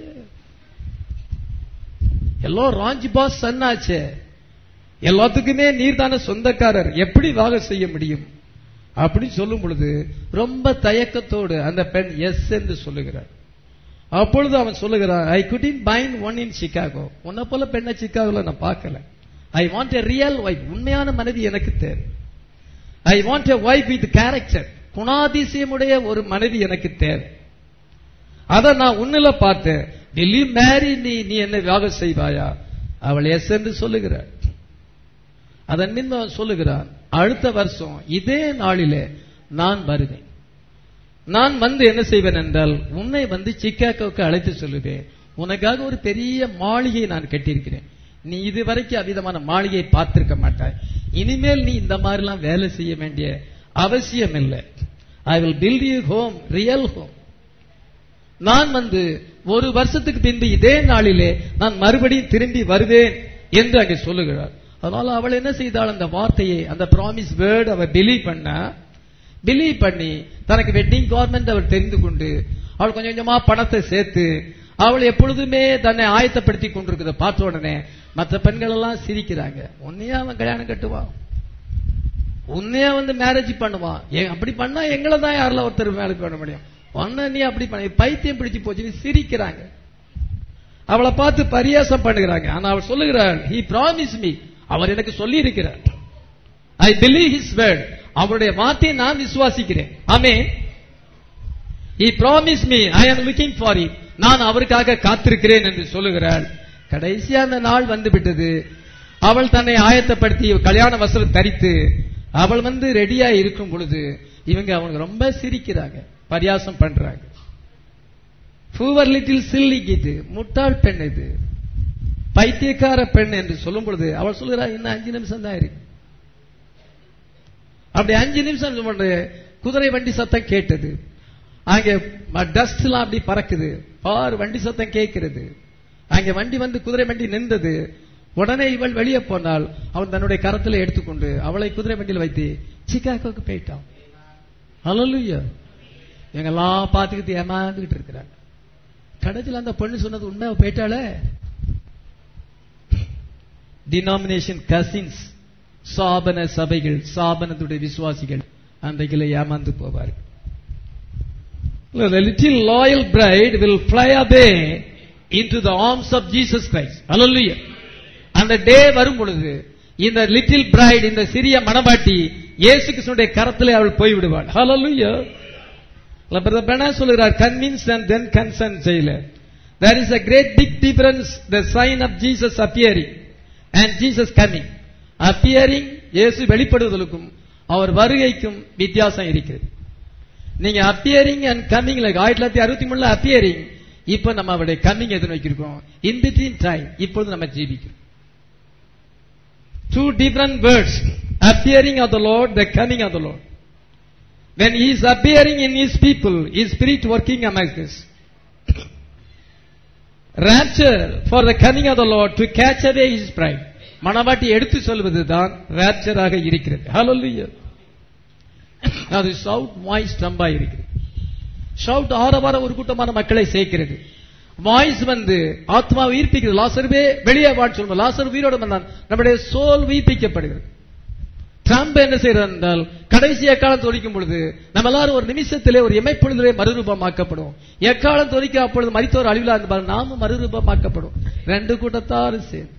எல்லாம் ராஞ்சி பாஸ் சன் ஆச்சே எல்லாத்துக்குமே நீர் தானே சொந்தக்காரர் எப்படி விவாகம் செய்ய முடியும் அப்படி சொல்லும் பொழுது ரொம்ப தயக்கத்தோடு அந்த பெண் எஸ் என்று சொல்லுகிறார் அப்பொழுது அவன் சொல்லுகிறான் I couldn't find one in Chicago உன்னை போல பெண்ணை சிக்காகோல நான் பார்க்கல I want a real wife உண்மையான மனைவி எனக்கு தேவை I want a wife with character குணாதிசயமுடைய ஒரு மனைவி எனக்கு தேவை அத நான் உன்னில பார்த்தேன் will you marry நீ நீ என்ன விவாகம் செய்வாயா அவள் எஸ் என்று சொல்லுகிறாள் அதன் பின்பு அவன் சொல்லுகிறான் அடுத்த வருஷம் இதே நாளிலே நான் வருவேன் நான் வந்து என்ன செய்வேன் என்றால் உன்னை வந்து சிக்காகோவுக்கு அழைத்து சொல்லுவேன் உனக்காக ஒரு பெரிய மாளிகையை நான் கட்டியிருக்கிறேன் நீ இதுவரைக்கும் அவ்விதமான மாளிகையை பார்த்திருக்க மாட்டாய் இனிமேல் நீ இந்த மாதிரிலாம் வேலை செய்ய வேண்டிய அவசியம் இல்லை I will build you home real home நான் வந்து ஒரு வருஷத்துக்கு பின்பு இதே நாளிலே நான் மறுபடியும் திரும்பி வருவேன் என்று அங்கே சொல்லுகிறார் அதனால அவள் என்ன செய்தாள் அந்த வார்த்தையை அந்த ப்ராமிஸ் வேர்டு அவள் பிலீவ் பண்ணா பிலீவ் பண்ணி தனக்கு வெட்டிங் கவர்மெண்ட் அவள் தெரிந்து கொண்டு அவள் கொஞ்சம் கொஞ்சமா பணத்தை சேர்த்து அவள் எப்பொழுதுமே தன்னை ஆயத்தப்படுத்தி கொண்டிருக்கிறத பார்த்த உடனே மற்ற பெண்கள் எல்லாம் சிரிக்கிறாங்க உன்னையா அவன் கல்யாணம் கட்டுவான் உன்னையா வந்து மேரேஜ் பண்ணுவான் ஏன் அப்படி பண்ணா எங்களை தான் யாரில் ஒருத்தர் மேரேஜ் பண்ண முடியும் உன்னை நீ அப்படி பண்ண பைத்தியம் பிடிச்சு போச்சுன்னு சிரிக்கிறாங்க அவளை பார்த்து பரியாசம் பண்ணுகிறாங்க ஆனா அவள் சொல்லுகிறாள் he promised me அவர் எனக்கு சொல்லி இருக்கிறார் ஐ பிலீவ் his word அவருடைய வார்த்தையை நான் விசுவாசிக்கிறேன் ஆமே he promised me i am looking for it நான் அவருக்காக காத்திருக்கிறேன் என்று சொல்லுகிறாள் கடைசியா அந்த நாள் வந்து விட்டது அவள் தன்னை ஆயத்தப்படுத்தி கல்யாண வஸ்திரம் தரித்து அவள் வந்து ரெடியா இருக்கும் பொழுது இவங்க அவங்க ரொம்ப சிரிக்கிறாங்க பரியாசம் பண்றாங்க பூவர் லிட்டில் சில்லி இது முட்டாள் பெண் இது பைத்தியக்கார பெண் என்று சொல்லும் பொழுது அவள் சொல்லுறா இன்னும் அஞ்சு நிமிஷம் தான் இருக்கு அப்படி அஞ்சு நிமிஷம் சொல்லும்போது குதிரை வண்டி சத்தம் கேட்டது அங்கே டஸ்ட் எல்லாம் அப்படி பறக்குது பார் வண்டி சத்தம் கேட்கிறது அங்கே வண்டி வந்து குதிரை வண்டி நின்றது உடனே இவள் வெளியே போனால் அவன் தன்னுடைய கரத்துல எடுத்துக்கொண்டு அவளை குதிரை வண்டியில் வைத்து சிக்காகோக்கு போயிட்டான் ஹalleluya எங்கெல்லாம் பார்த்துக்கிட்டு ஏமாந்துகிட்டு இருக்கிறாங்க கடைசியில் அந்த பொண்ணு சொன்னது உண்மை அவ போயிட்டாளே டினாமினேஷன் கசின்ஸ் சாபன சபைகள் சாபனத்துடைய விசுவாசிகள் அன்றைக்குள்ள ஏமாந்து போவார்கள் The little loyal bride will fly away into the arms of Jesus Christ. Hallelujah. அந்த டே வரும் பொழுது இந்த லிட்டில் பிரைட் இந்த சிறிய மணவாட்டி இயேசு கிறிஸ்துடைய கரத்திலே அவள் போய் விடுவாள் Hallelujah. பிரதர் பெனா சொல்லுகிறார் கன்வின்ஸ் அண்ட் தென் கன்சர்ன் செய்யல there is a great big difference the sign of Jesus appearing and Jesus coming appearing இயேசு வெளிப்படுவதற்கும் அவர் வருகைக்கும் வித்தியாசம் இருக்கிறது நீங்க அப்பியரிங் அண்ட் கம்மிங் லைக் ஆயிரத்தி தொள்ளாயிரத்தி அறுபத்தி மூணுல அப்பியரிங் இப்ப நம்ம அவருடைய கம்மிங் எது நோக்கியிருக்கோம் இன் பிட்வீன் டைம் இப்பொழுது நம்ம ஜீவிக்கிறோம் two different words appearing of the Lord the coming of the Lord when he is appearing in his people, his spirit working amongst us. Rapture for the coming of the Lord to catch away his pride. மனவாட்டி எடுத்து சொல்வதுதான் ராப்சராக இருக்கிறது ஹalleluya அது shout voice ஸ்டம்பா இருக்கிறது shout ஆரவார ஒரு கூட்டமான மக்களை சேர்க்கிறது வாய்ஸ் வந்து ஆத்மா உயிர்ப்பிக்கிறது லாசருவே வெளியே வாட் சொல்லுவோம் லாசர் உயிரோடு வந்தான் நம்முடைய சோல் உயிர்ப்பிக்கப்படுகிறது ட்ரம்ப் என்ன செய்யறது என்றால் கடைசி எக்காலம் தொழிக்கும் பொழுது நம்ம எல்லாரும் ஒரு நிமிஷத்திலே ஒரு இமைப்பொழுதிலே மறுரூபமாக்கப்படும் எக்காலம் தொழிக்க அப்பொழுது மரித்தோர் அழிவிலா இருந்தால் நாமும் மறுரூபமாக்கப்படும் ரெண்டு கூட்டத்தாரும் சேர்ந்து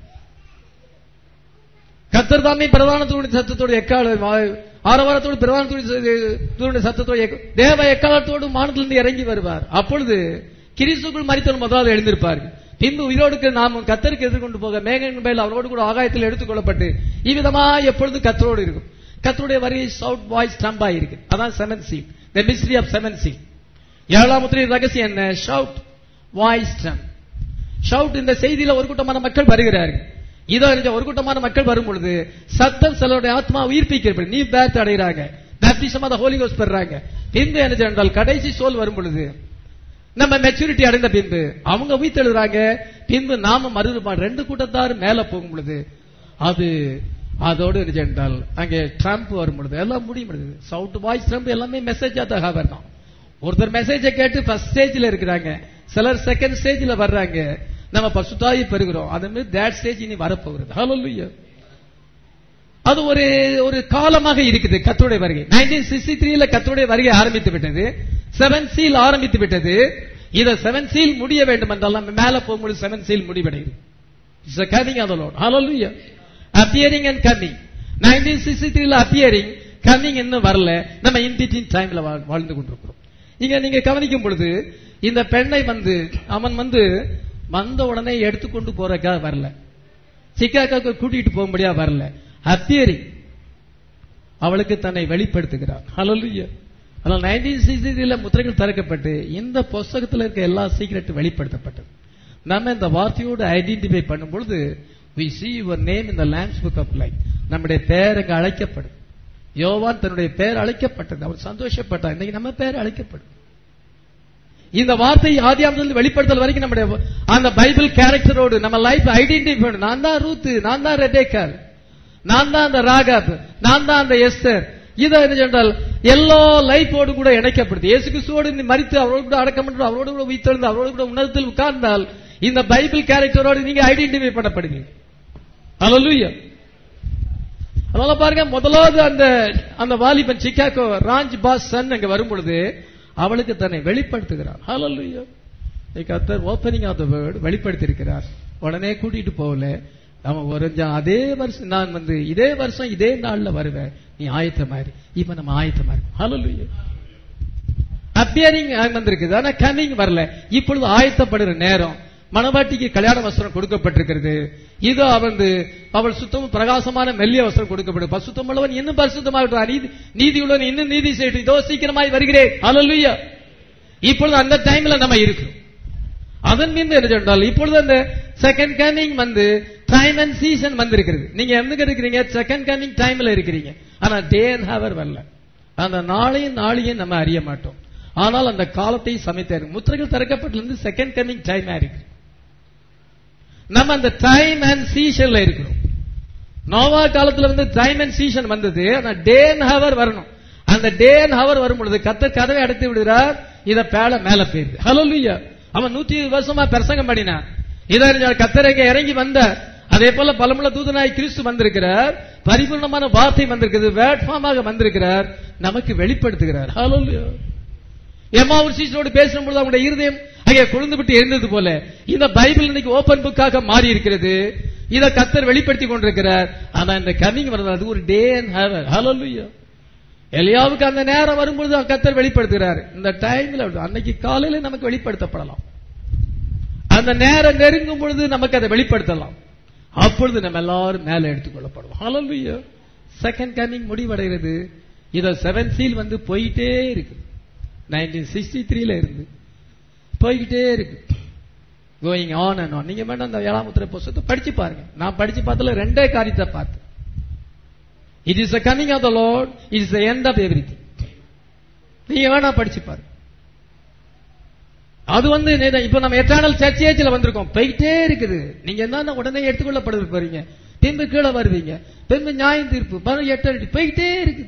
கத்தர் தாமே பிரதானத்தோடு சத்தத்தோடு எக்கால ஆரவாரத்தோடு பிரதானத்தோடு சத்தத்தோடு தேவ எக்காலத்தோடு மானத்திலிருந்து இறங்கி வருவார் அப்பொழுது கிறிஸ்துக்குள் மரித்தோர் முதலாவது எழுந்திருப்பார்கள் பின்பு உயிரோடுக்கு நாம் கத்தருக்கு எதிர்கொண்டு போக மேகன் மேல் அவரோடு கூட ஆகாயத்தில் எடுத்துக்கொள்ளப்பட்டு இவ்விதமா எப்பொழுது கத்தரோடு இருக்கும் கத்தருடைய வரி சவுட் வாய்ஸ் ஸ்டம்பா இருக்கு அதான் seven seal the mystery of seven seal ஏழாம் முத்திரை ரகசியம் என்ன ஷவுட் வாய்ஸ் ஸ்டம் ஷவுட் இந்த செய்தியில ஒரு கூட்டமான மக்கள் வருகிறார்கள் இதோ ஒரு கூட்டமான மக்கள் வரும் பொழுது சத்தம் சிலருடைய ஆத்மா உயிர்ப்பிக்கப்படும் நீ பேத் அடைகிறாங்க பேப்டிசம் அதை ஹோலி கோஸ் பெறாங்க பின்பு என்ன என்றால் கடைசி சோல் வரும் பொழுது நம்ம மெச்சூரிட்டி அடைந்த பின்பு அவங்க உயிர்த்தெழுதுறாங்க பின்பு நாம மறுபாடு ரெண்டு கூட்டத்தார் மேல போகும் பொழுது அது அதோடு என்றால் அங்கே ட்ரம்ப் வரும் பொழுது எல்லாம் முடியும் பொழுது சவுட் வாய்ஸ் ட்ரம்ப் எல்லாமே மெசேஜா தகவல் தான் ஒருத்தர் மெசேஜை கேட்டு ஃபர்ஸ்ட் ஸ்டேஜ்ல இருக்கிறாங்க சிலர் செகண்ட் ஸ்டேஜ்ல வர்றாங்க நம்ம பசுத்தாயி பெறுகிறோம் அது மாதிரி தேட் ஸ்டேஜ் இனி வரப்போகிறது ஹalleluya அது ஒரு ஒரு காலமாக இருக்குது கத்தோடைய வருகை நைன்டீன் சிக்ஸ்டி த்ரீல கத்தோடைய வருகை ஆரம்பித்து விட்டது செவன் சீல் ஆரம்பித்து விட்டது இத செவன் சீல் முடிய வேண்டும் என்றால் நம்ம மேல போகும்போது செவன் சீல் முடிவடையுது it's coming of the Lord ஹalleluya appearing and coming nineteen sixty த்ரீல அப்பியரிங் கமிங் இன்னும் வரல நம்ம இன் பிட்வீன் டைம்ல வாழ்ந்து கொண்டிருக்கிறோம் இங்க நீங்க கவனிக்கும் பொழுது இந்த பெண்ணை வந்து அவன் வந்து வந்த உடனே எடுத்துக்கொண்டு போறக்கா வரல சிக்காக்காக்கு கூட்டிட்டு போகும்படியா வரல அப்பியரிங் அவளுக்கு தன்னை வெளிப்படுத்துகிறார் ஹalleluya ஆனால் நைன்டீன் சிக்ஸ்டில முத்திரைகள் திறக்கப்பட்டு இந்த புஸ்தகத்தில் இருக்க எல்லா சீக்கிரட்டும் வெளிப்படுத்தப்பட்டது நம்ம இந்த வார்த்தையோடு ஐடென்டிஃபை பண்ணும் பொழுது we see your name in the lamb's book of life நம்முடைய பேர் அங்க அழைக்கப்படும் யோவான் தன்னுடைய பேர் அழைக்கப்பட்டது அவர் சந்தோஷப்பட்டார் இன்னைக்கு நம்ம பேர் அழைக்கப்படும் இந்த வார்த்தை ஆதியாமத்தில் வெளிப்படுத்தல் வரைக்கும் நம்முடைய அந்த பைபிள் கேரக்டரோடு நம்ம லைஃப் ஐடென்டிஃபை பண்ணணும் நான் தான் ரூத்து நான் தான் ரெட்டேக்கர் நான் தான் அந்த ராகாப் நான் தான் அந்த எஸ்தர் இதை என்ன சொன்னால் எல்லா லைஃபோடு கூட இணைக்கப்படுது இயேசு கிறிஸ்துவோடு நீ மறித்து அவரோடு கூட அடக்கம் பண்ணி அவரோடு கூட உயிர்த்தெழுந்து அவரோடு கூட உன்னதத்தில் உட்கார்ந்தால் இந்த பைபிள் கேரக்டரோடு நீங்க ஐடென்டிஃபை பண்ணப்படுவீங்க ஹalleluya அதனால பாருங்க முதலாவது அந்த அந்த வாலிபன் சிக்காகோ ராஞ்ச் பாஸ் சன் அங்க வரும் பொழுது அவளுக்கு தன்னை வெளிப்படுத்துகிறார் ஹalleluya கர்த்தர் ஓப்பனிங் ஆஃப் த வேர்ட் வெளிப்படுத்தி இருக்கிறார் உடனே கூட்டிட்டு போகல அவன் ஒரு அதே வருஷம் நான் வந்து இதே வருஷம் இதே நாள்ல வருவேன் நீ ஆயத்தமா இரு இப்ப நம்ம ஆயத்தமா இருக்கும் ஹalleluya அப்பியரிங் வந்திருக்குது ஆனா கமிங் வரல இப்பொழுது ஆயத்தப்படுகிற நேரம் மணவாட்டிக்கு கல்யாண வஸ்திரம் கொடுக்கப்பட்டிருக்கிறது இதோ வந்து அவள் சுத்தமும் பிரகாசமான மெல்லிய வஸ்திரம் கொடுக்கப்படும் பசுத்தம் உள்ளவன் இன்னும் பரிசுத்தமாக நீதி நீதியுள்ளவன் இன்னும் நீதி செய்யட்டும் இதோ சீக்கிரமாய் வருகிறேன் அல்லலுயா இப்பொழுது அந்த டைம்ல நம்ம இருக்கிறோம் அதன் மீது என்ன சொன்னால் இப்பொழுது அந்த செகண்ட் கமிங் வந்து டைம் அண்ட் சீசன் வந்திருக்கிறது நீங்க எங்க இருக்கிறீங்க செகண்ட் கமிங் டைம்ல இருக்கிறீங்க ஆனா டே அண்ட் ஹவர் வரல அந்த நாளையும் நாளையும் நம்ம அறிய மாட்டோம் ஆனால் அந்த காலத்தை சமைத்தாரு முத்திரைகள் திறக்கப்பட்டிருந்து செகண்ட் கமிங் டைம் இருக்கு நம்ம அந்த டைம் அண்ட் சீசன்ல இருக்கிறோம் நோவா காலத்துல வந்து டைம் அண்ட் சீசன் வந்தது ஆனா டே அண்ட் ஹவர் வரணும் அந்த டே அண்ட் ஹவர் வரும் பொழுது கத்த கதவை அடைத்து விடுகிறார் இத பேல மேல போயிருது ஹலோ அவன் நூத்தி இருபது வருஷமா பிரசங்கம் பண்ணினான் இதை கத்தரங்க இறங்கி வந்த அதே போல பலமுள்ள தூதனாய் கிறிஸ்து வந்திருக்கிறார் பரிபூர்ணமான வார்த்தை வந்திருக்கிறது வேட்பாமாக வந்திருக்கிறார் நமக்கு வெளிப்படுத்துகிறார் ஹலோ எம்மாவூர் சீசனோடு பேசும்போது அவங்களுடைய இருதயம் அங்கே கொழுந்து விட்டு இருந்தது போல இந்த பைபிள் இன்னைக்கு ஓபன் புக்காக மாறி இருக்கிறது இத கத்தர் வெளிப்படுத்தி கொண்டிருக்கிறார் ஆனா இந்த கமிங் வருது அது ஒரு டே அண்ட் ஹவர் ஹலோ எலியாவுக்கு அந்த நேரம் வரும்பொழுது கத்தர் வெளிப்படுத்துகிறார் இந்த டைம்ல அன்னைக்கு காலையில நமக்கு வெளிப்படுத்தப்படலாம் அந்த நேரம் நெருங்கும் பொழுது நமக்கு அதை வெளிப்படுத்தலாம் அப்பொழுது நம்ம எல்லாரும் மேல எடுத்துக்கொள்ளப்படுவோம் ஹalleluya செகண்ட் கமிங் முடிவடைகிறது இத செவன் சீல் வந்து போயிட்டே இருக்கு நைன்டீன் சிக்ஸ்டி த்ரீல இருந்து போய்கிட்டே இருக்கு கோயிங் ஆன் அண்ட் ஆன் நீங்க வேணா அந்த ஏழாமுத்திரை புஸ்தகத்தை படிச்சு பாருங்க நான் படிச்சு பார்த்ததுல ரெண்டே காரியத்தை பார்த்தேன் it is a coming of the Lord it is end of every நீங்க வேணா படிச்சு பாருங்க அது வந்து இப்ப நம்ம எட்டர்னல் சர்ச் ஏஜ்ல வந்திருக்கோம் போயிட்டே இருக்குது நீங்க என்ன உடனே எடுத்துக்கொள்ளப்பட போறீங்க பின்பு கீழே வருவீங்க பின்பு நியாயம் தீர்ப்பு எட்டடி போயிட்டே இருக்குது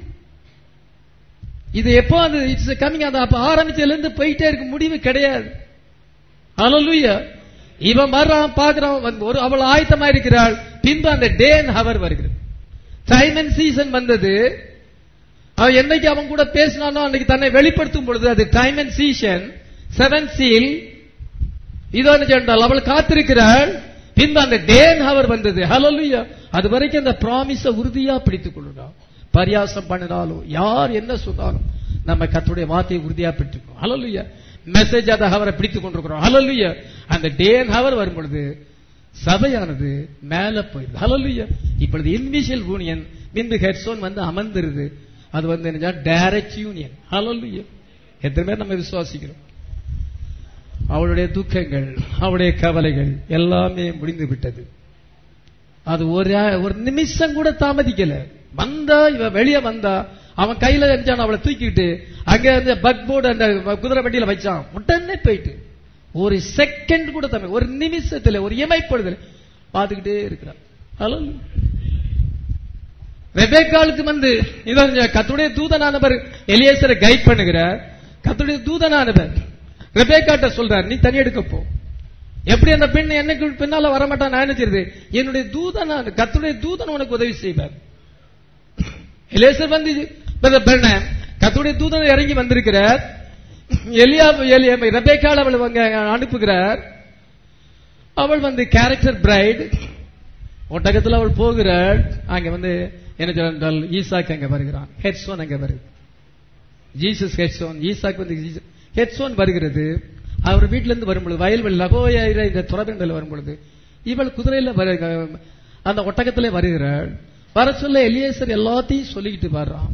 இது எப்போ அது இட்ஸ் கமிங் அது அப்ப ஆரம்பிச்சதுல இருந்து போயிட்டே இருக்கு முடிவு கிடையாது அலலுயா இவன் வர்றான் பாக்குறான் ஒரு அவள் ஆயத்தமா இருக்கிறாள் பின்பு அந்த டே அண்ட் ஹவர் வருகிறது டைம் அண்ட் சீசன் வந்தது அவன் என்னைக்கு அவன் கூட பேசினானோ அன்னைக்கு தன்னை வெளிப்படுத்தும் பொழுது அது time and season seven seal இதோ சொன்னால் அவள் காத்திருக்கிறாள் பின்பு அந்த டேன் ஹவர் வந்தது ஹலலுயா அது வரைக்கும் அந்த ப்ராமிஸ உறுதியா பிடித்துக் கொள்ளுடா பரியாசம் பண்ணினாலும் யார் என்ன சொன்னாலும் நம்ம கத்துடைய வார்த்தையை உறுதியா பிடித்துக்கணும் ஹலலுயா மெசேஜ் அதை ஹவரை பிடித்துக் கொண்டிருக்கிறோம் ஹலலுயா அந்த டேன் ஹவர் வரும் பொழுது சபையானது மேல போயிருது ஹலலுயா இப்பொழுது இன்விஷியல் யூனியன் பின்பு ஹெட்ஸோன் வந்து அமர்ந்துருது அது வந்து என்ன டைரக்ட் யூனியன் ஹலலுயா எத்தனை பேர் நம்ம விசுவாசிக்கிறோம் அவளுடைய துக்கங்கள் அவளுடைய கவலைகள் எல்லாமே முடிந்து விட்டது அது ஒரு ஒரு நிமிஷம் கூட தாமதிக்கல வந்தா இவ வெளியே வந்தா அவன் கையில இருந்தான் அவளை தூக்கிட்டு அங்க இருந்த பக் போர்டு அந்த குதிரை வண்டியில வச்சான் உடனே போயிட்டு ஒரு செகண்ட் கூட தமிழ் ஒரு நிமிஷத்துல ஒரு இமைப்படுதல் பார்த்துக்கிட்டே இருக்கிறான் ஹலோ ரெபேக்காலுக்கு வந்து இதான் கத்துடைய தூதனானவர் எலியேசரை கைட் பண்ணுகிறார் கத்துடைய தூதனானவர் ரெபேக்காட்ட சொல்றார் நீ தனி எடுக்க போ எப்படி அந்த பெண் என்னைக்கு பின்னால வரமாட்டான் நான் என்ன செய்யுது என்னுடைய தூதன் கத்துடைய தூதன் உனக்கு உதவி செய்வார் எலேசர் வந்து பெண்ண கத்துடைய தூதன் இறங்கி வந்திருக்கிறார் எலியா எலியா ரெபேக்கால் அவள் அனுப்புகிறார் அவள் வந்து கேரக்டர் பிரைட் ஒட்டகத்தில் அவள் போகிறாள் அங்க வந்து என்ன சொன்னால் ஈசாக் அங்க வருகிறான் ஹெட்ஸோன் அங்க வருது ஜீசஸ் ஹெட்ஸோன் ஈசாக் வந்து ஹெட்ஸோன் வருகிறது அவர் வீட்டில இருந்து வரும்பொழுது வயல்வெளி லகோயாயிர இந்த துறவிண்டல் வரும்பொழுது இவள் குதிரையில அந்த ஒட்டகத்திலே வருகிறாள் வர சொல்ல எலியேசர் எல்லாத்தையும் சொல்லிக்கிட்டு வர்றான்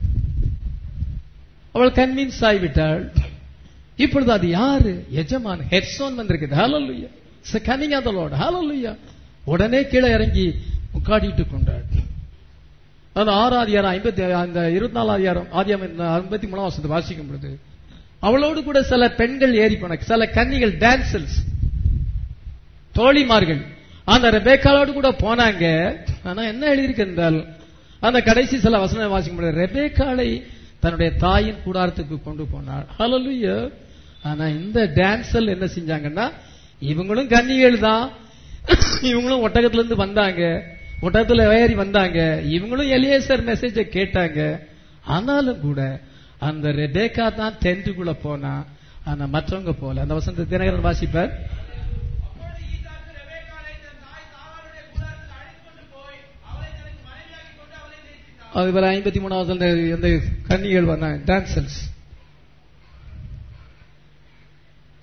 அவள் கன்வின்ஸ் ஆகிவிட்டாள் இப்பொழுது அது யாரு எஜமான் ஹெட்ஸோன் வந்திருக்குது ஹலோலுயா கமிங் ஆஃப் த லார்ட் ஹalleluya உடனே கீழே இறங்கி முக்காடிட்டு கொண்டாள் அந்த ஆறு அதிகாரம் ஐம்பத்தி அந்த இருபத்தி நாலு அதிகாரம் ஆதியம் ஐம்பத்தி மூணாம் வருஷத்தை வாசிக்கும் பொழுது அவளோடு கூட சில பெண்கள் ஏறி போன சில கன்னிகள் டான்சல்ஸ் தோழிமார்கள் அந்த ரெபேக்காலோடு கூட போனாங்க ஆனா என்ன எழுதியிருக்கு என்றால் அந்த கடைசி சில வசனம் வாசிக்கும் பொழுது ரெபேக்காலை தன்னுடைய தாயின் கூடாரத்துக்கு கொண்டு போனாள் ஹalleluya ஆனா இந்த டான்சல் என்ன செஞ்சாங்கன்னா இவங்களும் கன்னிகள் தான் இவங்களும் ஒட்டகத்துல இருந்து வந்தாங்க ஒட்டகத்துல ஏறி வந்தாங்க இவங்களும் எலியேசர் மெசேஜ கேட்டாங்க ஆனாலும் கூட அந்த ரெபேக்கா தான் டென்ட்டுக்குள்ள போனா ஆனா மற்றவங்க போல அந்த வசந்த தினகரன் வாசிப்பார்
அப்பொழுது ஈசாக்கு ரெபெக்காளை தன் தாய் சாராளுடைய கூடாரத்துக்கு அழைத்துக் கொண்டு போய் அவளை தனக்கு மனைவியாக்கிக் கொண்டு அவளை நேசித்தான்
அது போல ஐம்பத்தி மூணாவது அந்த அந்த கன்னிகள் வந்தாங்க டான்சல்ஸ்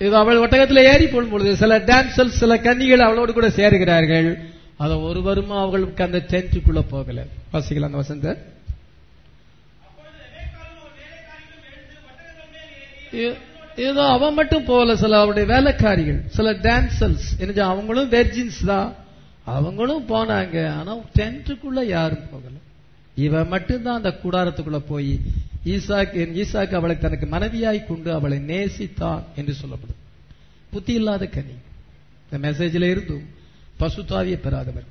இது அவள் ஒட்டகத்தில் ஏறி போடும் பொழுது சில டான்சல் சில கன்னிகள் அவளோடு கூட சேருகிறார்கள் அத ஒருவரும் அவர்களுக்கு அந்த டென்ட்டுக்குள்ள போகல வாசிக்கலாம் அந்த வசந்த
அப்பொழுது ரெபெக்காலும் ஒரு வேலைக்காரியும் எழுந்து ஒட்டகங்கள் மேல் ஏறி
ஏ- ஏதோ அவன் மட்டும் போகல சில அவருடைய வேலைக்காரிகள் சில டான்சல்ஸ் என்ன அவங்களும் வெர்ஜின்ஸ் தான் அவங்களும் போனாங்க ஆனா டென்ட்டுக்குள்ள யாரும் போகல இவன் மட்டும்தான் அந்த கூடாரத்துக்குள்ள போய் ஈசாக்கு என் ஈசாக்கு அவளை தனக்கு மனைவியாய் கொண்டு அவளை நேசித்தான் என்று சொல்லப்படும் புத்தி இல்லாத கனி இந்த மெசேஜில் இருந்தும் பசுத்தாவியை பெறாதவர்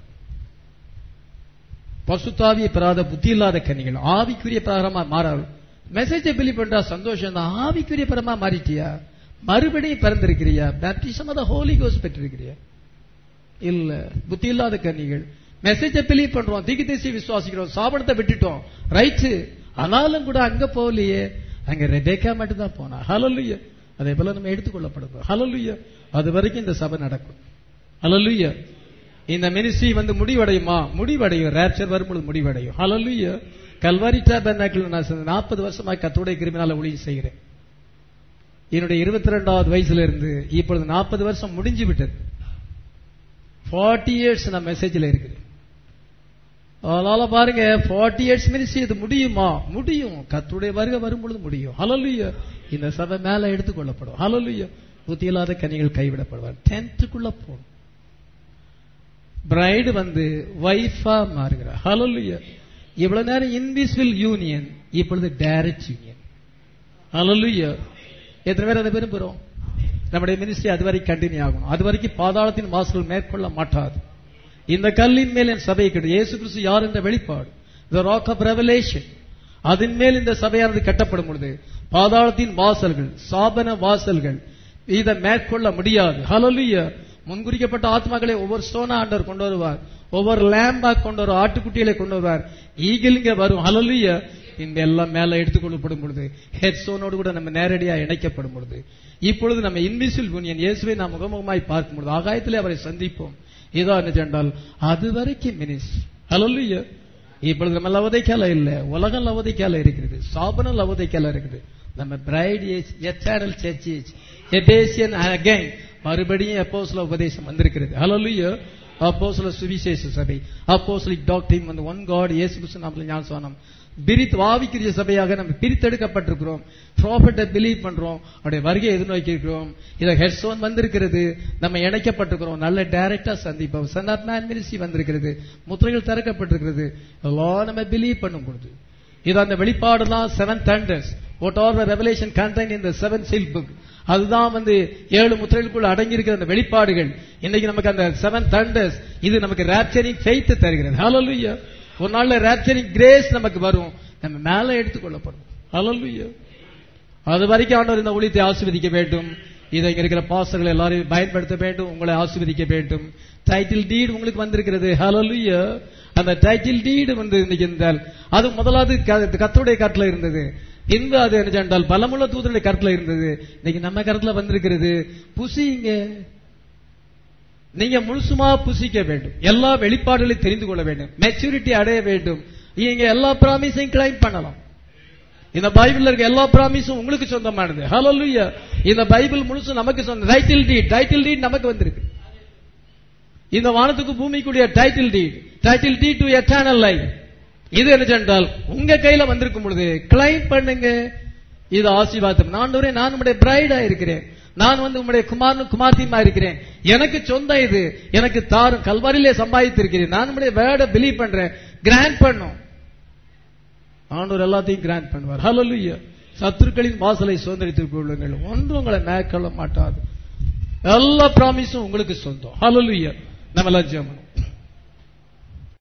பசுத்தாவியை பெறாத புத்தி இல்லாத கனிகள் ஆவிக்குரிய பிரகாரமா மாறாரு மெசேஜை பிலி பண்றா சந்தோஷம் தான் ஆவிக்குரிய பரமா மாறிட்டியா மறுபடியும் பிறந்திருக்கிறியா பேப்டிசம் அத ஹோலி கோஸ் பெற்றிருக்கிறியா இல்ல புத்தி இல்லாத கன்னிகள் மெசேஜை பிலீவ் பண்றோம் தீக்கு தேசி விசுவாசிக்கிறோம் சாபனத்தை விட்டுட்டோம் ரைட்டு ஆனாலும் கூட அங்க போகலையே அங்க ரெபேக்கா மட்டும் தான் போனா ஹலலுய அதே போல நம்ம எடுத்துக்கொள்ளப்படுறோம் ஹலலுய அது வரைக்கும் இந்த சபை நடக்கும் ஹலலுய இந்த மினிஸ்ட்ரி வந்து முடிவடையுமா முடிவடையும் ரேப்சர் வரும்பொழுது முடிவடையும் ஹலலுய கல்வாரி டேபர்னாக்கிள் நான் நாற்பது வருஷமா கத்தோடைய கிருமினால ஊழியம் செய்கிறேன் என்னுடைய இருபத்தி ரெண்டாவது வயசுல இருந்து இப்பொழுது நாற்பது வருஷம் முடிஞ்சு விட்டது ஃபார்ட்டி இயர்ஸ் நான் மெசேஜில் இருக்குது அதனால பாருங்க ஃபார்ட்டி இயர்ஸ் மினிஸ்ட்ரி இது முடியுமா முடியும் கத்துடைய வருகை வரும்பொழுது முடியும் ஹலலுய இந்த சபை மேல எடுத்துக்கொள்ளப்படும் ஹலலுய புத்தி இல்லாத கனிகள் கைவிடப்படுவார் டென்த்துக்குள்ள போகும் பிரைடு வந்து வைஃபா மாறுகிறார் ஹலலுய இவ்வளவு நேரம் இன்விசிபிள் யூனியன் இப்பொழுது டைரக்ட் யூனியன் ஹலலுய எத்தனை பேர் அதை விரும்புகிறோம் நம்முடைய மினிஸ்ட்ரி அது வரைக்கும் கண்டினியூ ஆகும் அது வரைக்கும் பாதாளத்தின் வாசல்கள் மேற்கொள்ள மாட்டாது இந்த கல்லின் மேல் என் சபை கிடையாது இயேசு கிறிஸ்து யார் என்ற வெளிப்பாடு த ராக் ஆஃப் ரெவலேஷன் அதன் மேல் இந்த சபையானது கட்டப்படும் பொழுது பாதாளத்தின் வாசல்கள் சாபன வாசல்கள் இதை மேற்கொள்ள முடியாது ஹலலுய முன்குறிக்கப்பட்ட ஆத்மாக்களை ஒவ்வொரு ஸ்டோனா ஆண்டவர் கொண்டு வருவார் ஒவ்வொரு லேம்பா கொண்டு வருவார் ஆட்டுக்குட்டிகளை கொண்டு வருவார் ஈகிள் இங்க வரும் ஹலலுய இந்த எல்லாம் மேல எடுத்துக்கொள்ளப்படும் பொழுது ஹெட்ஸோனோடு கூட நம்ம நேரடியா இணைக்கப்படும் பொழுது இப்பொழுது நம்ம இன்விசிபிள் யூனியன் இயேசுவை நாம் முகமுகமாய் பார்க்கும் பொழுது ஆகாயத்திலே அவரை சந்திப்போம் இதோ என்ன சென்றால் அது வரைக்கும் மினிஸ் ஹலலுய இப்பொழுது நம்ம லவதைக்கால இல்ல உலகம் லவதைக்கால இருக்குது சாபனம் லவதைக்கால இருக்குது நம்ம பிரைட் ஏஜ் எச்ஆர்எல் சர்ச் ஏஜ் எபேசியன் அகைன் மறுபடியும் அப்போஸ்ல உபதேசம் வந்திருக்கிறது ஹலலுய அப்போஸ்ல சுவிசேஷ சபை அப்போஸ்லிக் டாக்டரின் வந்து ஒன் காட் இயேசு கிறிஸ்து நாமத்தில் ஞானசானம் பிரித் ஆவிக்குரிய சபையாக நம்ம பிரித்தெடுக்கப்பட்டிருக்கிறோம் ப்ராஃபிட்டை பிலீவ் பண்றோம் அவருடைய வருகையை எதிர்நோக்கி இருக்கிறோம் இதை ஹெட்ஸோன் வந்திருக்கிறது நம்ம இணைக்கப்பட்டிருக்கிறோம் நல்ல டைரக்டா சந்திப்போம் சன் ஆஃப் மேன் மினிஸ்ட்ரி வந்திருக்கிறது முத்திரைகள் திறக்கப்பட்டிருக்கிறது எல்லாம் நம்ம பிலீவ் பண்ணும் பொழுது இது அந்த வெளிப்பாடுலாம் seven thunders what are the revelation content இந்த செவன் சில் புக் அதுதான் வந்து ஏழு முத்திரைகளுக்குள்ள அடங்கி இருக்கிற அந்த வெளிப்பாடுகள் இன்னைக்கு நமக்கு அந்த செவன் தண்டர்ஸ் இது நமக்கு ரேப்சரிங் ஃபெய்த் தருகிறது ஹalleluya ஒரு நாள்ல ரேப்சரிங் கிரேஸ் நமக்கு வரும் நம்ம மேல எடுத்துக்கொள்ளப்படும் ஹalleluya அது வரைக்கும் ஆண்டவர் இந்த ஊழியத்தை ஆசீர்வதிக்க வேண்டும் இதை இங்க இருக்கிற பாஸ்டர்கள் எல்லாரையும் பயன்படுத்த வேண்டும் உங்களை ஆசீர்வதிக்க வேண்டும் டைட்டில் டீடு உங்களுக்கு வந்திருக்கிறது ஹalleluya அந்த டைட்டில் டீடு வந்து இன்னைக்கு இருந்தால் அது முதலாவது க- கர்த்தருடைய கருத்துல இருந்தது பின்பு அது என்ன சென்றால் பலமுள்ள தூதருடைய கருத்துல இருந்தது இன்னைக்கு நம்ம கருத்துல வந்திருக்கிறது புசிங்க நீங்க முழுசுமா புசிக்க வேண்டும் எல்லா வெளிப்பாடுகளையும் தெரிந்து கொள்ள வேண்டும் மெச்சூரிட்டி அடைய வேண்டும் நீங்க எல்லா ப்ராமிஸையும் கிளைம் பண்ணலாம் இந்த பைபிள்ல இருக்க எல்லா ப்ராமிஸும் உங்களுக்கு சொந்தமானது ஹalleluya இந்த பைபிள் முழுசும் நமக்கு சொந்தம் டைட்டில் டீட் டைட்டில் டீட் நமக்கு வந்திருக்கு இந்த வானத்துக்கு பூமிக்குரிய title deed title deed to eternal life இது என்ன சென்றால் உங்க கையில வந்திருக்கும் பொழுது கிளைம் பண்ணுங்க இது ஆசீர்வாதம் நான் ஒரே நான் உங்களுடைய பிரைடா இருக்கிறேன் நான் வந்து உங்களுடைய குமாரனும் குமார்த்தியுமா இருக்கிறேன் எனக்கு சொந்தம் இது எனக்கு தாரும் கல்வாரியிலே சம்பாதித்து இருக்கிறேன் நான் உங்களுடைய வேர்டை பிலீவ் பண்றேன் கிராண்ட் பண்ணும் ஆண்டவர் எல்லாத்தையும் கிராண்ட் பண்ணுவார் ஹalleluya சத்துருக்களின் வாசலை சுதந்திரித்துக் கொள்ளுங்கள் ஒன்றும் உங்களை மேற்கொள்ள மாட்டாது எல்லா ப்ராமிஸும் உங்களுக்கு சொந்தம் ஹalleluya நம்ம எல்லாம் ஜெபம் பண்ணுவோம்.